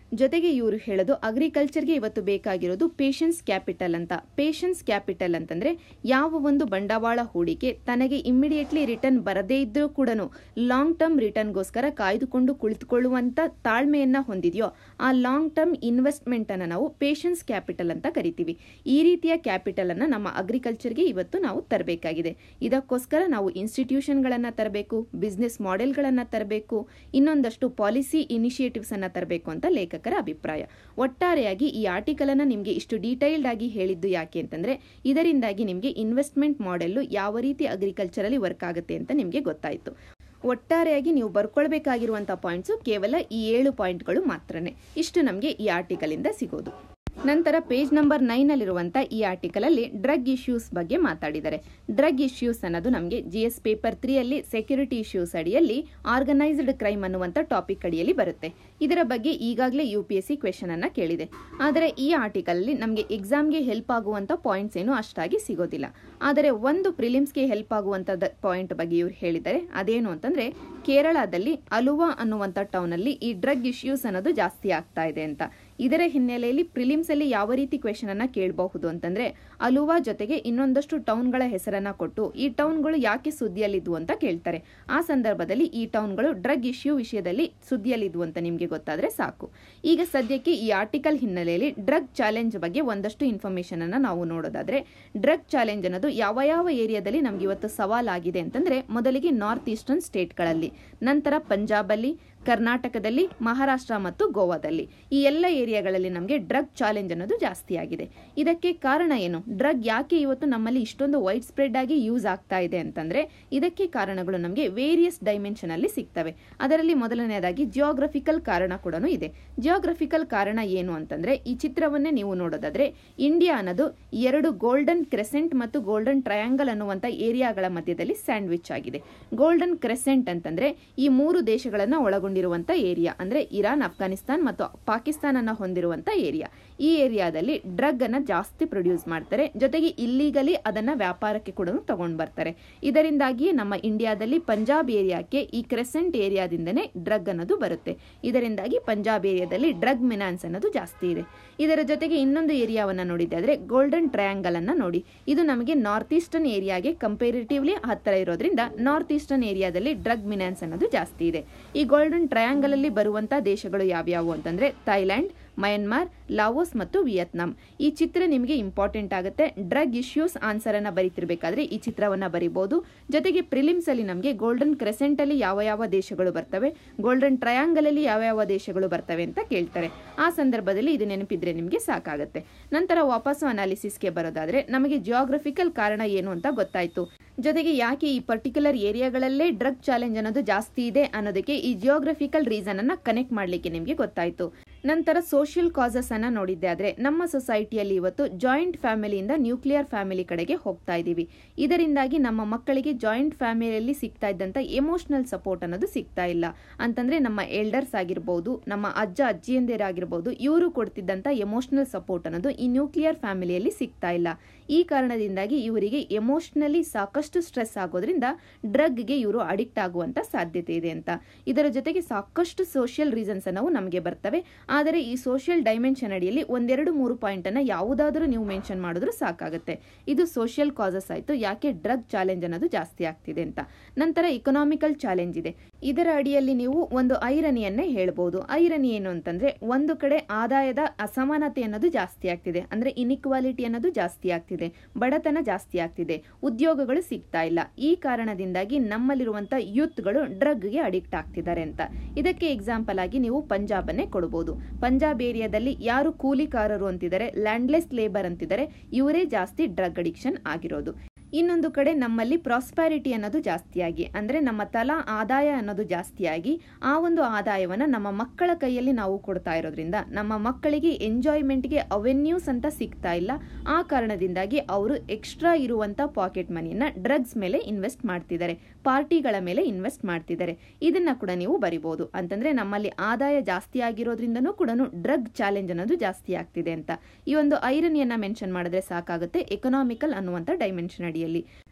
ಜೊತೆಗೆ ಇವರು ಹೇಳೋದು ಅಗ್ರಿಕಲ್ಚರ್ಗೆ ಇವತ್ತು ಬೇಕಾಗಿರೋದು ಪೇಷನ್ಸ್ ಕ್ಯಾಪಿಟಲ್ ಅಂತ ಪೇಷನ್ಸ್ ಕ್ಯಾಪಿಟಲ್ ಅಂತಂದ್ರೆ ಯಾವ ಒಂದು ಬಂಡವಾಳ ಹೂಡಿಕೆ ತನಗೆ ಇಮ್ಮಿಡಿಯೇಟ್ಲಿ ರಿಟರ್ನ್ ಬರದೇ ಇದ್ರೂ ಕೂಡ ಲಾಂಗ್ ಟರ್ಮ್ ರಿಟರ್ನ್ಗೋಸ್ಕರ ಕಾಯ್ದುಕೊಂಡು ಕುಳಿತುಕೊಳ್ಳುವಂತ ತಾಳ್ಮೆಯನ್ನ ಹೊಂದಿದೆಯೋ ಆ ಲಾಂಗ್ ಟರ್ಮ್ ಇನ್ವೆಸ್ಟ್ಮೆಂಟ್ ಅನ್ನ ನಾವು ಪೇಷನ್ಸ್ ಕ್ಯಾಪಿಟಲ್ ಅಂತ ಕರಿತೀವಿ ಈ ರೀತಿಯ ಕ್ಯಾಪಿಟಲ್ ಅನ್ನ ನಮ್ಮ ಅಗ್ರಿಕಲ್ಚರ್ಗೆ ಇವತ್ತು ನಾವು ತರಬೇಕಾಗಿದೆ ಇದಕ್ಕೋಸ್ಕರ ನಾವು ಇನ್ಸ್ಟಿಟ್ಯೂಷನ್ಗಳನ್ನ ತರಬೇಕು ಬಿಸ್ನೆಸ್ ಮಾಡೆಲ್ಗಳನ್ನ ತರಬೇಕು ಇನ್ನೊಂದಷ್ಟು ಪಾಲಿಸಿ ಇನಿಷಿಯೇಟಿವ್ಸ್ ಅನ್ನ ತರಬೇಕು ಅಂತ ಲೇಖಕರ ಅಭಿಪ್ರಾಯ ಒಟ್ಟಾರೆಯಾಗಿ ಈ ಆರ್ಟಿಕಲ್ ಅನ್ನ ನಿಮಗೆ ಇಷ್ಟು ಡೀಟೈಲ್ಡ್ ಆಗಿ ಹೇಳಿದ್ದು ಯಾಕೆ ಅಂತಂದ್ರೆ ಇದರಿಂದಾಗಿ ನಿಮಗೆ ಇನ್ವೆಸ್ಟ್ಮೆಂಟ್ ಮಾಡೆಲ್ ಯಾವ ರೀತಿ ಅಗ್ರಿಕಲ್ಚರ್ ಅಲ್ಲಿ ವರ್ಕ್ ಆಗುತ್ತೆ ಅಂತ ನಿಮಗೆ ಗೊತ್ತಾಯಿತು ಒಟ್ಟಾರೆಯಾಗಿ ನೀವು ಬರ್ಕೊಳ್ಬೇಕಾಗಿರುವಂತಹ ಪಾಯಿಂಟ್ಸ್ ಕೇವಲ ಈ ಏಳು ಪಾಯಿಂಟ್ಗಳು ಮಾತ್ರನೇ ಇಷ್ಟು ನಮಗೆ ಈ ಆರ್ಟಿಕಲ್ ಇಂದ ಸಿಗೋದು ನಂತರ ಪೇಜ್ ನಂಬರ್ ನೈನ್ ಅಲ್ಲಿರುವಂತಹ ಈ ಆರ್ಟಿಕಲ್ ಅಲ್ಲಿ ಡ್ರಗ್ ಇಶ್ಯೂಸ್ ಬಗ್ಗೆ ಮಾತಾಡಿದ್ದಾರೆ ಡ್ರಗ್ ಇಶ್ಯೂಸ್ ಅನ್ನೋದು ನಮಗೆ ಜಿ ಎಸ್ ಪೇಪರ್ ತ್ರೀ ಅಲ್ಲಿ ಸೆಕ್ಯೂರಿಟಿ ಇಶ್ಯೂಸ್ ಅಡಿಯಲ್ಲಿ ಆರ್ಗನೈಸ್ಡ್ ಕ್ರೈಮ್ ಅನ್ನುವಂಥ ಟಾಪಿಕ್ ಅಡಿಯಲ್ಲಿ ಬರುತ್ತೆ ಇದರ ಬಗ್ಗೆ ಈಗಾಗಲೇ U P S C question ಅನ್ನ ಕೇಳಿದೆ ಆದರೆ ಈ ಆರ್ಟಿಕಲ್ ಅಲ್ಲಿ ನಮಗೆ ಎಕ್ಸಾಮ್ಗೆ ಹೆಲ್ಪ್ ಆಗುವಂತ ಪಾಯಿಂಟ್ಸ್ ಏನು ಅಷ್ಟಾಗಿ ಸಿಗೋದಿಲ್ಲ ಆದರೆ ಒಂದು ಪ್ರಿಲಿಮ್ಸ್ಗೆ ಹೆಲ್ಪ್ ಆಗುವಂತ ಪಾಯಿಂಟ್ ಬಗ್ಗೆ ಇವ್ರು ಹೇಳಿದ್ದಾರೆ ಅದೇನು ಅಂತಂದ್ರೆ ಕೇರಳದಲ್ಲಿ ಅಲುವಾ ಅನ್ನುವಂಥ ಟೌನ್ ಅಲ್ಲಿ ಈ ಡ್ರಗ್ ಇಶ್ಯೂಸ್ ಅನ್ನೋದು ಜಾಸ್ತಿ ಆಗ್ತಾ ಇದೆ ಅಂತ ಇದರ ಹಿನ್ನೆಲೆಯಲ್ಲಿ ಪ್ರಿಲಿಮ್ಸ್ ಅಲ್ಲಿ ಯಾವ ರೀತಿ ಕ್ವೆಶನ್ ಅನ್ನ ಕೇಳಬಹುದು ಅಂತಂದ್ರೆ ಅಲುವಾ ಜೊತೆಗೆ ಇನ್ನೊಂದಷ್ಟು ಟೌನ್ಗಳ ಹೆಸರನ್ನ ಕೊಟ್ಟು ಈ ಟೌನ್ಗಳು ಯಾಕೆ ಸುದ್ದಿಯಲ್ಲಿದ್ವು ಅಂತ ಕೇಳ್ತಾರೆ ಆ ಸಂದರ್ಭದಲ್ಲಿ ಈ ಟೌನ್ಗಳು ಡ್ರಗ್ ಇಶ್ಯೂ ವಿಷಯದಲ್ಲಿ ಸುದ್ದಿಯಲ್ಲಿದ್ವು ಅಂತ ನಿಮಗೆ ಗೊತ್ತಾದ್ರೆ ಸಾಕು ಈಗ ಸದ್ಯಕ್ಕೆ ಈ ಆರ್ಟಿಕಲ್ ಹಿನ್ನೆಲೆಯಲ್ಲಿ ಡ್ರಗ್ ಚಾಲೆಂಜ್ ಬಗ್ಗೆ ಒಂದಷ್ಟು ಇನ್ಫಾರ್ಮೇಶನ್ ಅನ್ನ ನಾವು ನೋಡೋದಾದ್ರೆ ಡ್ರಗ್ ಚಾಲೆಂಜ್ ಅನ್ನೋದು ಯಾವ ಯಾವ ಏರಿಯಾದಲ್ಲಿ ನಮ್ಗೆ ಇವತ್ತು ಸವಾಲಾಗಿದೆ ಅಂತಂದ್ರೆ ಮೊದಲಿಗೆ ನಾರ್ತ್ ಈಸ್ಟರ್ನ್ ಸ್ಟೇಟ್ಗಳಲ್ಲಿ ನಂತರ ಪಂಜಾಬಲ್ಲಿ ಕರ್ನಾಟಕದಲ್ಲಿ ಮಹಾರಾಷ್ಟ್ರ ಮತ್ತು ಗೋವಾದಲ್ಲಿ ಈ ಎಲ್ಲ ಏರಿಯಾಗಳಲ್ಲಿ ನಮಗೆ ಡ್ರಗ್ ಚಾಲೆಂಜ್ ಅನ್ನೋದು ಜಾಸ್ತಿ ಆಗಿದೆ ಇದಕ್ಕೆ ಕಾರಣ ಏನು ಡ್ರಗ್ ಯಾಕೆ ಇವತ್ತು ನಮ್ಮಲ್ಲಿ ಇಷ್ಟೊಂದು ವೈಡ್ ಸ್ಪ್ರೆಡ್ ಆಗಿ ಯೂಸ್ ಆಗ್ತಾ ಇದೆ ಅಂತಂದ್ರೆ ಇದಕ್ಕೆ ಕಾರಣಗಳು ನಮಗೆ ವೇರಿಯಸ್ ಡೈಮೆನ್ಷನ್ ಅಲ್ಲಿ ಸಿಗ್ತವೆ ಅದರಲ್ಲಿ ಮೊದಲನೆಯದಾಗಿ ಜಿಯೋಗ್ರಫಿಕಲ್ ಕಾರಣ ಕೂಡ ಇದೆ ಜಿಯೋಗ್ರಫಿಕಲ್ ಕಾರಣ ಏನು ಅಂತಂದ್ರೆ ಈ ಚಿತ್ರವನ್ನೇ ನೀವು ನೋಡೋದಾದ್ರೆ ಇಂಡಿಯಾ ಅನ್ನೋದು ಎರಡು ಗೋಲ್ಡನ್ ಕ್ರೆಸೆಂಟ್ ಮತ್ತು ಗೋಲ್ಡನ್ ಟ್ರಯಾಂಗಲ್ ಅನ್ನುವಂತ ಏರಿಯಾಗಳ ಮಧ್ಯದಲ್ಲಿ ಸ್ಯಾಂಡ್ವಿಚ್ ಆಗಿದೆ ಗೋಲ್ಡನ್ ಕ್ರೆಸೆಂಟ್ ಅಂತಂದ್ರೆ ಈ ಮೂರು ದೇಶಗಳನ್ನ ಒಳಗೊಂಡಿರುವಂತ ಏರಿಯಾ ಅಂದ್ರೆ ಇರಾನ್ ಅಫ್ಘಾನಿಸ್ತಾನ್ ಮತ್ತು ಪಾಕಿಸ್ತಾನ ಹೊಂದಿರುವಂತ ಏರಿಯಾ ಈ ಏರಿಯಾದಲ್ಲಿ ಡ್ರಗ್ ಅನ್ನ ಜಾಸ್ತಿ ಪ್ರೊಡ್ಯೂಸ್ ಮಾಡ್ತಾರೆ ಜೊತೆಗೆ ಇಲ್ಲಿಗಲಿ ಅದನ್ನ ವ್ಯಾಪಾರಕ್ಕೆ ಕೂಡ ತಗೊಂಡ್ ಬರ್ತಾರೆ ಇದರಿಂದಾಗಿ ನಮ್ಮ ಇಂಡಿಯಾದಲ್ಲಿ ಪಂಜಾಬ್ ಏರಿಯಾಕ್ಕೆ ಈ ಕ್ರೆಸೆಂಟ್ ಏರಿಯಾದಿಂದನೇ ಡ್ರಗ್ ಅನ್ನೋದು ಬರುತ್ತೆ ಇದರಿಂದಾಗಿ ಪಂಜಾಬ್ ಏರಿಯಾದಲ್ಲಿ ಡ್ರಗ್ ಮಿನಾನ್ಸ್ ಅನ್ನೋದು ಜಾಸ್ತಿ ಇದೆ ಇದರ ಜೊತೆಗೆ ಇನ್ನೊಂದು ಏರಿಯಾವನ್ನ ನೋಡಿದ್ದಾದ್ರೆ ಗೋಲ್ಡನ್ ಟ್ರಯಾಂಗಲ್ ಅನ್ನ ನೋಡಿ ಇದು ನಮಗೆ ನಾರ್ತ್ ಈಸ್ಟರ್ನ್ ಏರಿಯಾಗೆ ಕಂಪೇರಿಟಿವ್ಲಿ ಹತ್ತಿರ ಇರೋದ್ರಿಂದ ನಾರ್ತ್ ಈಸ್ಟರ್ನ್ ಏರಿಯಾದಲ್ಲಿ ಡ್ರಗ್ ಮಿನಾನ್ಸ್ ಅನ್ನೋದು ಜಾಸ್ತಿ ಇದೆ ಈ ಗೋಲ್ಡನ್ ಟ್ರಯಾಂಗಲ್ ಅಲ್ಲಿ ಬರುವಂತ ದೇಶಗಳು ಯಾವ್ಯಾವು ಅಂತಂದ್ರೆ ಥೈಲ್ಯಾಂಡ್ ಮಯನ್ಮಾರ್ ಲಾವೋಸ್ ಮತ್ತು ವಿಯತ್ನಾಂ ಈ ಚಿತ್ರ ನಿಮಗೆ ಇಂಪಾರ್ಟೆಂಟ್ ಆಗುತ್ತೆ ಡ್ರಗ್ ಇಶ್ಯೂಸ್ ಆನ್ಸರ್ ಅನ್ನ ಬರೀತಿರ್ಬೇಕಾದ್ರೆ ಈ ಚಿತ್ರವನ್ನ ಬರಿಬಹುದು ಜೊತೆಗೆ ಪ್ರಿಲಿಮ್ಸ್ ಅಲ್ಲಿ ನಮಗೆ ಗೋಲ್ಡನ್ ಕ್ರೆಸೆಂಟ್ ಅಲ್ಲಿ ಯಾವ ಯಾವ ದೇಶಗಳು ಬರ್ತವೆ ಗೋಲ್ಡನ್ ಟ್ರಯಾಂಗಲ್ ಅಲ್ಲಿ ಯಾವ ಯಾವ ದೇಶಗಳು ಬರ್ತವೆ ಅಂತ ಕೇಳ್ತಾರೆ ಆ ಸಂದರ್ಭದಲ್ಲಿ ಇದು ನೆನಪಿದ್ರೆ ನಿಮಗೆ ಸಾಕಾಗುತ್ತೆ ನಂತರ ವಾಪಸ್ಸು ಅನಾಲಿಸಿಸ್ಗೆ ಬರೋದಾದ್ರೆ ನಮಗೆ ಜಿಯೋಗ್ರಫಿಕಲ್ ಕಾರಣ ಏನು ಅಂತ ಗೊತ್ತಾಯ್ತು ಜೊತೆಗೆ ಯಾಕೆ ಈ ಪರ್ಟಿಕ್ಯುಲರ್ ಏರಿಯಾಗಳಲ್ಲೇ ಡ್ರಗ್ ಚಾಲೆಂಜ್ ಅನ್ನೋದು ಜಾಸ್ತಿ ಇದೆ ಅನ್ನೋದಕ್ಕೆ ಈ ಜಿಯೋಗ್ರಫಿಕಲ್ ರೀಸನ್ ಅನ್ನ ಕನೆಕ್ಟ್ ಮಾಡ್ಲಿಕ್ಕೆ ನಿಮಗೆ ಗೊತ್ತಾಯ್ತು ನಂತರ ಸೋಷಿಯಲ್ ಕಾಸಸ್ ಅನ್ನ ನೋಡಿದ್ದೆ ಆದ್ರೆ ನಮ್ಮ ಸೊಸೈಟಿಯಲ್ಲಿ ಇವತ್ತು ಜಾಯಿಂಟ್ ಫ್ಯಾಮಿಲಿಯಿಂದ ನ್ಯೂಕ್ಲಿಯರ್ ಫ್ಯಾಮಿಲಿ ಕಡೆಗೆ ಹೋಗ್ತಾ ಇದ್ದೀವಿ ಇದರಿಂದಾಗಿ ನಮ್ಮ ಮಕ್ಕಳಿಗೆ ಜಾಯಿಂಟ್ ಫ್ಯಾಮಿಲಿಯಲ್ಲಿ ಸಿಗ್ತಾ ಇದ್ದಂತ ಎಮೋಷನಲ್ ಸಪೋರ್ಟ್ ಅನ್ನೋದು ಸಿಗ್ತಾ ಇಲ್ಲ ಅಂತಂದ್ರೆ ನಮ್ಮ ಎಲ್ಡರ್ಸ್ ಆಗಿರ್ಬೋದು ನಮ್ಮ ಅಜ್ಜ ಅಜ್ಜಿಯಂದಿರಾಗಿರ್ಬೋದು ಇವರು ಕೊಡ್ತಿದ್ದಂತ ಎಮೋಷನಲ್ ಸಪೋರ್ಟ್ ಅನ್ನೋದು ಈ ನ್ಯೂಕ್ಲಿಯರ್ ಫ್ಯಾಮಿಲಿಯಲ್ಲಿ ಸಿಗ್ತಾ ಇಲ್ಲ ಈ ಕಾರಣದಿಂದಾಗಿ ಇವರಿಗೆ ಎಮೋಷನಲಿ ಸಾಕಷ್ಟು ಸ್ಟ್ರೆಸ್ ಆಗೋದ್ರಿಂದ ಡ್ರಗ್ಗೆ ಇವರು ಅಡಿಕ್ಟ್ ಆಗುವಂತ ಸಾಧ್ಯತೆ ಇದೆ ಅಂತ ಇದರ ಜೊತೆಗೆ ಸಾಕಷ್ಟು ಸೋಷಿಯಲ್ ರೀಸನ್ಸ್ ನಾವು ನಮಗೆ ಬರ್ತವೆ ಆದರೆ ಈ ಸೋಷಿಯಲ್ ಡೈಮೆನ್ಷನ್ ಅಡಿಯಲ್ಲಿ ಒಂದೆರಡು ಮೂರು ಪಾಯಿಂಟ್ ಅನ್ನ ಯಾವುದಾದ್ರೂ ನೀವು ಮೆನ್ಷನ್ ಮಾಡಿದ್ರು ಸಾಕಾಗುತ್ತೆ ಇದು ಸೋಷಿಯಲ್ ಕಾಸಸ್ ಆಯ್ತು ಯಾಕೆ ಡ್ರಗ್ ಚಾಲೆಂಜ್ ಅನ್ನೋದು ಜಾಸ್ತಿ ಆಗ್ತಿದೆ ಅಂತ ನಂತರ ಇಕನಾಮಿಕಲ್ ಚಾಲೆಂಜ್ ಇದೆ ಇದರ ಅಡಿಯಲ್ಲಿ ನೀವು ಒಂದು ಐರನಿಯನ್ನೇ ಹೇಳ್ಬೋದು ಐರನಿ ಏನು ಅಂತಂದ್ರೆ ಒಂದು ಕಡೆ ಆದಾಯದ ಅಸಮಾನತೆ ಅನ್ನೋದು ಜಾಸ್ತಿ ಆಗ್ತಿದೆ ಅಂದ್ರೆ ಇನ್ಇಕ್ವಾಲಿಟಿ ಅನ್ನೋದು ಜಾಸ್ತಿ ಆಗ್ತಿದೆ ಬಡತನ ಜಾಸ್ತಿ ಆಗ್ತಿದೆ ಉದ್ಯೋಗಗಳು ಸಿಗ್ತಾ ಇಲ್ಲ ಈ ಕಾರಣದಿಂದಾಗಿ ನಮ್ಮಲ್ಲಿರುವಂತ ಯೂತ್ಗಳು ಡ್ರಗ್ಗೆ ಅಡಿಕ್ಟ್ ಆಗ್ತಿದ್ದಾರೆ ಅಂತ ಇದಕ್ಕೆ ಎಕ್ಸಾಂಪಲ್ ಆಗಿ ನೀವು ಪಂಜಾಬ್ ಅನ್ನೇ ಕೊಡಬಹುದು ಪಂಜಾಬ್ ಏರಿಯಾದಲ್ಲಿ ಯಾರು ಕೂಲಿಕಾರರು ಅಂತಿದ್ದಾರೆ ಲ್ಯಾಂಡ್ಲೆಸ್ ಲೇಬರ್ ಅಂತಿದ್ದಾರೆ ಇವರೇ ಜಾಸ್ತಿ ಡ್ರಗ್ ಅಡಿಕ್ಷನ್ ಆಗಿರೋದು ಇನ್ನೊಂದು ಕಡೆ ನಮ್ಮಲ್ಲಿ ಪ್ರಾಸ್ಪ್ಯಾರಿಟಿ ಅನ್ನೋದು ಜಾಸ್ತಿಯಾಗಿ ಅಂದ್ರೆ ನಮ್ಮ ತಲಾ ಆದಾಯ ಅನ್ನೋದು ಜಾಸ್ತಿಯಾಗಿ ಆ ಒಂದು ಆದಾಯವನ್ನ ನಮ್ಮ ಮಕ್ಕಳ ಕೈಯಲ್ಲಿ ನಾವು ಕೊಡ್ತಾ ಇರೋದ್ರಿಂದ ನಮ್ಮ ಮಕ್ಕಳಿಗೆ ಎಂಜಾಯ್ಮೆಂಟ್ಗೆ ಅವೆನ್ಯೂಸ್ ಅಂತ ಸಿಗ್ತಾ ಇಲ್ಲ ಆ ಕಾರಣದಿಂದಾಗಿ ಅವರು ಎಕ್ಸ್ಟ್ರಾ ಇರುವಂತ ಪಾಕೆಟ್ ಮನಿಯನ್ನ ಡ್ರಗ್ಸ್ ಮೇಲೆ ಇನ್ವೆಸ್ಟ್ ಮಾಡ್ತಿದ್ದಾರೆ ಪಾರ್ಟಿಗಳ ಮೇಲೆ ಇನ್ವೆಸ್ಟ್ ಮಾಡ್ತಿದ್ದಾರೆ ಇದನ್ನ ಕೂಡ ನೀವು ಬರಿಬಹುದು ಅಂತಂದ್ರೆ ನಮ್ಮಲ್ಲಿ ಆದಾಯ ಜಾಸ್ತಿ ಆಗಿರೋದ್ರಿಂದನೂ ಕೂಡ ಡ್ರಗ್ ಚಾಲೆಂಜ್ ಅನ್ನೋದು ಜಾಸ್ತಿ ಆಗ್ತಿದೆ ಅಂತ ಈ ಒಂದು ಐರನಿಯನ್ನ ಮೆನ್ಷನ್ ಮಾಡಿದ್ರೆ ಸಾಕಾಗುತ್ತೆ ಎಕನಾಮಿಕಲ್ ಅನ್ನುವಂತ ಡೈಮೆನ್ಷನ್ ಅಡಿಯಲ್ಲಿ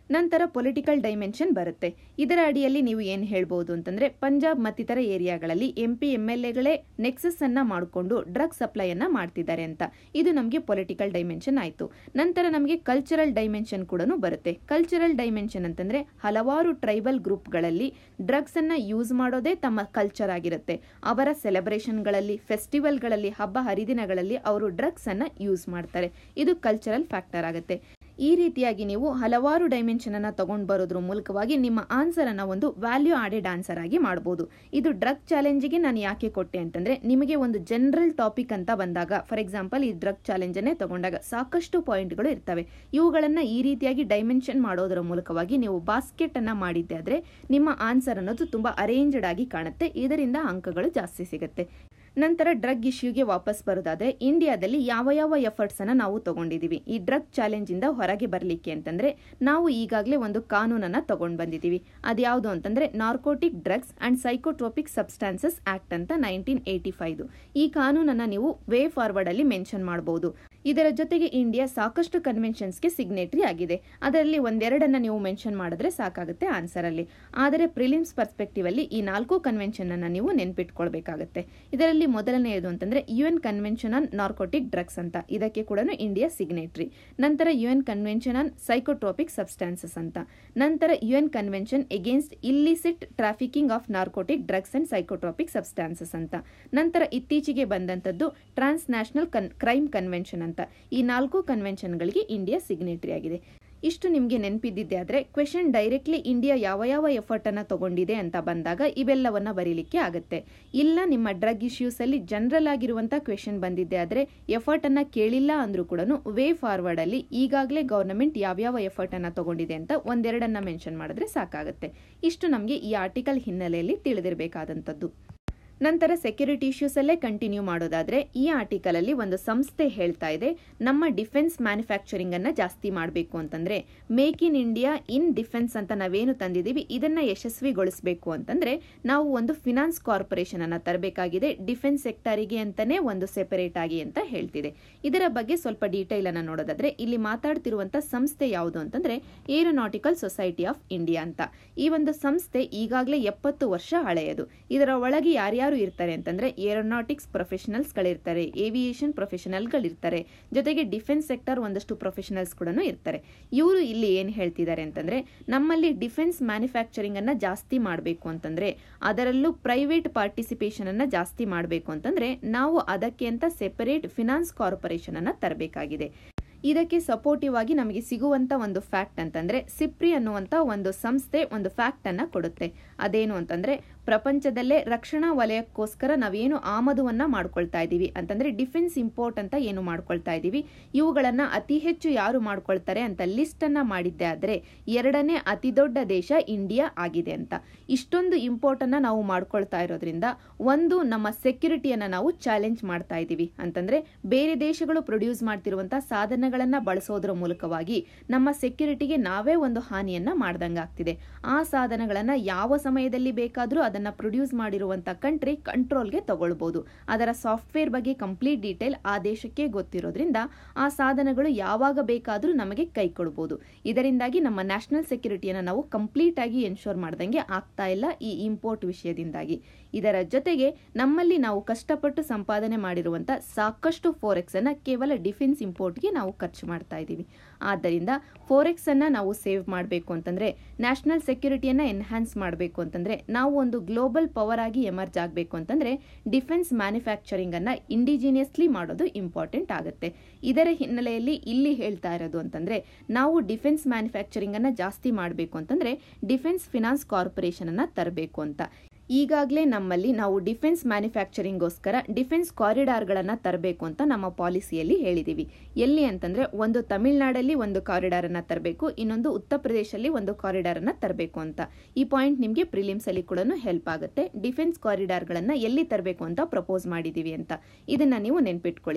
ನಂತರ ಪೊಲಿಟಿಕಲ್ ಡೈಮೆನ್ಷನ್ ಬರುತ್ತೆ ಇದರ ಅಡಿಯಲ್ಲಿ ನೀವು ಏನು ಹೇಳ್ಬೋದು ಅಂತಂದ್ರೆ ಪಂಜಾಬ್ ಮತ್ತಿತರ ಏರಿಯಾಗಳಲ್ಲಿ ಎಂ ಪಿ ಎಂ ಎಲ್ ಎಗಳೇ ನೆಕ್ಸಸ್ ಅನ್ನ ಮಾಡಿಕೊಂಡು ಡ್ರಗ್ ಸಪ್ಲೈ ಅನ್ನ ಮಾಡ್ತಿದ್ದಾರೆ ಅಂತ ಇದು ನಮಗೆ ಪೊಲಿಟಿಕಲ್ ಡೈಮೆನ್ಷನ್ ಆಯಿತು ನಂತರ ನಮಗೆ ಕಲ್ಚರಲ್ ಡೈಮೆನ್ಷನ್ ಕೂಡ ಬರುತ್ತೆ ಕಲ್ಚರಲ್ ಡೈಮೆನ್ಷನ್ ಅಂತಂದ್ರೆ ಹಲವಾರು ಟ್ರೈಬಲ್ ಗ್ರೂಪ್ಗಳಲ್ಲಿ ಡ್ರಗ್ಸ್ ಅನ್ನ ಯೂಸ್ ಮಾಡೋದೇ ತಮ್ಮ ಕಲ್ಚರ್ ಆಗಿರುತ್ತೆ ಅವರ ಸೆಲೆಬ್ರೇಷನ್ಗಳಲ್ಲಿ ಫೆಸ್ಟಿವಲ್ಗಳಲ್ಲಿ ಹಬ್ಬ ಹರಿದಿನಗಳಲ್ಲಿ ಅವರು ಡ್ರಗ್ಸ್ ಅನ್ನ ಯೂಸ್ ಮಾಡ್ತಾರೆ ಇದು ಕಲ್ಚರಲ್ ಫ್ಯಾಕ್ಟರ್ ಆಗುತ್ತೆ ಈ ರೀತಿಯಾಗಿ ನೀವು ಹಲವಾರು ಡೈಮೆನ್ಷನ್ ಅನ್ನ ತಗೊಂಡು ಬರೋದ್ರ ಮೂಲಕವಾಗಿ ನಿಮ್ಮ ಆನ್ಸರ್ ಅನ್ನ ಒಂದು ವ್ಯಾಲ್ಯೂ ಆಡೆಡ್ ಆನ್ಸರ್ ಆಗಿ ಮಾಡಬಹುದು ಇದು ಡ್ರಗ್ ಚಾಲೆಂಜಿಗೆ ನಾನು ಯಾಕೆ ಕೊಟ್ಟೆ ಅಂತಂದ್ರೆ ನಿಮಗೆ ಒಂದು ಜನರಲ್ ಟಾಪಿಕ್ ಅಂತ ಬಂದಾಗ ಫಾರ್ ಎಕ್ಸಾಂಪಲ್ ಈ ಡ್ರಗ್ ಚಾಲೆಂಜ್ ಅನ್ನೇ ತಗೊಂಡಾಗ ಸಾಕಷ್ಟು ಪಾಯಿಂಟ್ಗಳು ಇರ್ತವೆ ಇವುಗಳನ್ನ ಈ ರೀತಿಯಾಗಿ ಡೈಮೆನ್ಷನ್ ಮಾಡೋದರ ಮೂಲಕವಾಗಿ ನೀವು ಬಾಸ್ಕೆಟ್ ಅನ್ನ ಮಾಡಿದ್ದೆ ಆದ್ರೆ ನಿಮ್ಮ ಆನ್ಸರ್ ಅನ್ನೋದು ತುಂಬಾ ಅರೇಂಜ್ಡ್ ಆಗಿ ಕಾಣುತ್ತೆ ಇದರಿಂದ ಅಂಕಗಳು ಜಾಸ್ತಿ ಸಿಗುತ್ತೆ ನಂತರ ಡ್ರಗ್ ಇಶ್ಯೂಗೆ ವಾಪಸ್ ಬರೋದಾದ್ರೆ ಇಂಡಿಯಾದಲ್ಲಿ ಯಾವ ಯಾವ ಎಫರ್ಟ್ಸ್ ಅನ್ನ ನಾವು ತಗೊಂಡಿದೀವಿ ಈ ಡ್ರಗ್ ಚಾಲೆಂಜ್ ಇಂದ ಹೊರಗೆ ಬರಲಿಕ್ಕೆ ಅಂತಂದ್ರೆ ನಾವು ಈಗಾಗಲೇ ಒಂದು ಕಾನೂನನ್ನ ತಗೊಂಡ್ ಬಂದಿದ್ದೀವಿ ಅದ್ಯಾವುದು ಅಂತಂದ್ರೆ narcotic drugs and psychotropic substances act ಅಂತ ನೈನ್ಟೀನ್ ಏಟಿ ಫೈವ್ ಈ ಕಾನೂನನ್ನ ನೀವು ವೇ ಫಾರ್ವರ್ಡ್ ಅಲ್ಲಿ ಮೆನ್ಷನ್ ಮಾಡಬಹುದು ಇದರ ಜೊತೆಗೆ ಇಂಡಿಯಾ ಸಾಕಷ್ಟು ಕನ್ವೆನ್ಷನ್ಸ್ಗೆ ಸಿಗ್ನೇಟರಿ ಆಗಿದೆ ಅದರಲ್ಲಿ ಒಂದೆರಡನ್ನ ನೀವು ಮೆನ್ಷನ್ ಮಾಡಿದ್ರೆ ಸಾಕಾಗುತ್ತೆ ಆನ್ಸರ್ ಅಲ್ಲಿ ಆದರೆ ಪ್ರಿಲಿಮ್ಸ್ ಪರ್ಸ್ಪೆಕ್ಟಿವ್ ಅಲ್ಲಿ ಈ ನಾಲ್ಕು ಕನ್ವೆನ್ಷನ್ ಅನ್ನ ನೀವು ನೆನ್ಪಿಟ್ಕೊಳ್ಬೇಕಾಗುತ್ತೆ ಇದರಲ್ಲಿ ಮೊದಲನೆಯದು ಅಂತಂದ್ರೆ U N convention on narcotic drugs ಅಂತ ಇದಕ್ಕೆ ಕೂಡ ಇಂಡಿಯಾ ಸಿಗ್ನೇಟರಿ ನಂತರ U N convention on psychotropic substances ಅಂತ ನಂತರ U N convention against illicit trafficking of narcotic drugs and psychotropic substances ಅಂತ ನಂತರ ಇತ್ತೀಚೆಗೆ ಬಂದಂತದ್ದು ಟ್ರಾನ್ಸ್ ನ್ಯಾಷನಲ್ ಕ್ರೈಮ್ ಕನ್ವೆನ್ಷನ್ ಅಂತ ಈ ನಾಲ್ಕು ಕನ್ವೆನ್ಷನ್ಗಳಿಗೆ ಇಂಡಿಯಾ ಸಿಗ್ನೇಟರಿ ಆಗಿದೆ ಇಷ್ಟು ನಿಮಗೆ ನೆನಪಿದ್ದಿದ್ದೆ ಆದರೆ ಕ್ವೆಶನ್ ಡೈರೆಕ್ಟ್ಲಿ ಇಂಡಿಯಾ ಯಾವ ಯಾವ ಎಫರ್ಟ್ ಅನ್ನ ತಗೊಂಡಿದೆ ಅಂತ ಬಂದಾಗ ಇವೆಲ್ಲವನ್ನ ಬರೀಲಿಕ್ಕೆ ಆಗುತ್ತೆ ಇಲ್ಲ ನಿಮ್ಮ ಡ್ರಗ್ ಇಶ್ಯೂಸ್ ಅಲ್ಲಿ ಜನರಲ್ ಆಗಿರುವಂತ ಕ್ವೆಶನ್ ಬಂದಿದ್ದೆ ಆದರೆ ಎಫರ್ಟ್ ಅನ್ನ ಕೇಳಿಲ್ಲ ಅಂದ್ರೂ ಕೂಡ ವೇ ಫಾರ್ವರ್ಡ್ ಅಲ್ಲಿ ಈಗಾಗಲೇ ಗವರ್ನಮೆಂಟ್ ಯಾವ್ಯಾವ ಎಫರ್ಟ್ ಅನ್ನ ತಗೊಂಡಿದೆ ಅಂತ ಒಂದೆರಡನ್ನ ಮೆನ್ಷನ್ ಮಾಡಿದ್ರೆ ಸಾಕಾಗುತ್ತೆ ಇಷ್ಟು ನಮಗೆ ಈ ಆರ್ಟಿಕಲ್ ಹಿನ್ನೆಲೆಯಲ್ಲಿ ತಿಳಿದಿರಬೇಕಾದಂಥದ್ದು ನಂತರ ಸೆಕ್ಯೂರಿಟಿ ಇಶ್ಯೂಸ್ ಅಲ್ಲೇ ಕಂಟಿನ್ಯೂ ಮಾಡೋದಾದ್ರೆ ಈ ಆರ್ಟಿಕಲ್ ಅಲ್ಲಿ ಒಂದು ಸಂಸ್ಥೆ ಹೇಳ್ತಾ ಇದೆ ನಮ್ಮ ಡಿಫೆನ್ಸ್ ಮ್ಯಾನುಫ್ಯಾಕ್ಚರಿಂಗ್ ಅನ್ನ ಜಾಸ್ತಿ ಮಾಡಬೇಕು ಅಂತಂದ್ರೆ make in India in defence ಅಂತ ನಾವೇನು ತಂದಿದ್ದೀವಿ ಇದನ್ನ ಯಶಸ್ವಿಗೊಳಿಸಬೇಕು ಅಂತಂದ್ರೆ ನಾವು ಒಂದು ಫಿನಾನ್ಸ್ ಕಾರ್ಪೊರೇಷನ್ ಅನ್ನ ತರಬೇಕಾಗಿದೆ ಡಿಫೆನ್ಸ್ ಸೆಕ್ಟರಿಗೆ ಅಂತಾನೆ ಒಂದು ಸೆಪರೇಟ್ ಆಗಿ ಅಂತ ಹೇಳ್ತಿದೆ ಇದರ ಬಗ್ಗೆ ಸ್ವಲ್ಪ ಡೀಟೈಲ್ ಅನ್ನ ನೋಡೋದಾದ್ರೆ ಇಲ್ಲಿ ಮಾತಾಡ್ತಿರುವಂತ ಸಂಸ್ಥೆ ಯಾವುದು ಅಂತಂದ್ರೆ ಏರೋನಾಟಿಕಲ್ ಸೊಸೈಟಿ ಆಫ್ ಇಂಡಿಯಾ ಅಂತ ಈ ಒಂದು ಸಂಸ್ಥೆ ಈಗಾಗಲೇ ಎಪ್ಪತ್ತು ವರ್ಷ ಹಳೆಯದು ಇದರ ಒಳಗೆ ಯಾರ್ಯಾರು ಇರ್ತಾರೆ ಅಂತಂದ್ರೆ ಏರೋನಾಟಿಕ್ಸ್ ಪ್ರೊಫೆಷನಲ್ಸ್ ಗಳಿರ್ತಾರೆ ಏವಿಯೇಷನ್ ಪ್ರೊಫೆಷನಲ್ ಗಳಿರ್ತಾರೆ ಜೊತೆಗೆ ಡಿಫೆನ್ಸ್ ಸೆಕ್ಟರ್ ಒಂದಷ್ಟು ಪ್ರೊಫೆಷನಲ್ಸ್ ಕೂಡ ಇರ್ತಾರೆ ಇವರು ಇಲ್ಲಿ ಏನ್ ಹೇಳ್ತಿದ್ದಾರೆ ಅಂತಂದ್ರೆ ನಮ್ಮಲ್ಲಿ ಡಿಫೆನ್ಸ್ ಮ್ಯಾನುಫ್ಯಾಕ್ಚರಿಂಗ್ ಅನ್ನ ಜಾಸ್ತಿ ಮಾಡಬೇಕು ಅಂತಂದ್ರೆ ಅದರಲ್ಲೂ ಪ್ರೈವೇಟ್ ಪಾರ್ಟಿಸಿಪೇಷನ್ ಅನ್ನ ಜಾಸ್ತಿ ಮಾಡಬೇಕು ಅಂತಂದ್ರೆ ನಾವು ಅದಕ್ಕೆ ಅಂತ ಸೆಪರೇಟ್ ಫಿನಾನ್ಸ್ ಕಾರ್ಪೊರೇಷನ್ ಅನ್ನ ತರಬೇಕಾಗಿದೆ ಇದಕ್ಕೆ ಸಪೋರ್ಟಿವ್ ಆಗಿ ನಮಗೆ ಸಿಗುವಂತ ಒಂದು ಫ್ಯಾಕ್ಟ್ ಅಂತಂದ್ರೆ ಸಿಪ್ರಿ ಅನ್ನುವಂತ ಒಂದು ಸಂಸ್ಥೆ ಒಂದು ಫ್ಯಾಕ್ಟ್ ಅನ್ನ ಕೊಡುತ್ತೆ ಅದೇನು ಅಂತಂದ್ರೆ ಪ್ರಪಂಚದಲ್ಲೇ ರಕ್ಷಣಾ ವಲಯಕ್ಕೋಸ್ಕರ ನಾವೇನು ಆಮದುವನ್ನ ಮಾಡ್ಕೊಳ್ತಾ ಇದೀವಿ ಅಂತಂದ್ರೆ ಡಿಫೆನ್ಸ್ ಇಂಪೋರ್ಟ್ ಅಂತ ಏನು ಮಾಡ್ಕೊಳ್ತಾ ಇದೀವಿ ಇವುಗಳನ್ನ ಅತಿ ಹೆಚ್ಚು ಯಾರು ಮಾಡ್ಕೊಳ್ತಾರೆ ಅಂತ ಲಿಸ್ಟ್ ಅನ್ನ ಮಾಡಿದ್ದೆ ಆದ್ರೆ ಎರಡನೇ ಅತಿ ದೊಡ್ಡ ದೇಶ ಇಂಡಿಯಾ ಆಗಿದೆ ಅಂತ ಇಷ್ಟೊಂದು ಇಂಪೋರ್ಟ್ ಅನ್ನ ನಾವು ಮಾಡ್ಕೊಳ್ತಾ ಇರೋದ್ರಿಂದ ಒಂದು ನಮ್ಮ ಸೆಕ್ಯೂರಿಟಿಯನ್ನ ನಾವು ಚಾಲೆಂಜ್ ಮಾಡ್ತಾ ಇದೀವಿ ಅಂತಂದ್ರೆ ಬೇರೆ ದೇಶಗಳು ಪ್ರೊಡ್ಯೂಸ್ ಮಾಡ್ತಿರುವಂತಹ ಸಾಧನಗಳನ್ನ ಬಳಸೋದ್ರ ಮೂಲಕವಾಗಿ ನಮ್ಮ ಸೆಕ್ಯೂರಿಟಿಗೆ ನಾವೇ ಒಂದು ಹಾನಿಯನ್ನ ಮಾಡ್ದಂಗಾಗ್ತಿದೆ ಆ ಸಾಧನಗಳನ್ನ ಯಾವ ಸಮಯದಲ್ಲಿ ಬೇಕಾದ್ರೂ ಅದನ್ನ ಪ್ರೊಡ್ಯೂಸ್ ಮಾಡಿರುವಂತ ಕಂಟ್ರಿ ಕಂಟ್ರೋಲ್ಗೆ ತಗೊಳ್ಬಹುದು ಅದರ ಸಾಫ್ಟ್ವೇರ್ ಬಗ್ಗೆ ಕಂಪ್ಲೀಟ್ ಡೀಟೇಲ್ ಆ ದೇಶಕ್ಕೆ ಗೊತ್ತಿರೋದ್ರಿಂದ ಆ ಸಾಧನಗಳು ಯಾವಾಗ ಬೇಕಾದ್ರೂ ನಮಗೆ ಕೈ ಕೊಡಬಹುದು ಇದರಿಂದಾಗಿ ನಮ್ಮ ನ್ಯಾಷನಲ್ ಸೆಕ್ಯೂರಿಟಿಯನ್ನ ನಾವು ಕಂಪ್ಲೀಟ್ ಆಗಿ ಎನ್ಶೋರ್ ಮಾಡ್ದಂಗೆ ಆಗ್ತಾ ಇಲ್ಲ ಈ ಇಂಪೋರ್ಟ್ ವಿಷಯದಿಂದಾಗಿ ಇದರ ಜೊತೆಗೆ ನಮ್ಮಲ್ಲಿ ನಾವು ಕಷ್ಟಪಟ್ಟು ಸಂಪಾದನೆ ಮಾಡಿರುವಂತ ಸಾಕಷ್ಟು ಫೋರೆಕ್ಸ್ ಅನ್ನ ಕೇವಲ ಡಿಫೆನ್ಸ್ ಇಂಪೋರ್ಟ್ಗೆ ನಾವು ಖರ್ಚು ಮಾಡ್ತಾ ಇದ್ದೀವಿ ಆದ್ದರಿಂದ ಫೋರೆಕ್ಸ್ ಅನ್ನ ನಾವು ಸೇವ್ ಮಾಡಬೇಕು ಅಂತಂದ್ರೆ ನ್ಯಾಷನಲ್ ಸೆಕ್ಯೂರಿಟಿಯನ್ನ ಎನ್ಹಾನ್ಸ್ ಮಾಡಬೇಕು ಅಂತಂದ್ರೆ ನಾವು ಒಂದು ಗ್ಲೋಬಲ್ ಪವರ್ ಆಗಿ ಎಮರ್ಜ್ ಆಗಬೇಕು ಅಂತಂದ್ರೆ ಡಿಫೆನ್ಸ್ ಮ್ಯಾನುಫ್ಯಾಕ್ಚರಿಂಗ್ ಅನ್ನ ಇಂಡಿಜಿನಿಯಸ್ಲಿ ಮಾಡೋದು ಇಂಪಾರ್ಟೆಂಟ್ ಆಗುತ್ತೆ ಇದರ ಹಿನ್ನೆಲೆಯಲ್ಲಿ ಇಲ್ಲಿ ಹೇಳ್ತಾ ಇರೋದು ಅಂತಂದ್ರೆ ನಾವು ಡಿಫೆನ್ಸ್ ಮ್ಯಾನುಫ್ಯಾಕ್ಚರಿಂಗ್ ಅನ್ನ ಜಾಸ್ತಿ ಮಾಡಬೇಕು ಅಂತಂದ್ರೆ ಡಿಫೆನ್ಸ್ ಫಿನಾನ್ಸ್ ಕಾರ್ಪೊರೇಷನ್ ಅನ್ನ ತರಬೇಕು ಅಂತ ಈಗಾಗಲೇ ನಮ್ಮಲ್ಲಿ ನಾವು ಡಿಫೆನ್ಸ್ ಮ್ಯಾನುಫ್ಯಾಕ್ಚರಿಂಗ್ಗೋಸ್ಕರ ಡಿಫೆನ್ಸ್ ಕಾರಿಡಾರ್ಗಳನ್ನು ತರಬೇಕು ಅಂತ ನಮ್ಮ ಪಾಲಿಸಿಯಲ್ಲಿ ಹೇಳಿದ್ದೀವಿ ಎಲ್ಲಿ ಅಂತಂದ್ರೆ ಒಂದು ತಮಿಳುನಾಡಲ್ಲಿ ಒಂದು ಕಾರಿಡಾರ್ ಅನ್ನ ತರಬೇಕು ಇನ್ನೊಂದು ಉತ್ತರ ಪ್ರದೇಶದಲ್ಲಿ ಒಂದು ಕಾರಿಡಾರ್ ಅನ್ನ ತರಬೇಕು ಅಂತ ಈ ಪಾಯಿಂಟ್ ನಿಮಗೆ ಪ್ರಿಲಿಮ್ಸ್ ಅಲ್ಲಿ ಕೂಡ ಹೆಲ್ಪ್ ಆಗುತ್ತೆ ಡಿಫೆನ್ಸ್ ಕಾರಿಡಾರ್ಗಳನ್ನ ಎಲ್ಲಿ ತರಬೇಕು ಅಂತ ಪ್ರಪೋಸ್ ಮಾಡಿದೀವಿ ಅಂತ ಇದನ್ನ ನೀವು ನೆನ್ಪಿಟ್ಕೊಳ್ಳಿ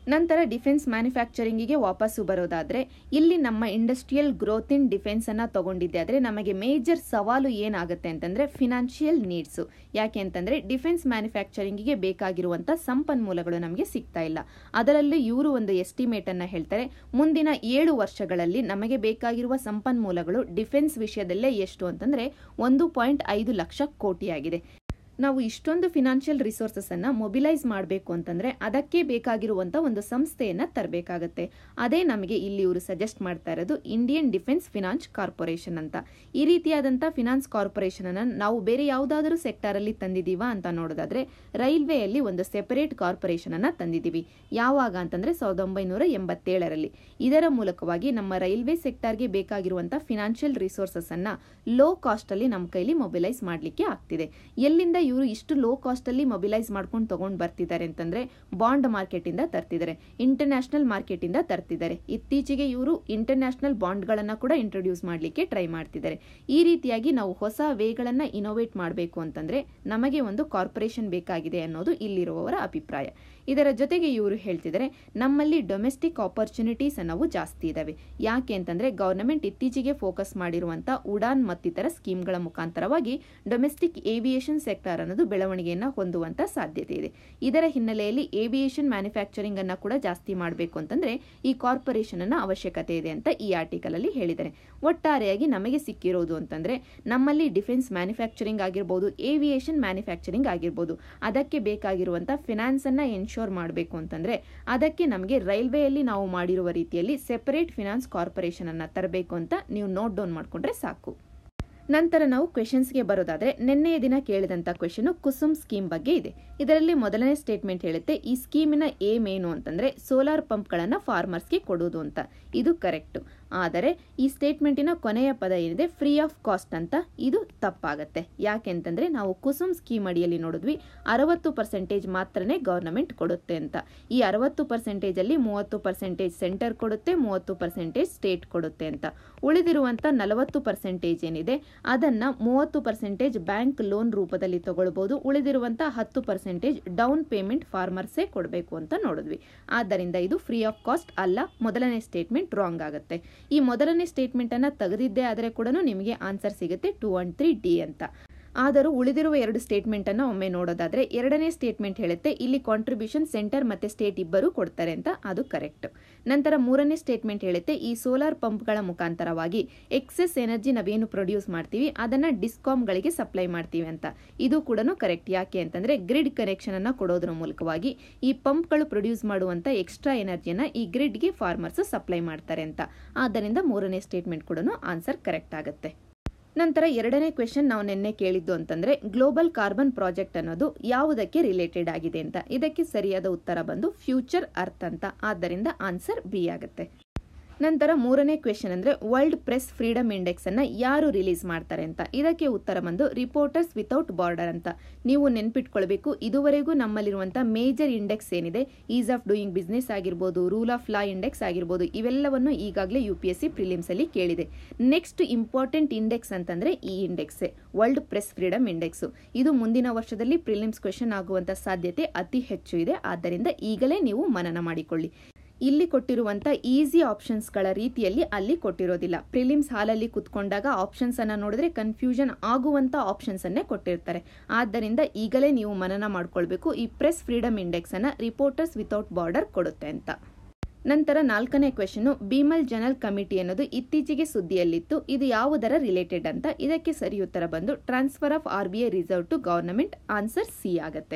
ನಂತರ ಡಿಫೆನ್ಸ್ ಮ್ಯಾನುಫ್ಯಾಕ್ಚರಿಂಗಿಗೆ ವಾಪಸ್ಸು ಬರೋದಾದ್ರೆ ಇಲ್ಲಿ ನಮ್ಮ ಇಂಡಸ್ಟ್ರಿಯಲ್ ಗ್ರೋತ್ ಇನ್ ಡಿಫೆನ್ಸ್ ಅನ್ನ ತಗೊಂಡಿದ್ದೆ ಆದ್ರೆ ನಮಗೆ ಮೇಜರ್ ಸವಾಲು ಏನಾಗುತ್ತೆ ಅಂತಂದ್ರೆ ಫಿನಾನ್ಷಿಯಲ್ ನೀಡ್ಸು ಯಾಕೆ ಅಂತಂದ್ರೆ ಡಿಫೆನ್ಸ್ ಮ್ಯಾನುಫ್ಯಾಕ್ಚರಿಂಗಿಗೆ ಬೇಕಾಗಿರುವಂತ ಸಂಪನ್ಮೂಲಗಳು ನಮಗೆ ಸಿಗ್ತಾ ಇಲ್ಲ ಅದರಲ್ಲಿ ಇವರು ಒಂದು ಎಸ್ಟಿಮೇಟ್ ಅನ್ನ ಹೇಳ್ತಾರೆ ಮುಂದಿನ ಏಳು ವರ್ಷಗಳಲ್ಲಿ ನಮಗೆ ಬೇಕಾಗಿರುವ ಸಂಪನ್ಮೂಲಗಳು ಡಿಫೆನ್ಸ್ ವಿಷಯದಲ್ಲೇ ಎಷ್ಟು ಅಂತಂದ್ರೆ ಒಂದು ಪಾಯಿಂಟ್ ಐದು ಲಕ್ಷ ಕೋಟಿಯಾಗಿದೆ ನಾವು ಇಷ್ಟೊಂದು ಫಿನಾನ್ಷಿಯಲ್ ರಿಸೋರ್ಸಸ್ ಅನ್ನ ಮೊಬಿಲೈಸ್ ಮಾಡಬೇಕು ಅಂತಂದ್ರೆ ಅದಕ್ಕೆ ಬೇಕಾಗಿರುವಂತ ಒಂದು ಸಂಸ್ಥೆಯನ್ನ ತರಬೇಕಾಗತ್ತೆ ಅದೇ ನಮಗೆ ಇಲ್ಲಿ ಇವರು ಸಜೆಸ್ಟ್ ಮಾಡ್ತಾ ಇರೋದು ಇಂಡಿಯನ್ ಡಿಫೆನ್ಸ್ ಫಿನಾನ್ಸ್ ಕಾರ್ಪೊರೇಷನ್ ಅಂತ ಈ ರೀತಿಯಾದಂತ ಫಿನಾನ್ಸ್ ಕಾರ್ಪೊರೇಷನ್ ಅನ್ನ ನಾವು ಬೇರೆ ಯಾವುದಾದರೂ ಸೆಕ್ಟರ್ ಅಲ್ಲಿ ತಂದಿದೀವಾ ಅಂತ ನೋಡೋದಾದ್ರೆ ರೈಲ್ವೆಯಲ್ಲಿ ಒಂದು ಸೆಪರೇಟ್ ಕಾರ್ಪೊರೇಷನ್ ಅನ್ನ ತಂದಿದೀವಿ ಯಾವಾಗ ಅಂತಂದ್ರೆ ಸಾವಿರದ ಒಂಬೈನೂರ ಎಂಬತ್ತೇಳರಲ್ಲಿ ಇದರ ಮೂಲಕವಾಗಿ ನಮ್ಮ ರೈಲ್ವೆ ಸೆಕ್ಟರ್ಗೆ ಬೇಕಾಗಿರುವಂತ ಫಿನಾನ್ಷಿಯಲ್ ರಿಸೋರ್ಸಸ್ ಅನ್ನ ಲೋ ಕಾಸ್ಟ್ ಅಲ್ಲಿ ನಮ್ಮ ಕೈಲಿ ಮೊಬಿಲೈಸ್ ಮಾಡಲಿಕ್ಕೆ ಆಗ್ತಿದೆ ಎಲ್ಲಿಂದ ಇವರು ಇಷ್ಟು ಲೋ ಕಾಸ್ಟ್ ಅಲ್ಲಿ ಮೊಬಿಲೈಸ್ ಮಾಡ್ಕೊಂಡು ತಗೊಂಡ್ ಬರ್ತಿದ್ದಾರೆ ಅಂತಂದ್ರೆ ಬಾಂಡ್ ಮಾರ್ಕೆಟ್ ಇಂದ ತರ್ತಿದ್ದಾರೆ ಇಂಟರ್ನ್ಯಾಷನಲ್ ಮಾರ್ಕೆಟ್ ಇಂದ ತರ್ತಿದ್ದಾರೆ ಇತ್ತೀಚೆಗೆ ಇವರು ಇಂಟರ್ನ್ಯಾಷನಲ್ ಬಾಂಡ್ ಗಳನ್ನ ಕೂಡ ಇಂಟ್ರೊಡ್ಯೂಸ್ ಮಾಡಲಿಕ್ಕೆ ಟ್ರೈ ಮಾಡ್ತಿದ್ದಾರೆ ಈ ರೀತಿಯಾಗಿ ನಾವು ಹೊಸ ವೇಗಳನ್ನ ಇನೋವೇಟ್ ಮಾಡಬೇಕು ಅಂತಂದ್ರೆ ನಮಗೆ ಒಂದು ಕಾರ್ಪೊರೇಷನ್ ಬೇಕಾಗಿದೆ ಅನ್ನೋದು ಇಲ್ಲಿರುವವರ ಅಭಿಪ್ರಾಯ ಇದರ ಜೊತೆಗೆ ಇವರು ಹೇಳ್ತಿದ್ದಾರೆ ನಮ್ಮಲ್ಲಿ ಡೊಮೆಸ್ಟಿಕ್ ಆಪರ್ಚುನಿಟೀಸ್ ಅನ್ನೋವು ಜಾಸ್ತಿ ಇದಾವೆ ಯಾಕೆ ಅಂತಂದ್ರೆ ಗವರ್ನಮೆಂಟ್ ಇತ್ತೀಚೆಗೆ ಫೋಕಸ್ ಮಾಡಿರುವಂತ ಉಡಾನ್ ಮತ್ತಿತರ ಸ್ಕೀಮ್ಗಳ ಮುಖಾಂತರವಾಗಿ ಡೊಮೆಸ್ಟಿಕ್ ಏವಿಯೇಷನ್ ಸೆಕ್ಟರ್ ಅನ್ನೋದು ಬೆಳವಣಿಗೆಯನ್ನ ಹೊಂದುವಂತ ಸಾಧ್ಯತೆ ಇದೆ ಇದರ ಹಿನ್ನೆಲೆಯಲ್ಲಿ ಏವಿಯೇಷನ್ ಮ್ಯಾನುಫ್ಯಾಕ್ಚರಿಂಗ್ ಅನ್ನ ಕೂಡ ಜಾಸ್ತಿ ಮಾಡಬೇಕು ಅಂತಂದ್ರೆ ಈ ಕಾರ್ಪೊರೇಷನ್ ಅನ್ನ ಅವಶ್ಯಕತೆ ಇದೆ ಅಂತ ಈ ಆರ್ಟಿಕಲ್ ಅಲ್ಲಿ ಹೇಳಿದ್ದಾರೆ ಒಟ್ಟಾರೆಯಾಗಿ ನಮಗೆ ಸಿಕ್ಕಿರೋದು ಅಂತಂದ್ರೆ ನಮ್ಮಲ್ಲಿ ಡಿಫೆನ್ಸ್ ಮ್ಯಾನುಫ್ಯಾಕ್ಚರಿಂಗ್ ಆಗಿರ್ಬೋದು ಏವಿಯೇಷನ್ ಮ್ಯಾನುಫ್ಯಾಕ್ಚರಿಂಗ್ ಆಗಿರ್ಬೋದು ಅದಕ್ಕೆ ಬೇಕಾಗಿರುವಂತ ಫಿನಾನ್ಸ್ ಅನ್ನ ಎನ್ಶೋರ್ ಮಾಡಬೇಕು ಅಂತಂದ್ರೆ ಅದಕ್ಕೆ ನಮಗೆ ರೈಲ್ವೆಯಲ್ಲಿ ನಾವು ಮಾಡಿರುವ ರೀತಿಯಲ್ಲಿ ಸೆಪರೇಟ್ ಫಿನಾನ್ಸ್ ಕಾರ್ಪೊರೇಷನ್ ಅನ್ನ ತರಬೇಕು ಅಂತ ನೀವು ನೋಟ್ ಡೌನ್ ಮಾಡ್ಕೊಂಡ್ರೆ ಸಾಕು ನಂತರ ನಾವು ಕ್ವೆಶನ್ಸ್ಗೆ ಬರೋದಾದ್ರೆ ನಿನ್ನೆಯ ದಿನ ಕೇಳಿದಂತ ಕ್ವೆಶನ್ ಕುಸುಮ್ ಸ್ಕೀಮ್ ಬಗ್ಗೆ ಇದೆ ಇದರಲ್ಲಿ ಮೊದಲನೇ ಸ್ಟೇಟ್ಮೆಂಟ್ ಹೇಳುತ್ತೆ ಈ ಸ್ಕೀಮಿನ ಏಮ್ ಏನು ಅಂತಂದ್ರೆ ಸೋಲಾರ್ ಪಂಪ್ಗಳನ್ನ ಫಾರ್ಮರ್ಸ್ಗೆ ಕೊಡೋದು ಅಂತ ಇದು ಕರೆಕ್ಟ್ ಆದರೆ ಈ ಸ್ಟೇಟ್ಮೆಂಟಿನ ಕೊನೆಯ ಪದ ಏನಿದೆ ಫ್ರೀ ಆಫ್ ಕಾಸ್ಟ್ ಅಂತ ಇದು ತಪ್ಪಾಗತ್ತೆ ಯಾಕೆ ಅಂತಂದ್ರೆ ನಾವು ಕುಸುಮ್ ಸ್ಕೀಮ್ ಅಡಿಯಲ್ಲಿ ನೋಡಿದ್ವಿ ಅರವತ್ತು ಪರ್ಸೆಂಟೇಜ್ ಮಾತ್ರನೇ ಗವರ್ನಮೆಂಟ್ ಕೊಡುತ್ತೆ ಅಂತ ಈ ಅರವತ್ತು ಪರ್ಸೆಂಟೇಜ್ ಅಲ್ಲಿ ಮೂವತ್ತು ಪರ್ಸೆಂಟೇಜ್ ಸೆಂಟರ್ ಕೊಡುತ್ತೆ ಮೂವತ್ತು ಪರ್ಸೆಂಟೇಜ್ ಸ್ಟೇಟ್ ಕೊಡುತ್ತೆ ಅಂತ ಉಳಿದಿರುವಂತ ನಲವತ್ತು ಪರ್ಸೆಂಟೇಜ್ ಏನಿದೆ ಅದನ್ನ ಮೂವತ್ತು ಪರ್ಸೆಂಟೇಜ್ ಬ್ಯಾಂಕ್ ಲೋನ್ ರೂಪದಲ್ಲಿ ತಗೊಳ್ಬಹುದು ಉಳಿದಿರುವಂತ ಹತ್ತು ಪರ್ಸೆಂಟೇಜ್ ಡೌನ್ ಪೇಮೆಂಟ್ ಫಾರ್ಮರ್ಸೇ ಕೊಡಬೇಕು ಅಂತ ನೋಡಿದ್ವಿ ಆದ್ದರಿಂದ ಇದು ಫ್ರೀ ಆಫ್ ಕಾಸ್ಟ್ ಅಲ್ಲ ಮೊದಲನೇ ಸ್ಟೇಟ್ಮೆಂಟ್ ರಾಂಗ್ ಆಗುತ್ತೆ ಈ ಮೊದಲನೇ ಸ್ಟೇಟ್ಮೆಂಟ್ ಅನ್ನ ತೆಗೆದಿದ್ದೇ ಆದರೆ ಕೂಡ ನಿಮಗೆ ಆನ್ಸರ್ ಸಿಗುತ್ತೆ ಟೂ ಅಂಡ್ ತ್ರೀ ಡಿ ಅಂತ ಆದರೂ ಉಳಿದಿರುವ ಎರಡು ಸ್ಟೇಟ್ಮೆಂಟ್ ಅನ್ನ ಒಮ್ಮೆ ನೋಡೋದಾದ್ರೆ ಎರಡನೇ ಸ್ಟೇಟ್ಮೆಂಟ್ ಹೇಳುತ್ತೆ ಇಲ್ಲಿ ಕಾಂಟ್ರಿಬ್ಯೂಷನ್ ಸೆಂಟರ್ ಮತ್ತೆ ಸ್ಟೇಟ್ ಇಬ್ಬರು ಕೊಡ್ತಾರೆ ಅಂತ ಅದು ಕರೆಕ್ಟ್ ನಂತರ ಮೂರನೇ ಸ್ಟೇಟ್ಮೆಂಟ್ ಹೇಳುತ್ತೆ ಈ ಸೋಲಾರ್ ಪಂಪ್ಗಳ ಮುಖಾಂತರವಾಗಿ ಎಕ್ಸೆಸ್ ಎನರ್ಜಿ ನಾವೇನು ಪ್ರೊಡ್ಯೂಸ್ ಮಾಡ್ತೀವಿ ಅದನ್ನ ಡಿಸ್ಕಾಮ್ಗಳಿಗೆ ಸಪ್ಲೈ ಮಾಡ್ತೀವಿ ಅಂತ ಇದು ಕೂಡ ಕರೆಕ್ಟ್ ಯಾಕೆ ಅಂತಂದ್ರೆ ಗ್ರಿಡ್ ಕನೆಕ್ಷನ್ ಅನ್ನ ಕೊಡೋದ್ರ ಮೂಲಕವಾಗಿ ಈ ಪಂಪ್ಗಳು ಪ್ರೊಡ್ಯೂಸ್ ಮಾಡುವಂತ ಎಕ್ಸ್ಟ್ರಾ ಎನರ್ಜಿಯನ್ನ ಈ ಗ್ರಿಡ್ಗೆ ಫಾರ್ಮರ್ಸ್ ಸಪ್ಲೈ ಮಾಡ್ತಾರೆ ಅಂತ ಆದ್ದರಿಂದ ಮೂರನೇ ಸ್ಟೇಟ್ಮೆಂಟ್ ಕೂಡ ಆನ್ಸರ್ ಕರೆಕ್ಟ್ ಆಗುತ್ತೆ ನಂತರ ಎರಡನೇ ಕ್ವೆಶನ್ ನಾವು ನಿನ್ನೆ ಕೇಳಿದ್ದು ಅಂತಂದ್ರೆ ಗ್ಲೋಬಲ್ ಕಾರ್ಬನ್ ಪ್ರಾಜೆಕ್ಟ್ ಅನ್ನೋದು ಯಾವುದಕ್ಕೆ ರಿಲೇಟೆಡ್ ಆಗಿದೆ ಅಂತ ಇದಕ್ಕೆ ಸರಿಯಾದ ಉತ್ತರ ಬಂದು ಫ್ಯೂಚರ್ ಅರ್ತ್ ಅಂತ ಆದ್ದರಿಂದ ಆನ್ಸರ್ ಬಿ ಆಗುತ್ತೆ ನಂತರ ಮೂರನೇ ಕ್ವೆಶನ್ ಅಂದ್ರೆ ವರ್ಲ್ಡ್ ಪ್ರೆಸ್ ಫ್ರೀಡಮ್ ಇಂಡೆಕ್ಸ್ ಅನ್ನ ಯಾರು ರಿಲೀಸ್ ಮಾಡ್ತಾರೆ ಅಂತ ಇದಕ್ಕೆ ಉತ್ತರ ಬಂದು ರಿಪೋರ್ಟರ್ಸ್ ವಿತೌಟ್ ಬಾರ್ಡರ್ ಅಂತ ನೀವು ನೆನ್ಪಿಟ್ಕೊಳ್ಬೇಕು ಇದುವರೆಗೂ ನಮ್ಮಲ್ಲಿರುವಂತಹ ಮೇಜರ್ ಇಂಡೆಕ್ಸ್ ಏನಿದೆ ಈಸ್ ಆಫ್ ಡೂಯಿಂಗ್ ಬಿಸ್ನೆಸ್ ಆಗಿರ್ಬೋದು ರೂಲ್ ಆಫ್ ಲಾ ಇಂಡೆಕ್ಸ್ ಆಗಿರ್ಬೋದು ಇವೆಲ್ಲವನ್ನು ಈಗಾಗಲೇ U P S C prelims ಅಲ್ಲಿ ಕೇಳಿದೆ ನೆಕ್ಸ್ಟ್ ಇಂಪಾರ್ಟೆಂಟ್ ಇಂಡೆಕ್ಸ್ ಅಂತಂದ್ರೆ ಈ index world press freedom index ಇದು ಮುಂದಿನ ವರ್ಷದಲ್ಲಿ ಪ್ರಿಲಿಮ್ಸ್ ಕ್ವೆಶನ್ ಆಗುವಂತ ಸಾಧ್ಯತೆ ಅತಿ ಹೆಚ್ಚು ಇದೆ ಆದ್ದರಿಂದ ಈಗಲೇ ನೀವು ಮನನ ಮಾಡಿಕೊಳ್ಳಿ ಇಲ್ಲಿ ಕೊಟ್ಟಿರುವಂತ ಈಸಿ ಆಪ್ಷನ್ಸ್ಗಳ ರೀತಿಯಲ್ಲಿ ಅಲ್ಲಿ ಕೊಟ್ಟಿರೋದಿಲ್ಲ ಪ್ರಿಲಿಮ್ಸ್ ಹಾಲಲ್ಲಿ ಕುತ್ಕೊಂಡಾಗ ಆಪ್ಷನ್ಸ್ ಅನ್ನ ನೋಡಿದ್ರೆ ಕನ್ಫ್ಯೂಷನ್ ಆಗುವಂತ ಆಪ್ಷನ್ಸ್ ಅನ್ನೇ ಕೊಟ್ಟಿರ್ತಾರೆ ಆದ್ದರಿಂದ ಈಗಲೇ ನೀವು ಮನನ ಮಾಡ್ಕೊಳ್ಬೇಕು ಈ ಪ್ರೆಸ್ ಫ್ರೀಡಮ್ ಇಂಡೆಕ್ಸ್ ಅನ್ನ ರಿಪೋರ್ಟರ್ಸ್ ವಿತೌಟ್ ಬಾರ್ಡರ್ ಕೊಡುತ್ತೆ ಅಂತ ನಂತರ ನಾಲ್ಕನೇ ಕ್ವೆಶನ್ ಬಿಮಲ್ ಜನರಲ್ ಕಮಿಟಿ ಅನ್ನೋದು ಇತ್ತೀಚೆಗೆ ಸುದ್ದಿಯಲ್ಲಿತ್ತು ಇದು ಯಾವುದರ ರಿಲೇಟೆಡ್ ಅಂತ ಇದಕ್ಕೆ ಸರಿ ಉತ್ತರ ಬಂದು transfer of R B I reserve to government answer C ಆಗತ್ತೆ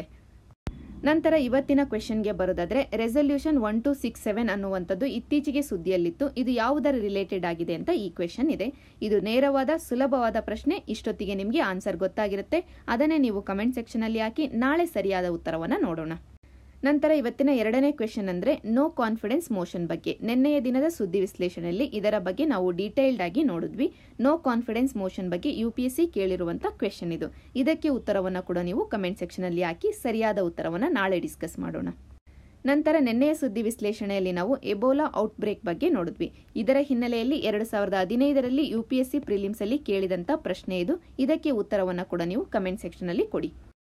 ನಂತರ ಇವತ್ತಿನ ಕ್ವೆಶನ್ಗೆ ಬರೋದಾದ್ರೆ resolution one two six seven ಅನ್ನುವಂಥದ್ದು ಇತ್ತೀಚೆಗೆ ಸುದ್ದಿಯಲ್ಲಿತ್ತು ಇದು ಯಾವುದರ ರಿಲೇಟೆಡ್ ಆಗಿದೆ ಅಂತ ಈ ಕ್ವೆಶನ್ ಇದೆ ಇದು ನೇರವಾದ ಸುಲಭವಾದ ಪ್ರಶ್ನೆ ಇಷ್ಟೊತ್ತಿಗೆ ನಿಮಗೆ ಆನ್ಸರ್ ಗೊತ್ತಾಗಿರುತ್ತೆ ಅದನ್ನೇ ನೀವು ಕಮೆಂಟ್ ಸೆಕ್ಷನ್ ಅಲ್ಲಿ ಹಾಕಿ ನಾಳೆ ಸರಿಯಾದ ಉತ್ತರವನ್ನ ನೋಡೋಣ ನಂತರ ಇವತ್ತಿನ ಎರಡನೇ ಕ್ವೆಶನ್ ಅಂದ್ರೆ ನೋ ಕಾನ್ಫಿಡೆನ್ಸ್ ಮೋಷನ್ ಬಗ್ಗೆ ನಿನ್ನೆಯ ದಿನದ ಸುದ್ದಿ ವಿಶ್ಲೇಷಣೆಯಲ್ಲಿ ಇದರ ಬಗ್ಗೆ ನಾವು ಡೀಟೇಲ್ಡ್ ಆಗಿ ನೋಡಿದ್ವಿ ನೋ ಕಾನ್ಫಿಡೆನ್ಸ್ ಮೋಷನ್ ಬಗ್ಗೆ ಯು ಪಿ ಎಸ್ ಸಿ ಕೇಳಿರುವಂತ ಕ್ವೆಶನ್ ಇದು ಇದಕ್ಕೆ ಉತ್ತರವನ್ನ ಕೂಡ ನೀವು ಕಮೆಂಟ್ ಸೆಕ್ಷನ್ ಅಲ್ಲಿ ಹಾಕಿ ಸರಿಯಾದ ಉತ್ತರವನ್ನ ನಾಳೆ ಡಿಸ್ಕಸ್ ಮಾಡೋಣ ನಂತರ ನಿನ್ನೆಯ ಸುದ್ದಿ ವಿಶ್ಲೇಷಣೆಯಲ್ಲಿ ನಾವು ಎಬೋಲಾ ಔಟ್ ಬ್ರೇಕ್ ಬಗ್ಗೆ ನೋಡಿದ್ವಿ ಇದರ ಹಿನ್ನೆಲೆಯಲ್ಲಿ ಎರಡು ಸಾವಿರದ ಹದಿನೈದರಲ್ಲಿ U P S C prelims ಅಲ್ಲಿ ಕೇಳಿದಂತ ಪ್ರಶ್ನೆ ಇದು ಇದಕ್ಕೆ ಉತ್ತರವನ್ನ ಕೂಡ ನೀವು ಕಮೆಂಟ್ ಸೆಕ್ಷನ್ ಅಲ್ಲಿ ಕೊಡಿ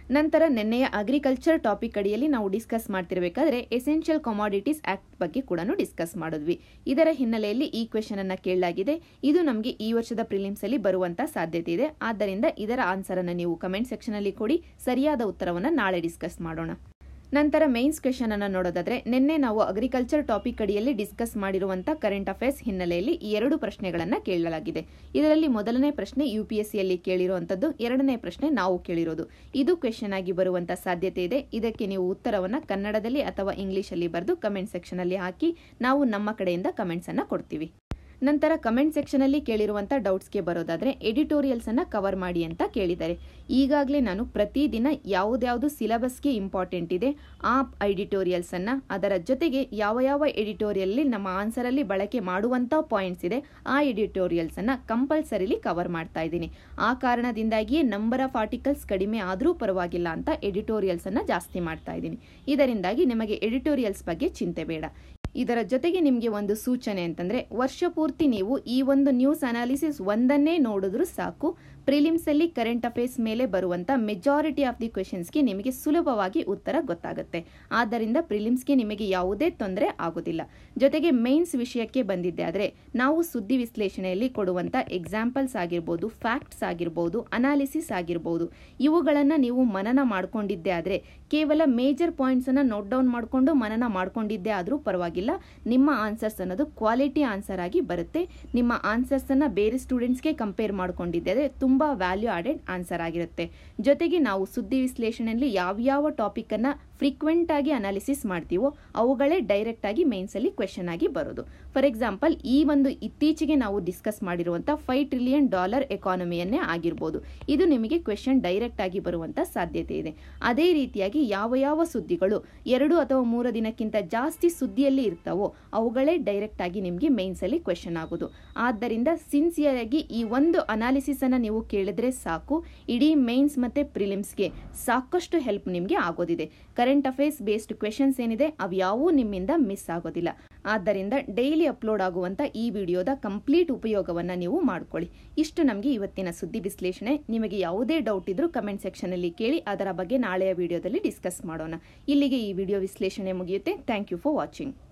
ನಂತರ ನಿನ್ನೆಯ ಅಗ್ರಿಕಲ್ಚರ್ ಟಾಪಿಕ್ ಅಡಿಯಲ್ಲಿ ನಾವು ಡಿಸ್ಕಸ್ ಮಾಡ್ತಿರಬೇಕಾದ್ರೆ ಎಸೆನ್ಷಿಯಲ್ ಕಮಾಡಿಟೀಸ್ ಆಕ್ಟ್ ಬಗ್ಗೆ ಕೂಡ ಡಿಸ್ಕಸ್ ಮಾಡಿದ್ವಿ ಇದರ ಹಿನ್ನೆಲೆಯಲ್ಲಿ ಈ ಕ್ವೆಶನ್ ಅನ್ನ ಕೇಳಲಾಗಿದೆ ಇದು ನಮಗೆ ಈ ವರ್ಷದ ಪ್ರಿಲಿಮ್ಸ್ ಅಲ್ಲಿ ಬರುವಂತ ಸಾಧ್ಯತೆ ಇದೆ ಆದ್ದರಿಂದ ಇದರ ಆನ್ಸರ್ ಅನ್ನು ನೀವು ಕಮೆಂಟ್ ಸೆಕ್ಷನ್ ಅಲ್ಲಿ ಕೊಡಿ ಸರಿಯಾದ ಉತ್ತರವನ್ನು ನಾಳೆ ಡಿಸ್ಕಸ್ ಮಾಡೋಣ ನಂತರ ಮೇನ್ಸ್ ಕ್ವೆಶನ್ ಅನ್ನು ನೋಡೋದಾದ್ರೆ ನಿನ್ನೆ ನಾವು ಅಗ್ರಿಕಲ್ಚರ್ ಟಾಪಿಕ್ ಅಡಿಯಲ್ಲಿ ಡಿಸ್ಕಸ್ ಮಾಡಿರುವಂತಹ ಕರೆಂಟ್ ಅಫೇರ್ಸ್ ಹಿನ್ನೆಲೆಯಲ್ಲಿ ಈ ಎರಡು ಪ್ರಶ್ನೆಗಳನ್ನ ಕೇಳಲಾಗಿದೆ ಇದರಲ್ಲಿ ಮೊದಲನೇ ಪ್ರಶ್ನೆ ಯು ಪಿ ಎಸ್ ಸಿಯಲ್ಲಿ ಕೇಳಿರುವಂತದ್ದು ಎರಡನೇ ಪ್ರಶ್ನೆ ನಾವು ಕೇಳಿರೋದು ಇದು ಕ್ವೆಶನ್ ಆಗಿ ಬರುವಂತ ಸಾಧ್ಯತೆ ಇದೆ ಇದಕ್ಕೆ ನೀವು ಉತ್ತರವನ್ನ ಕನ್ನಡದಲ್ಲಿ ಅಥವಾ ಇಂಗ್ಲಿಷ್ ಅಲ್ಲಿ ಬರೆದು ಕಮೆಂಟ್ ಸೆಕ್ಷನ್ ಅಲ್ಲಿ ಹಾಕಿ ನಾವು ನಮ್ಮ ಕಡೆಯಿಂದ ಕಮೆಂಟ್ಸ್ ಅನ್ನ ಕೊಡ್ತೀವಿ ನಂತರ ಕಮೆಂಟ್ ಸೆಕ್ಷನ್ ಅಲ್ಲಿ ಕೇಳಿರುವಂತ ಡೌಟ್ಸ್ಗೆ ಬರೋದಾದ್ರೆ ಎಡಿಟೋರಿಯಲ್ಸ್ ಅನ್ನ ಕವರ್ ಮಾಡಿ ಅಂತ ಕೇಳಿದ್ದಾರೆ ಈಗಾಗಲೇ ನಾನು ಪ್ರತಿದಿನ ಯಾವುದ್ಯಾವುದು ಸಿಲೆಬಸ್ಗೆ ಇಂಪಾರ್ಟೆಂಟ್ ಇದೆ ಆ ಎಡಿಟೋರಿಯಲ್ಸ್ ಅನ್ನ ಅದರ ಜೊತೆಗೆ ಯಾವ ಯಾವ ಎಡಿಟೋರಿಯಲ್ ನಮ್ಮ ಆನ್ಸರ್ ಅಲ್ಲಿ ಬಳಕೆ ಮಾಡುವಂತ ಪಾಯಿಂಟ್ಸ್ ಇದೆ ಆ ಎಡಿಟೋರಿಯಲ್ಸ್ ಅನ್ನ ಕಂಪಲ್ಸರಿಲಿ ಕವರ್ ಮಾಡ್ತಾ ಇದ್ದೀನಿ ಆ ಕಾರಣದಿಂದಾಗಿಯೇ ನಂಬರ್ ಆಫ್ ಆರ್ಟಿಕಲ್ಸ್ ಕಡಿಮೆ ಆದರೂ ಪರವಾಗಿಲ್ಲ ಅಂತ ಎಡಿಟೋರಿಯಲ್ಸ್ ಅನ್ನ ಜಾಸ್ತಿ ಮಾಡ್ತಾ ಇದ್ದೀನಿ ಇದರಿಂದಾಗಿ ನಿಮಗೆ ಎಡಿಟೋರಿಯಲ್ಸ್ ಬಗ್ಗೆ ಚಿಂತೆ ಬೇಡ ಇದರ ಜೊತೆಗೆ ನಿಮಗೆ ಒಂದು ಸೂಚನೆ ಅಂತಂದ್ರೆ ವರ್ಷ ಪೂರ್ತಿ ನೀವು ಈ ಒಂದು ನ್ಯೂಸ್ ಅನಾಲಿಸಿಸ್ ಒಂದನ್ನೇ ನೋಡಿದ್ರು ಸಾಕು ಪ್ರಿಲಿಮ್ಸ್ ಅಲ್ಲಿ ಕರೆಂಟ್ ಅಫೇರ್ಸ್ ಮೇಲೆ ಬರುವಂತ ಮೆಜಾರಿಟಿ ಆಫ್ ದಿ ಕ್ವೆಶನ್ಸ್ಗೆ ನಿಮಗೆ ಸುಲಭವಾಗಿ ಉತ್ತರ ಗೊತ್ತಾಗುತ್ತೆ ಆದ್ದರಿಂದ ಪ್ರಿಲಿಮ್ಸ್ಗೆ ನಿಮಗೆ ಯಾವುದೇ ತೊಂದರೆ ಆಗೋದಿಲ್ಲ ಜೊತೆಗೆ ಮೇನ್ಸ್ ವಿಷಯಕ್ಕೆ ಬಂದಿದ್ದೆ ಆದರೆ ನಾವು ಸುದ್ದಿ ವಿಶ್ಲೇಷಣೆಯಲ್ಲಿ ಕೊಡುವಂತ ಎಕ್ಸಾಂಪಲ್ಸ್ ಆಗಿರ್ಬೋದು ಫ್ಯಾಕ್ಟ್ಸ್ ಆಗಿರ್ಬೋದು ಅನಾಲಿಸಿಸ್ ಆಗಿರ್ಬೋದು ಇವುಗಳನ್ನ ನೀವು ಮನನ ಮಾಡ್ಕೊಂಡಿದ್ದೆ ಆದರೆ ಕೇವಲ ಮೇಜರ್ ಪಾಯಿಂಟ್ಸ್ ಅನ್ನ ನೋಟ್ ಡೌನ್ ಮಾಡಿಕೊಂಡು ಮನನ ಮಾಡ್ಕೊಂಡಿದ್ದೆ ಆದರೂ ಪರವಾಗಿಲ್ಲ ನಿಮ್ಮ ಆನ್ಸರ್ಸ್ ಅನ್ನೋದು ಕ್ವಾಲಿಟಿ ಆನ್ಸರ್ ಆಗಿ ಬರುತ್ತೆ ನಿಮ್ಮ ಆನ್ಸರ್ಸ್ ಅನ್ನ ಬೇರೆ ಸ್ಟೂಡೆಂಟ್ಸ್ಗೆ ಕಂಪೇರ್ ಮಾಡ್ಕೊಂಡಿದ್ದೆ ಆದರೆ ತುಂಬಾ ವ್ಯಾಲ್ಯೂ ಆಡೆಡ್ ಆನ್ಸರ್ ಆಗಿರುತ್ತೆ ಜೊತೆಗೆ ನಾವು ಸುದ್ದಿ ವಿಶ್ಲೇಷಣೆಯಲ್ಲಿ ಯಾವ್ಯಾವ ಟಾಪಿಕ್ ಅನ್ನ ಫ್ರೀಕ್ವೆಂಟ್ ಆಗಿ ಅನಾಲಿಸಿಸ್ ಮಾಡ್ತೀವೋ ಅವುಗಳೇ ಡೈರೆಕ್ಟ್ ಆಗಿ ಮೇನ್ಸ್ ಅಲ್ಲಿ ಕ್ವೆಶನ್ ಆಗಿ ಬರೋದು ಫಾರ್ ಎಕ್ಸಾಂಪಲ್ ಈ ಒಂದು ಇತ್ತೀಚೆಗೆ ನಾವು ಡಿಸ್ಕಸ್ ಮಾಡಿರುವಂತ ಫೈವ್ ಟ್ರಿಲಿಯನ್ ಡಾಲರ್ ಎಕಾನಮಿಯನ್ನೇ ಆಗಿರ್ಬೋದು ಇದು ನಿಮಗೆ ಕ್ವೆಶನ್ ಡೈರೆಕ್ಟ್ ಆಗಿ ಬರುವಂತ ಸಾಧ್ಯತೆ ಇದೆ ಅದೇ ರೀತಿಯಾಗಿ ಯಾವ ಯಾವ ಸುದ್ದಿಗಳು ಎರಡು ಅಥವಾ ಮೂರು ದಿನಕ್ಕಿಂತ ಜಾಸ್ತಿ ಸುದ್ದಿಯಲ್ಲಿ ಇರ್ತಾವೋ ಅವುಗಳೇ ಡೈರೆಕ್ಟ್ ಆಗಿ ನಿಮಗೆ ಮೇನ್ಸ್ ಅಲ್ಲಿ ಕ್ವೆಶನ್ ಆಗೋದು ಆದ್ದರಿಂದ ಸಿನ್ಸಿಯರ್ ಆಗಿ ಈ ಒಂದು ಅನಾಲಿಸಿಸ್ ಅನ್ನ ನೀವು ಕೇಳಿದ್ರೆ ಸಾಕು ಇಡೀ ಮೇನ್ಸ್ ಮತ್ತೆ ಪ್ರಿಲಿಮ್ಸ್ಗೆ ಸಾಕಷ್ಟು ಹೆಲ್ಪ್ ನಿಮಗೆ ಆಗೋದಿದೆ ಕರೆಂಟ್ ಅಫೇರ್ಸ್ ಬೇಸ್ಡ್ ಕ್ವೆಶನ್ಸ್ ಏನಿದೆ ಅವ್ಯಾವೂ ನಿಮ್ಮಿಂದ ಮಿಸ್ ಆಗೋದಿಲ್ಲ ಆದ್ದರಿಂದ ಡೈಲಿ ಅಪ್ಲೋಡ್ ಆಗುವಂತ ಈ ವಿಡಿಯೋದ ಕಂಪ್ಲೀಟ್ ಉಪಯೋಗವನ್ನ ನೀವು ಮಾಡ್ಕೊಳ್ಳಿ ಇಷ್ಟು ನಮಗೆ ಇವತ್ತಿನ ಸುದ್ದಿ ವಿಶ್ಲೇಷಣೆ ನಿಮಗೆ ಯಾವುದೇ ಡೌಟ್ ಇದ್ರೂ ಕಮೆಂಟ್ ಸೆಕ್ಷನ್ ಅಲ್ಲಿ ಕೇಳಿ ಅದರ ಬಗ್ಗೆ ನಾಳೆಯ ವಿಡಿಯೋದಲ್ಲಿ ಡಿಸ್ಕಸ್ ಮಾಡೋಣ ಇಲ್ಲಿಗೆ ಈ ವಿಡಿಯೋ ವಿಶ್ಲೇಷಣೆ ಮುಗಿಯುತ್ತೆ ಥ್ಯಾಂಕ್ ಯು ಫಾರ್ ವಾಚಿಂಗ್